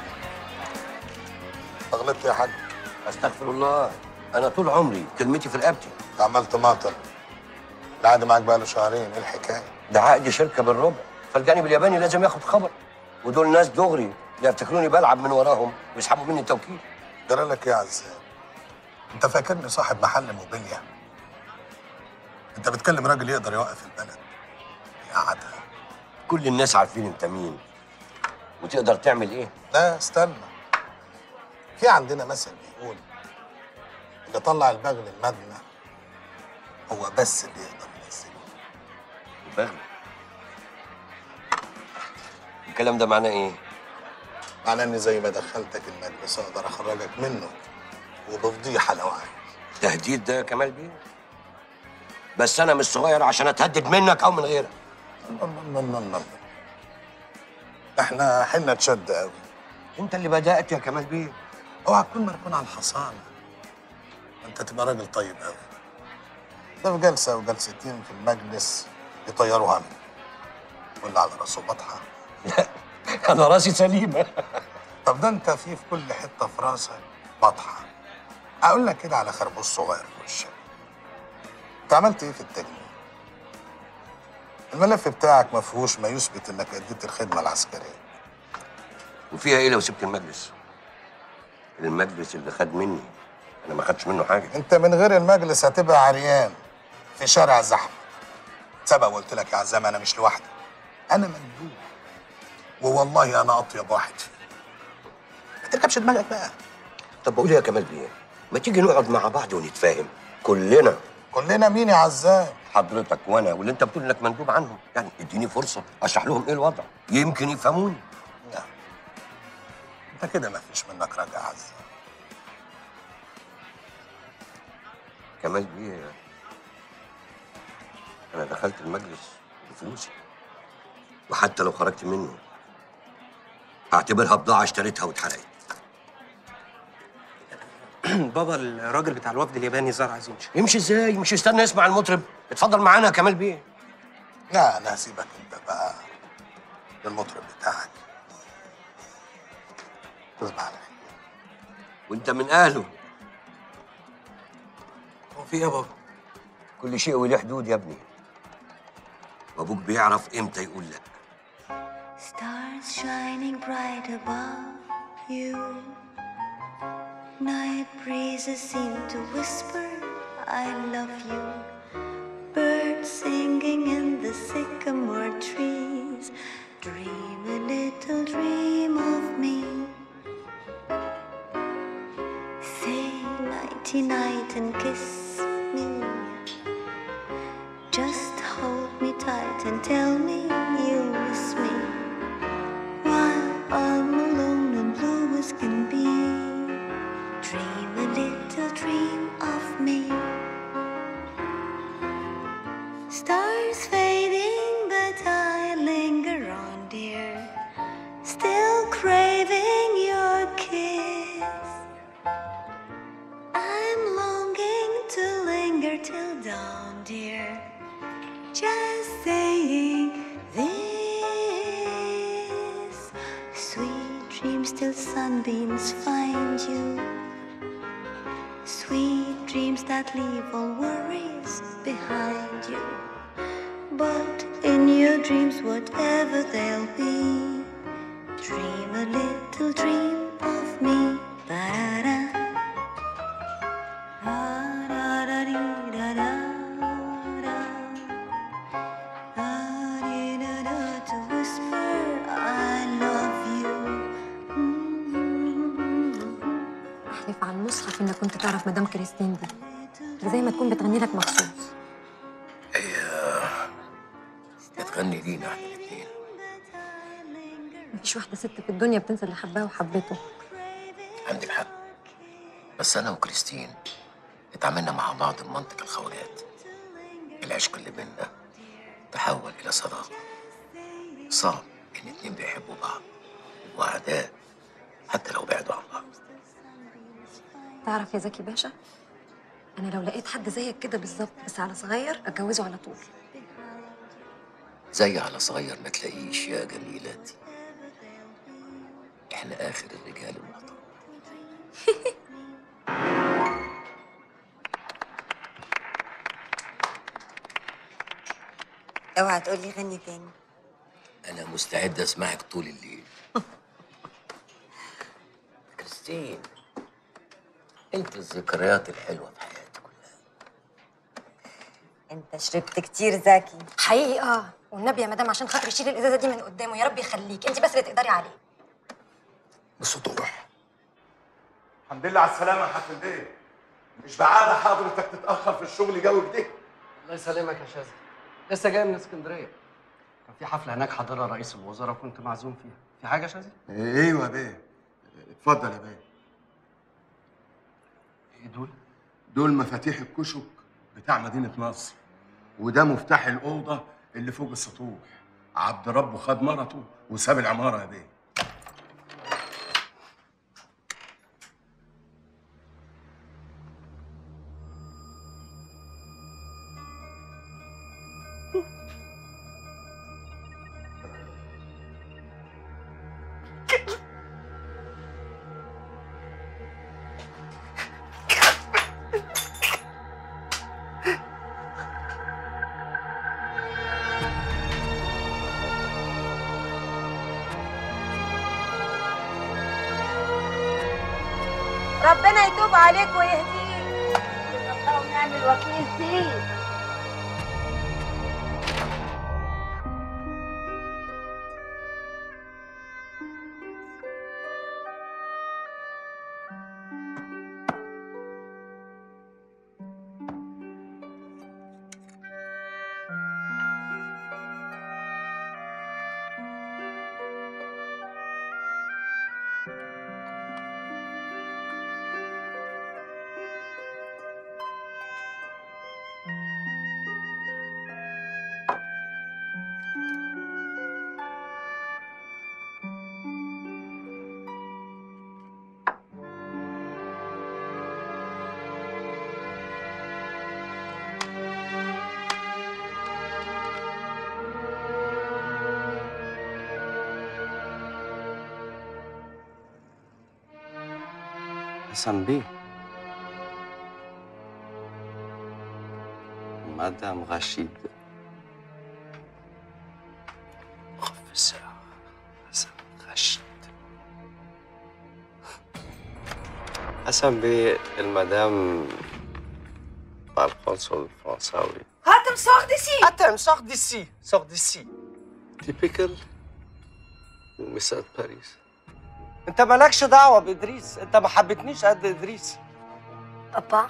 غلطت يا حاج استغفر الله انا طول عمري كلمتي في رقبتي انت عملت ماطر العقد معاك بقى له شهرين ايه الحكايه ده عقد شركه بالربع فالجانب الياباني لازم ياخد خبر ودول ناس دغري لا يفتكروني بلعب من وراهم ويسحبوا مني التوكيل جرى لك ايه يا عزام انت فاكرني صاحب محل موبيليا انت بتكلم راجل يقدر يوقف البلد يقعدها كل الناس عارفين انت مين وتقدر تعمل ايه لا استنى في عندنا مثل بيقول اللي طلع البغل المبنى هو بس اللي يقدر ينزله البغل الكلام ده معناه ايه معناه اني زي ما دخلتك المجلس اقدر اخرجك منه وبفضيحه لو عايز تهديد ده يا كمال بيه بس انا مش صغير عشان اتهدد منك او من غيرك الله الله الله احنا حنا تشد قوي انت اللي بدات يا كمال بيه اوعى تكون مركون على الحصانه انت تبقى راجل طيب قوي ده في جلسه وجلستين في المجلس يطيروها مني ولا على راسه بطحه انا راسي سليمه طب ده انت في في كل حته في راسك بطحه اقول لك كده على خربوش صغير في وشك انت عملت ايه في التجنيد الملف بتاعك ما فيهوش ما يثبت انك اديت الخدمه العسكريه وفيها ايه لو سبت المجلس المجلس اللي خد مني انا ما خدتش منه حاجه انت من غير المجلس هتبقى عريان في شارع زحمه سبق وقلت لك يا عزام انا مش لوحدي انا مندوب ووالله انا اطيب واحد فيه ما تركبش دماغك بقى طب بقول يا كمال بيه ما تيجي نقعد مع بعض ونتفاهم كلنا كلنا مين يا عزام حضرتك وانا واللي انت بتقول انك مندوب عنهم يعني اديني فرصه اشرح لهم ايه الوضع يمكن يفهموني انت كده ما فيش منك رجع يا عزام كمال بيه انا دخلت المجلس بفلوسي وحتى لو خرجت منه هعتبرها بضاعه اشتريتها واتحرقت بابا الراجل بتاع الوفد الياباني ظهر عايز يمشي يمشي ازاي مش يستنى يسمع المطرب اتفضل معانا يا كمال بيه لا انا هسيبك انت بقى للمطرب بتاعك تصبح على خير وانت من اهله هو في ايه يا بابا؟ كل شيء وله حدود يا ابني وابوك بيعرف امتى يقول لك Stars shining bright above you. Night breezes seem to whisper, I love you. Birds singing in the sycamore trees. Dream a little dream of me. Say nighty night and kiss me. Just hold me tight and tell me you miss me. While I'm alone and blue as can be, dream a little dream of me. Stars fading, but I linger on, dear, still craving your kiss. I'm longing to linger till dawn, dear, just saying this. Sweet dreams till sunbeams find you. Sweet dreams that leave all worries behind you. But in your dreams, whatever they'll be, dream a little dream of me. Ba-da-da. Da-da-da-dee-da-da-da. Da-dee-da-da to whisper, I love you. احلف على المصحف انك كنت تعرف مدام كريستين دي زي ما تكون بتغني لك مخصوص بتغني لينا احنا الاثنين مفيش واحده ست في الدنيا بتنسى اللي حبها وحبته عندك حق بس انا وكريستين اتعاملنا مع بعض بمنطق الخواجات العشق اللي بينا تحول الى صداقه صعب ان اتنين بيحبوا بعض واعداء حتى لو بعدوا عن بعض تعرف يا زكي باشا انا لو لقيت حد زيك كده بالظبط بس على صغير اتجوزه على طول زي على صغير ما تلاقيش يا جميلاتي احنا اخر الرجال المحترم اوعى تقولي غني تاني انا مستعد اسمعك طول الليل كريستين انت الذكريات الحلوه في حياتي انت شربت كتير زكي حقيقي اه والنبي يا مدام عشان خاطر شيل الازازه دي من قدامه يا رب يخليك انت بس اللي تقدري عليه بسطوح الحمد لله على السلامة يا حاج البيه مش بعادة حضرتك تتأخر في الشغل جو كده الله يسلمك يا شاذلي لسه جاي من اسكندريه كان في حفله هناك حضرها رئيس الوزراء وكنت معزوم فيها في حاجه يا شاذلي ايوه يا بيه اتفضل يا بيه ايه دول دول مفاتيح الكشك بتاع مدينة نصر وده مفتاح الأوضة اللي فوق السطوح عبد ربه خد مرته وساب العمارة يا بيه برافو عليك ويهديك الله ونعم الوكيل فيك حسن بيه مدام رشيد خف الساعة حسن رشيد حسن بيه المدام مع القنصل الفرنساوي هاتم sors d'ici Attends, sors d'ici, sors d'ici. Typical ومسات باريس انت مالكش دعوة بإدريس انت ما حبيتنيش قد إدريس بابا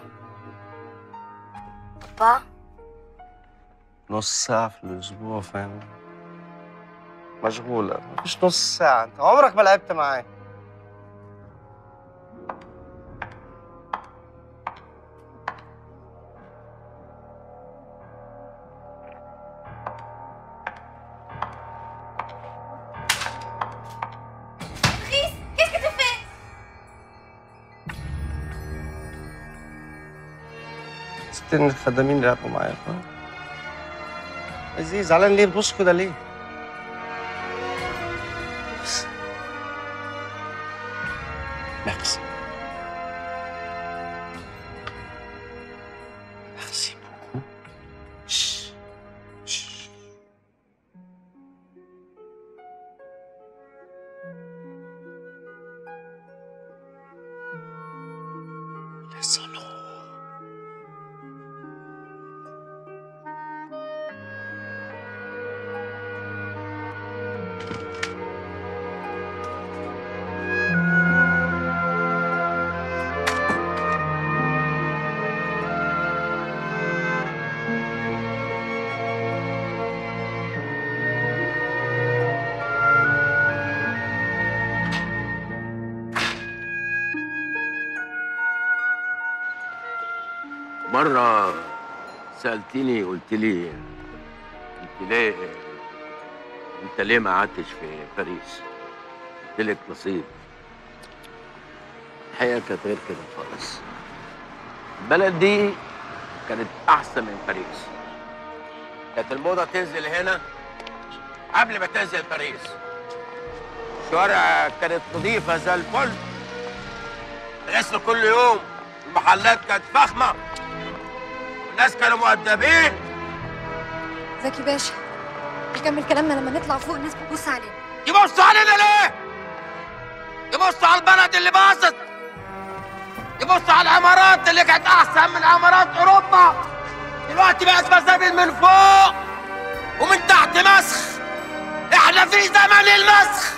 بابا نص ساعة في الأسبوع فاهم مشغولة مفيش نص ساعة انت عمرك ما لعبت معايا Chris, qu'est-ce que tu fais ستين الخدامين لعبوا معايا فاهم عزيز زعلان ليه بتبص كده ليه؟ Merci. Merci beaucoup. Chut. Chut. Laisse-le. مرة سألتني قلت لي انت ليه انت ليه ما قعدتش في باريس؟ قلت لك نصيب الحقيقة كانت غير كده خالص البلد دي كانت أحسن من باريس كانت الموضة تنزل هنا قبل ما تنزل باريس الشوارع كانت نظيفة زي الفل غسل كل يوم المحلات كانت فخمة الناس كانوا مؤدبين زكي باشا نكمل كلامنا لما نطلع فوق الناس بتبص علينا يبصوا علينا ليه؟ يبصوا على البلد اللي باظت يبصوا على العمارات اللي كانت احسن من عمارات اوروبا دلوقتي بقت مسابل من فوق ومن تحت مسخ احنا في زمن المسخ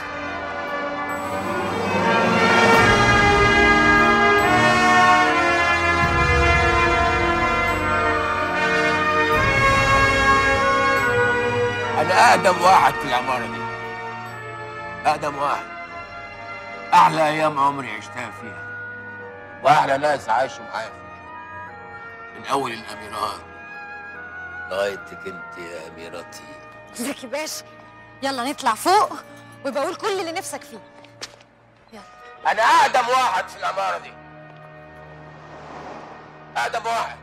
انا اقدم واحد في العماره دي اقدم واحد احلى ايام عمري عشتها فيها واحلى ناس عاشوا معايا فيها من اول الاميرات لغايتك انت يا اميرتي زكي باشا يلا نطلع فوق ويبقى قول كل اللي نفسك فيه انا اقدم واحد في العماره دي اقدم واحد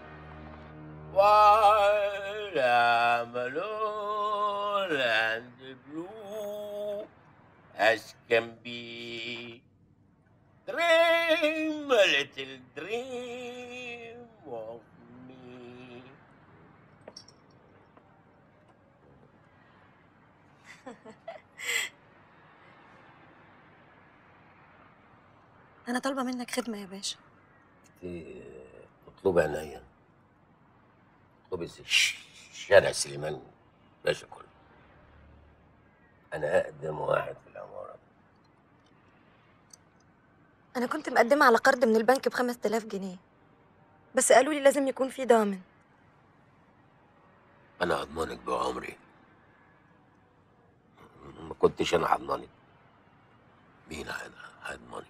ولا ملول and blue as can be dream a little dream of me انا طالبه منك خدمه يا باشا ستي اطلبي عينيا اطلبي س- شارع سليمان باشا كله انا اقدم واحد في العماره أنا كنت مقدمة على قرض من البنك بخمس تلاف جنيه بس قالوا لي لازم يكون في ضامن انا اضمنك بعمري ما كنتش انا هضمنك مين هيض- هيضمنك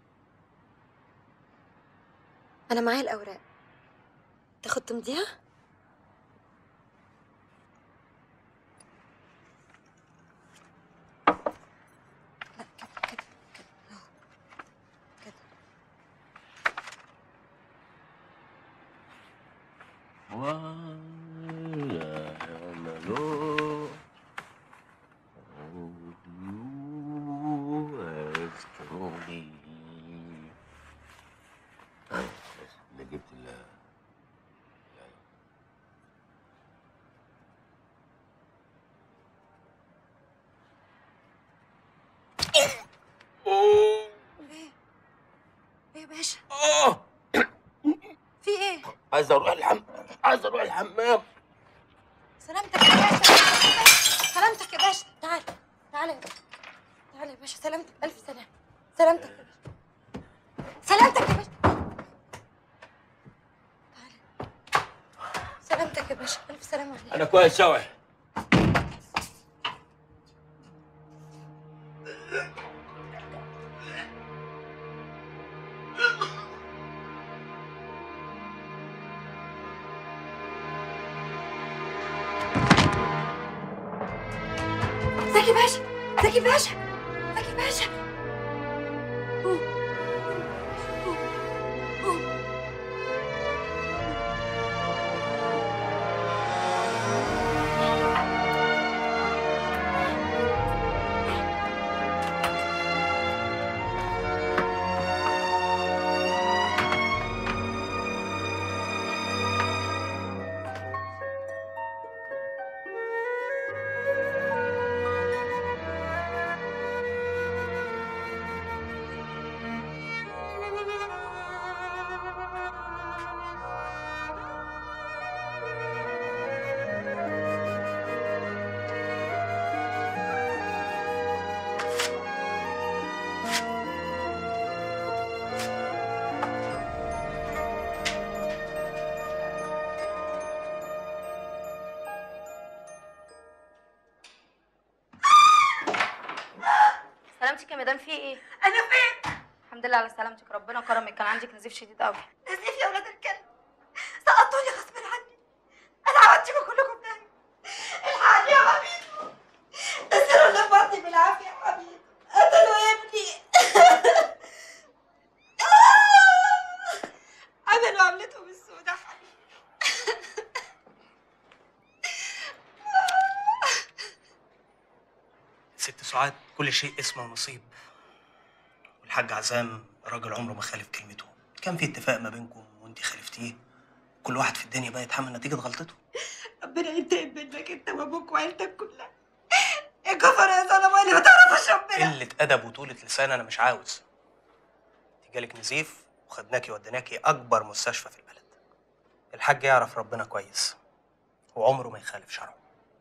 أنا معايا الأوراق تاخد تمضيها؟ ولا يعملوا أذكرني أنا جبت ال ايه يا باشا في ايه عايز اروح الحمام عايز اروح الحمام سلامتك يا باشا سلامتك يا باشا تعال تعال يا باشا تعال يا باشا سلامتك الف سلام سلامتك يا باشا سلامتك يا باشا تعال سلامتك يا باشا الف سلام عليك انا كويس اوي زكي باشا زكي باشا زكي باشا قوم. قوم. قوم. سلامتك يا مدام في ايه؟ انا فين؟ الحمد لله على سلامتك ربنا كرمك كان عندك نزيف شديد قوي نزيف يا ولاد الكلب سقطوني غصب عني انا عودتكم كلكم نايم الحقني يا حبيبي نزلوا اللي في بطني بالعافيه يا حبيبي قتلوا ابني عملوا عملتهم السوداء ست سعاد كل شيء اسمه ونصيب والحاج عزام راجل عمره ما خالف كلمته كان في اتفاق ما بينكم وانت خالفتيه كل واحد في الدنيا بقى يتحمل نتيجة غلطته ربنا ينتقم منك انت وابوك وعيلتك كلها يا كفر يا ظلمه اللي ما تعرفوش ربنا قلة أدب وطولة لسان أنا مش عاوز انت جالك نزيف وخدناكي وديناكي أكبر مستشفى في البلد الحاج يعرف ربنا كويس وعمره ما يخالف شرعه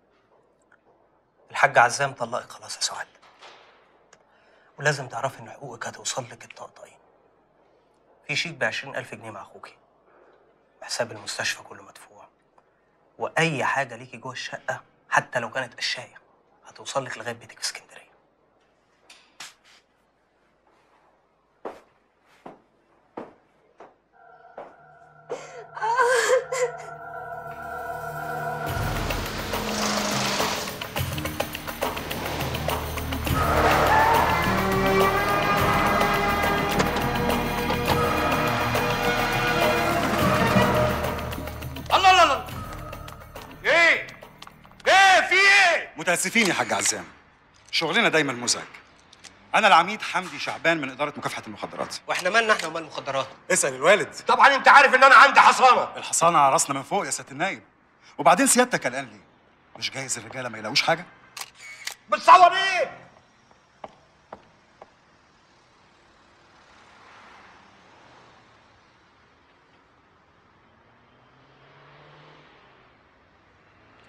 الحاج عزام طلقك خلاص يا سعاد ولازم تعرفي إن حقوقك هتوصل لك الطقطقين في شيك بعشرين ألف جنيه مع أخوكي وحساب المستشفى كله مدفوع وأي حاجة ليكي جوه الشقة حتى لو كانت قشاية هتوصل لك لغاية بيتك في اسكندرية الله الله الله ايه ايه في ايه متاسفين يا حاج عزام شغلنا دايما مزعج انا العميد حمدي شعبان من اداره مكافحه المخدرات واحنا مالنا احنا ومال المخدرات اسال الوالد طبعا انت عارف ان انا عندي حصانه الحصانه على راسنا من فوق يا سياده النايب وبعدين سيادتك قلقان ليه مش جايز الرجاله ما يلاقوش حاجه بتصور ايه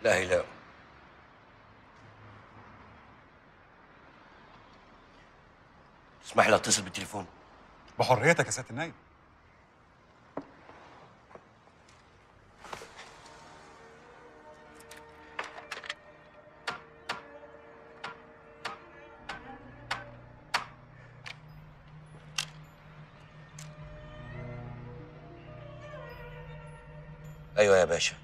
لا هيلاقوا اسمح لي اتصل بالتليفون بحريتك يا سياده النايب ايوه يا باشا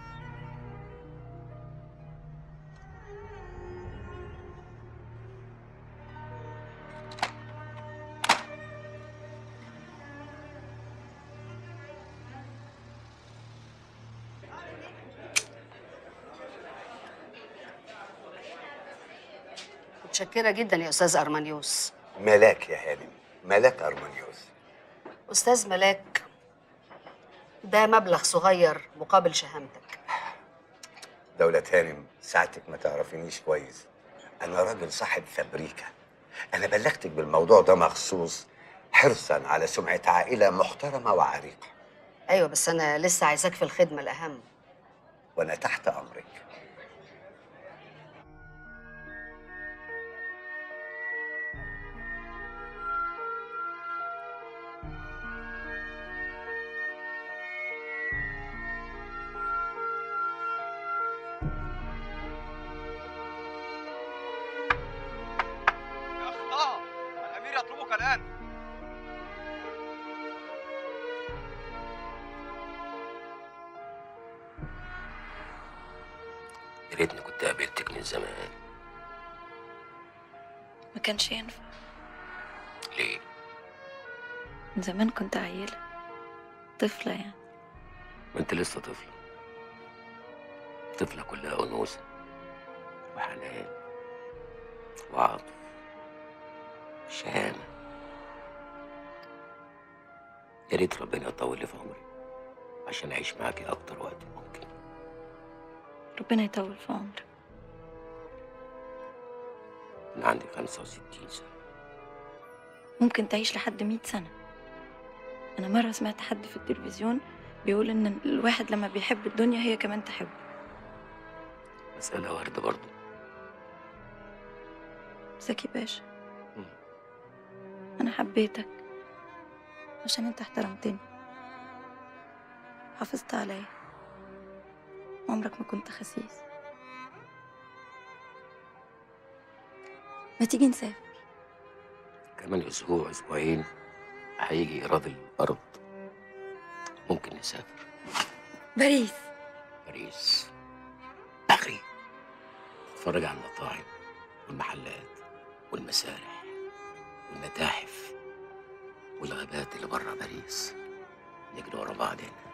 متشكرة جدا يا أستاذ أرمانيوس ملاك يا هانم ملاك أرمانيوس أستاذ ملاك ده مبلغ صغير مقابل شهامتك دولة هانم ساعتك ما تعرفينيش كويس أنا راجل صاحب فابريكا أنا بلغتك بالموضوع ده مخصوص حرصا على سمعة عائلة محترمة وعريقة أيوة بس أنا لسه عايزاك في الخدمة الأهم وأنا تحت أمرك يا اخطاء الامير يطلبك الان يا ريتني كنت قابلتك من زمان ما كانش ينفع ليه؟ من زمان كنت عيلة طفلة يعني ما انت لسه طفلة طفلة كلها أنوثة وحنان وعطف شهامة يا ريت ربنا يطول لي في عمري عشان أعيش معاكي أكتر وقت ممكن ربنا يطول في عمرك أنا عندي 65 سنة ممكن تعيش لحد مئة سنة أنا مرة سمعت حد في التلفزيون بيقول إن الواحد لما بيحب الدنيا هي كمان تحبه مسألة وردة برضه زكي باشا أنا حبيتك عشان أنت احترمتني حافظت عليا عمرك ما كنت خسيس ما تيجي نسافر كمان أسبوع أسبوعين هيجي إيراد الأرض ممكن نسافر باريس باريس بغري نتفرج على المطاعم والمحلات والمسارح والمتاحف والغابات اللي بره باريس نجري ورا بعض هنا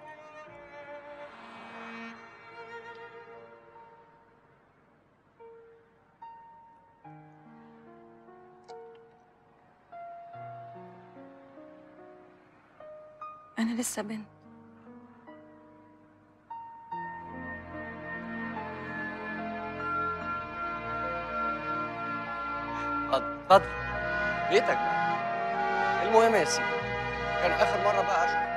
أنا لسه بنت اتفضل اتفضل بيتك بقى المهم يا سيدي كان اخر مره بقى اشوف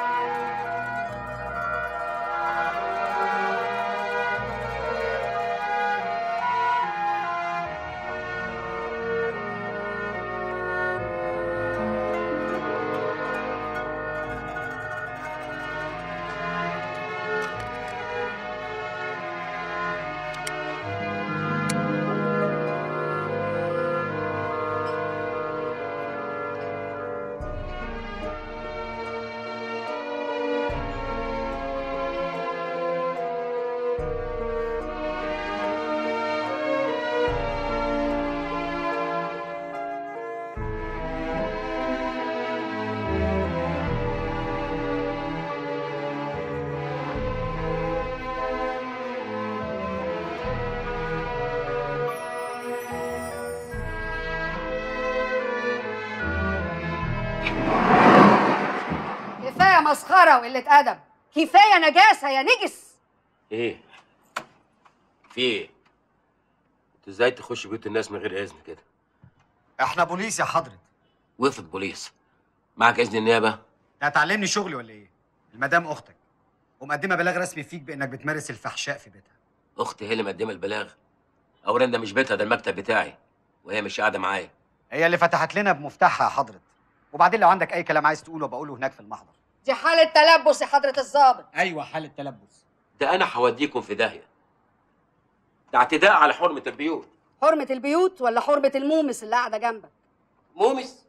كفاية مسخرة وقلة أدب كفاية نجاسة يا نجس إيه؟ في إيه؟ أنت إزاي تخش بيوت الناس من غير إذن كده؟ احنا بوليس يا حضرة وفد بوليس معك إذن النيابة؟ هتعلمني شغلي ولا ايه؟ المدام اختك ومقدمه بلاغ رسمي فيك بانك بتمارس الفحشاء في بيتها اختي هي اللي مقدمه البلاغ اولا ده مش بيتها ده المكتب بتاعي وهي مش قاعده معايا هي اللي فتحت لنا بمفتاحها يا حضرة وبعدين لو عندك اي كلام عايز تقوله بقوله هناك في المحضر دي حالة تلبس يا حضرة الضابط ايوه حاله تلبس ده انا هوديكم في داهيه ده اعتداء على حرمه البيوت حرمة البيوت ولا حرمة المومس اللي قاعدة جنبك مومس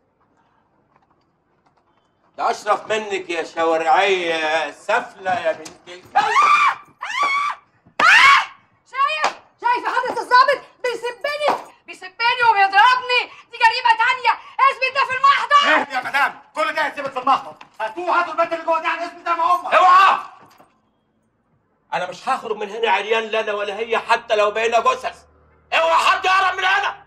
ده اشرف منك يا شوارعيه سفله يا بنت الكلب شايف شايف يا حضرة الضابط بيسبني بيسبني وبيضربني دي جريمة تانية اثبت ده في المحضر اهدي يا مدام كل ده هيتثبت في المحضر هاتوه هاتوا البنت اللي جوه دي على الاسم زي ما هم اوعى انا مش هخرج من هنا عريان لا انا ولا هي حتى لو بقينا جثث اوعى حد يقرب من هنا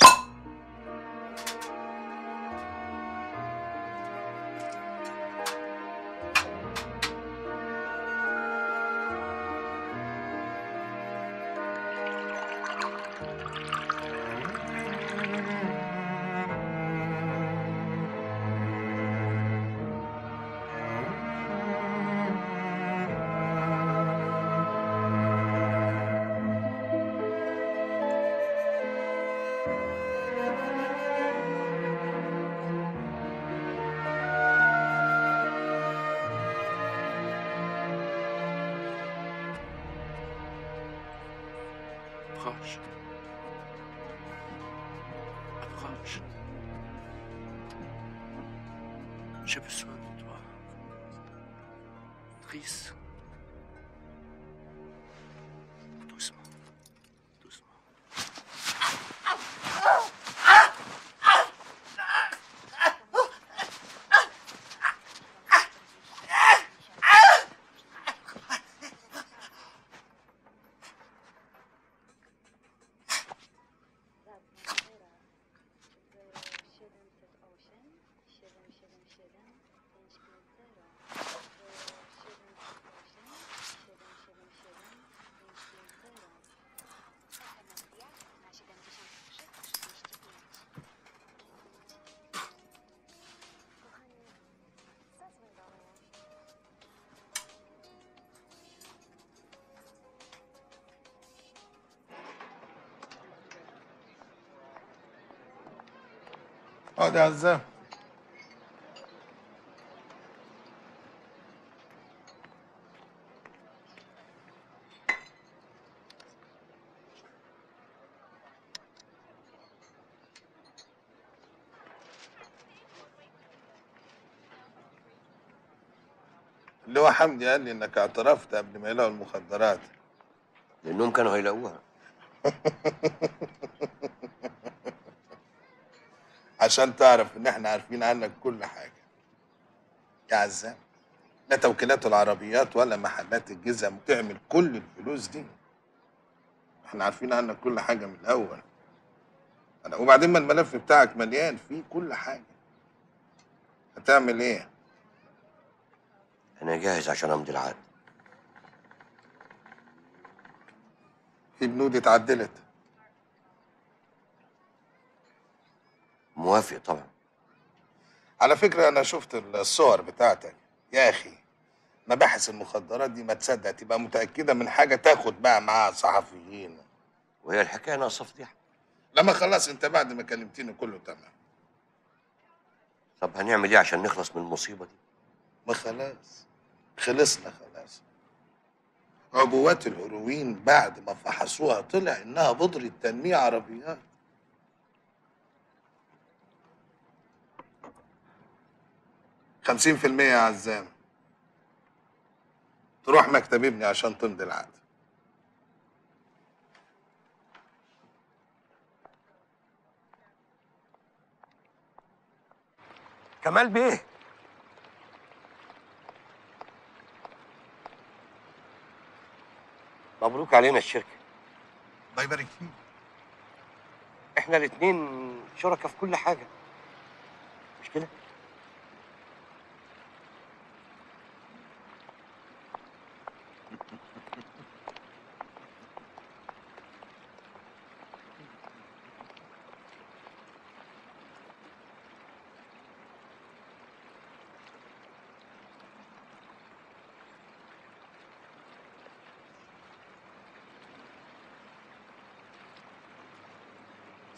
أبغاش أبغاش J'ai besoin de toi. Trice. Doucement. Doucement. اقعد يا عزام اللي هو حمدي قال لي انك اعترفت قبل ما يلاقوا المخدرات لانهم كانوا هيلاقوها عشان تعرف ان احنا عارفين عنك كل حاجه يا عزام لا توكيلات العربيات ولا محلات الجزم تعمل كل الفلوس دي احنا عارفين عنك كل حاجه من الاول أنا وبعدين ما الملف بتاعك مليان فيه كل حاجه هتعمل ايه انا جاهز عشان امضي العقد في بنود اتعدلت موافق طبعا على فكره انا شفت الصور بتاعتك يا اخي مباحث المخدرات دي ما تصدق تبقى متاكده من حاجه تاخد بقى معاها صحفيين وهي الحكايه ناقصه فضيحه لما خلاص انت بعد ما كلمتني كله تمام طب هنعمل ايه عشان نخلص من المصيبه دي ما خلاص خلصنا خلاص عبوات الهيروين بعد ما فحصوها طلع انها بودرة تنمية عربيات خمسين في المية يا عزام تروح مكتب ابني عشان تمضي العقد كمال بيه مبروك علينا الشركه الله يبارك فيك احنا الاثنين شركاء في كل حاجه مش كده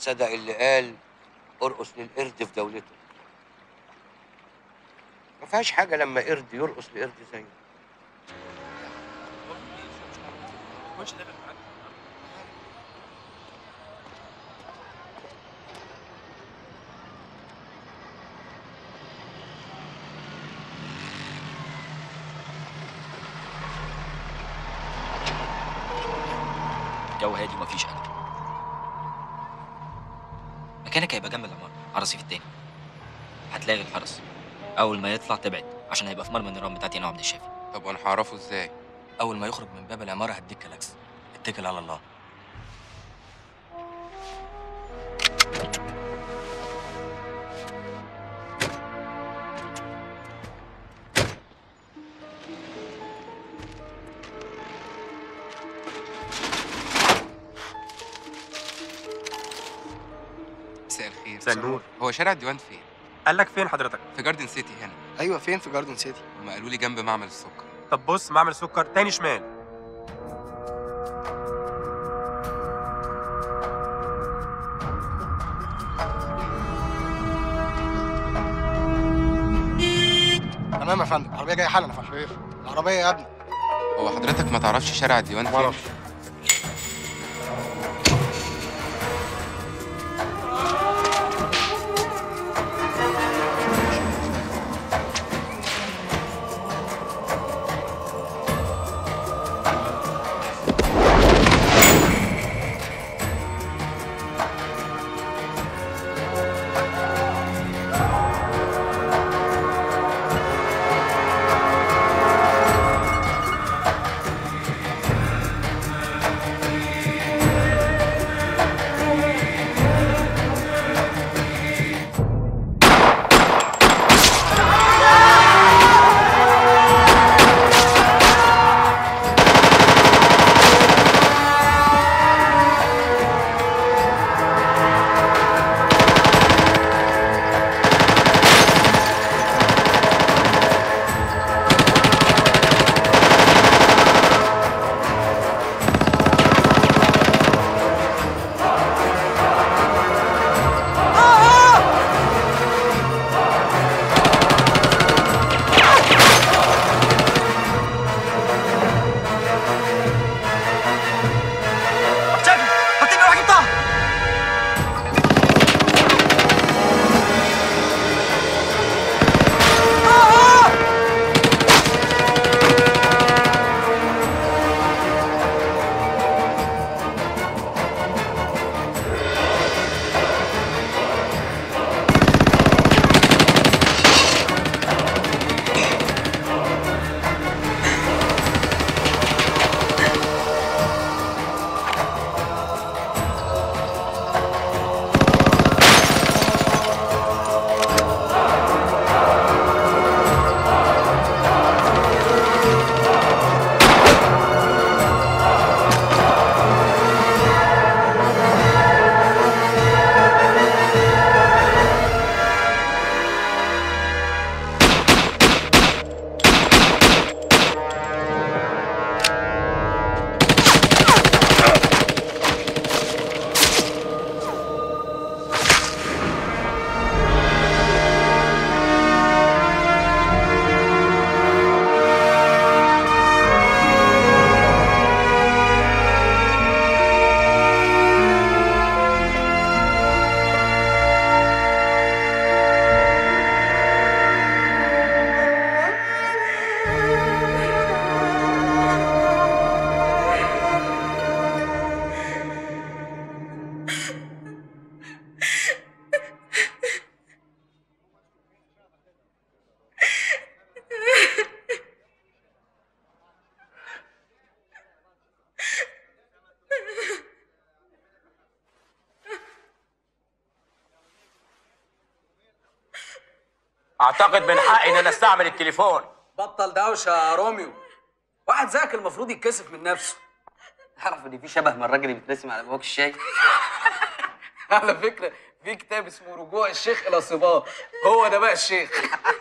صدق اللي قال ارقص للقرد في دولته ما فيهاش حاجه لما قرد يرقص لقرد زيه الجو هادي ومفيش قلق مكانك هيبقى جنب العمارة على الرصيف التاني هتلاقي الحرس أول ما يطلع تبعد عشان هيبقى في مرمى النيران بتاعتي أنا وعبد الشافي طب وانا هعرفه ازاي؟ أول ما يخرج من باب العمارة هديك كلاكس اتكل على الله مساء الخير مساء النور. هو شارع الديوان فين؟ قال لك فين حضرتك؟ في جاردن سيتي هنا ايوه فين في جاردن سيتي هما قالوا لي جنب معمل السكر طب بص معمل سكر تاني شمال تمام يا فندم العربيه جايه حالا يا فندم العربيه يا ابني هو حضرتك ما تعرفش شارع الديوان فين؟ معرفش. شافي هتجري وراك طه اعتقد من حقي ان انا استعمل التليفون بطل دوشه يا روميو واحد زيك المفروض يتكسف من نفسه تعرف ان في شبه من الراجل اللي بيترسم على بواك الشاي على فكره في كتاب اسمه رجوع الشيخ الى صباه هو ده بقى الشيخ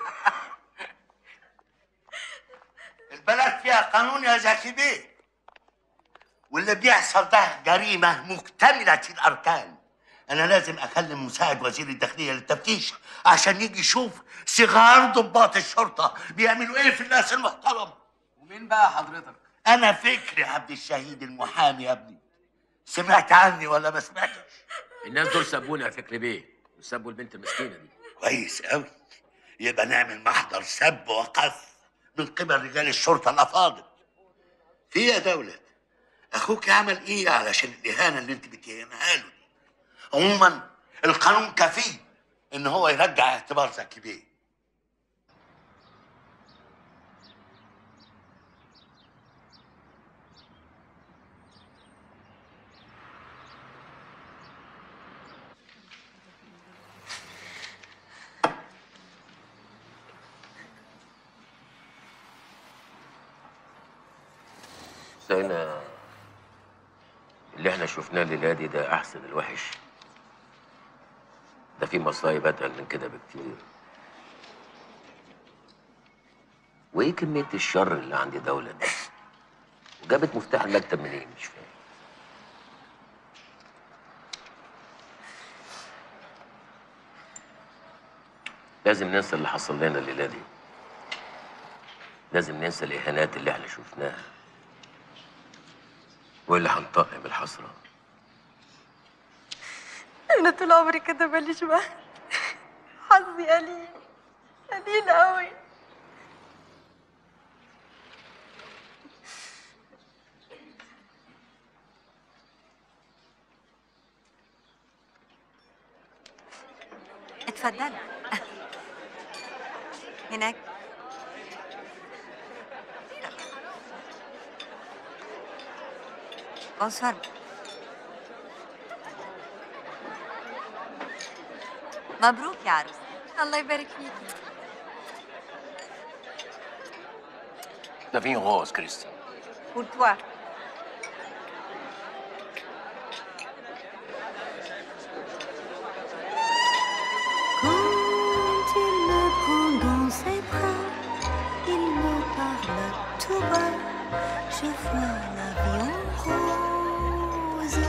البلد فيها قانون يا زكي بيه واللي بيحصل ده جريمة مكتملة الأركان انا لازم اكلم مساعد وزير الداخليه للتفتيش عشان يجي يشوف صغار ضباط الشرطه بيعملوا ايه في الناس المحترمه ومين بقى حضرتك انا فكري عبد الشهيد المحامي يا ابني سمعت عني ولا ما سمعتش الناس دول سابونا يا فكري بيه وسابوا البنت المسكينه دي كويس قوي يبقى نعمل محضر سب وقذف من قبل رجال الشرطه الافاضل في يا دولة اخوك عمل ايه علشان الاهانه اللي انت بتهمها له دي عموما القانون كفيل ان هو يرجع اعتبار زكي بيه سينا اللي احنا شفناه الليله دي ده احسن الوحش ده في مصايب اتقل من كده بكتير وايه كميه الشر اللي عند دولة دي وجابت مفتاح المكتب منين مش فاهم لازم ننسى اللي حصل لنا الليله دي لازم ننسى الاهانات اللي احنا شفناها واللي هنطقم الحسره انا طول عمري كده ماليش بقى حظي قليل قليل قوي اتفضل هناك بونسوار مبروك يا عروس الله يبارك فيك ده فين غوص كريستيان pour toi Quand il me prend dans ses bras, il me parle tout bas. Je vois l'avion rose.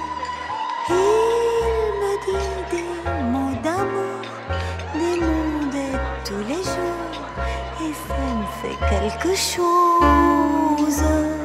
Il me dit des mots d'amour, des mots de tous les jours. Et ça me fait quelque chose.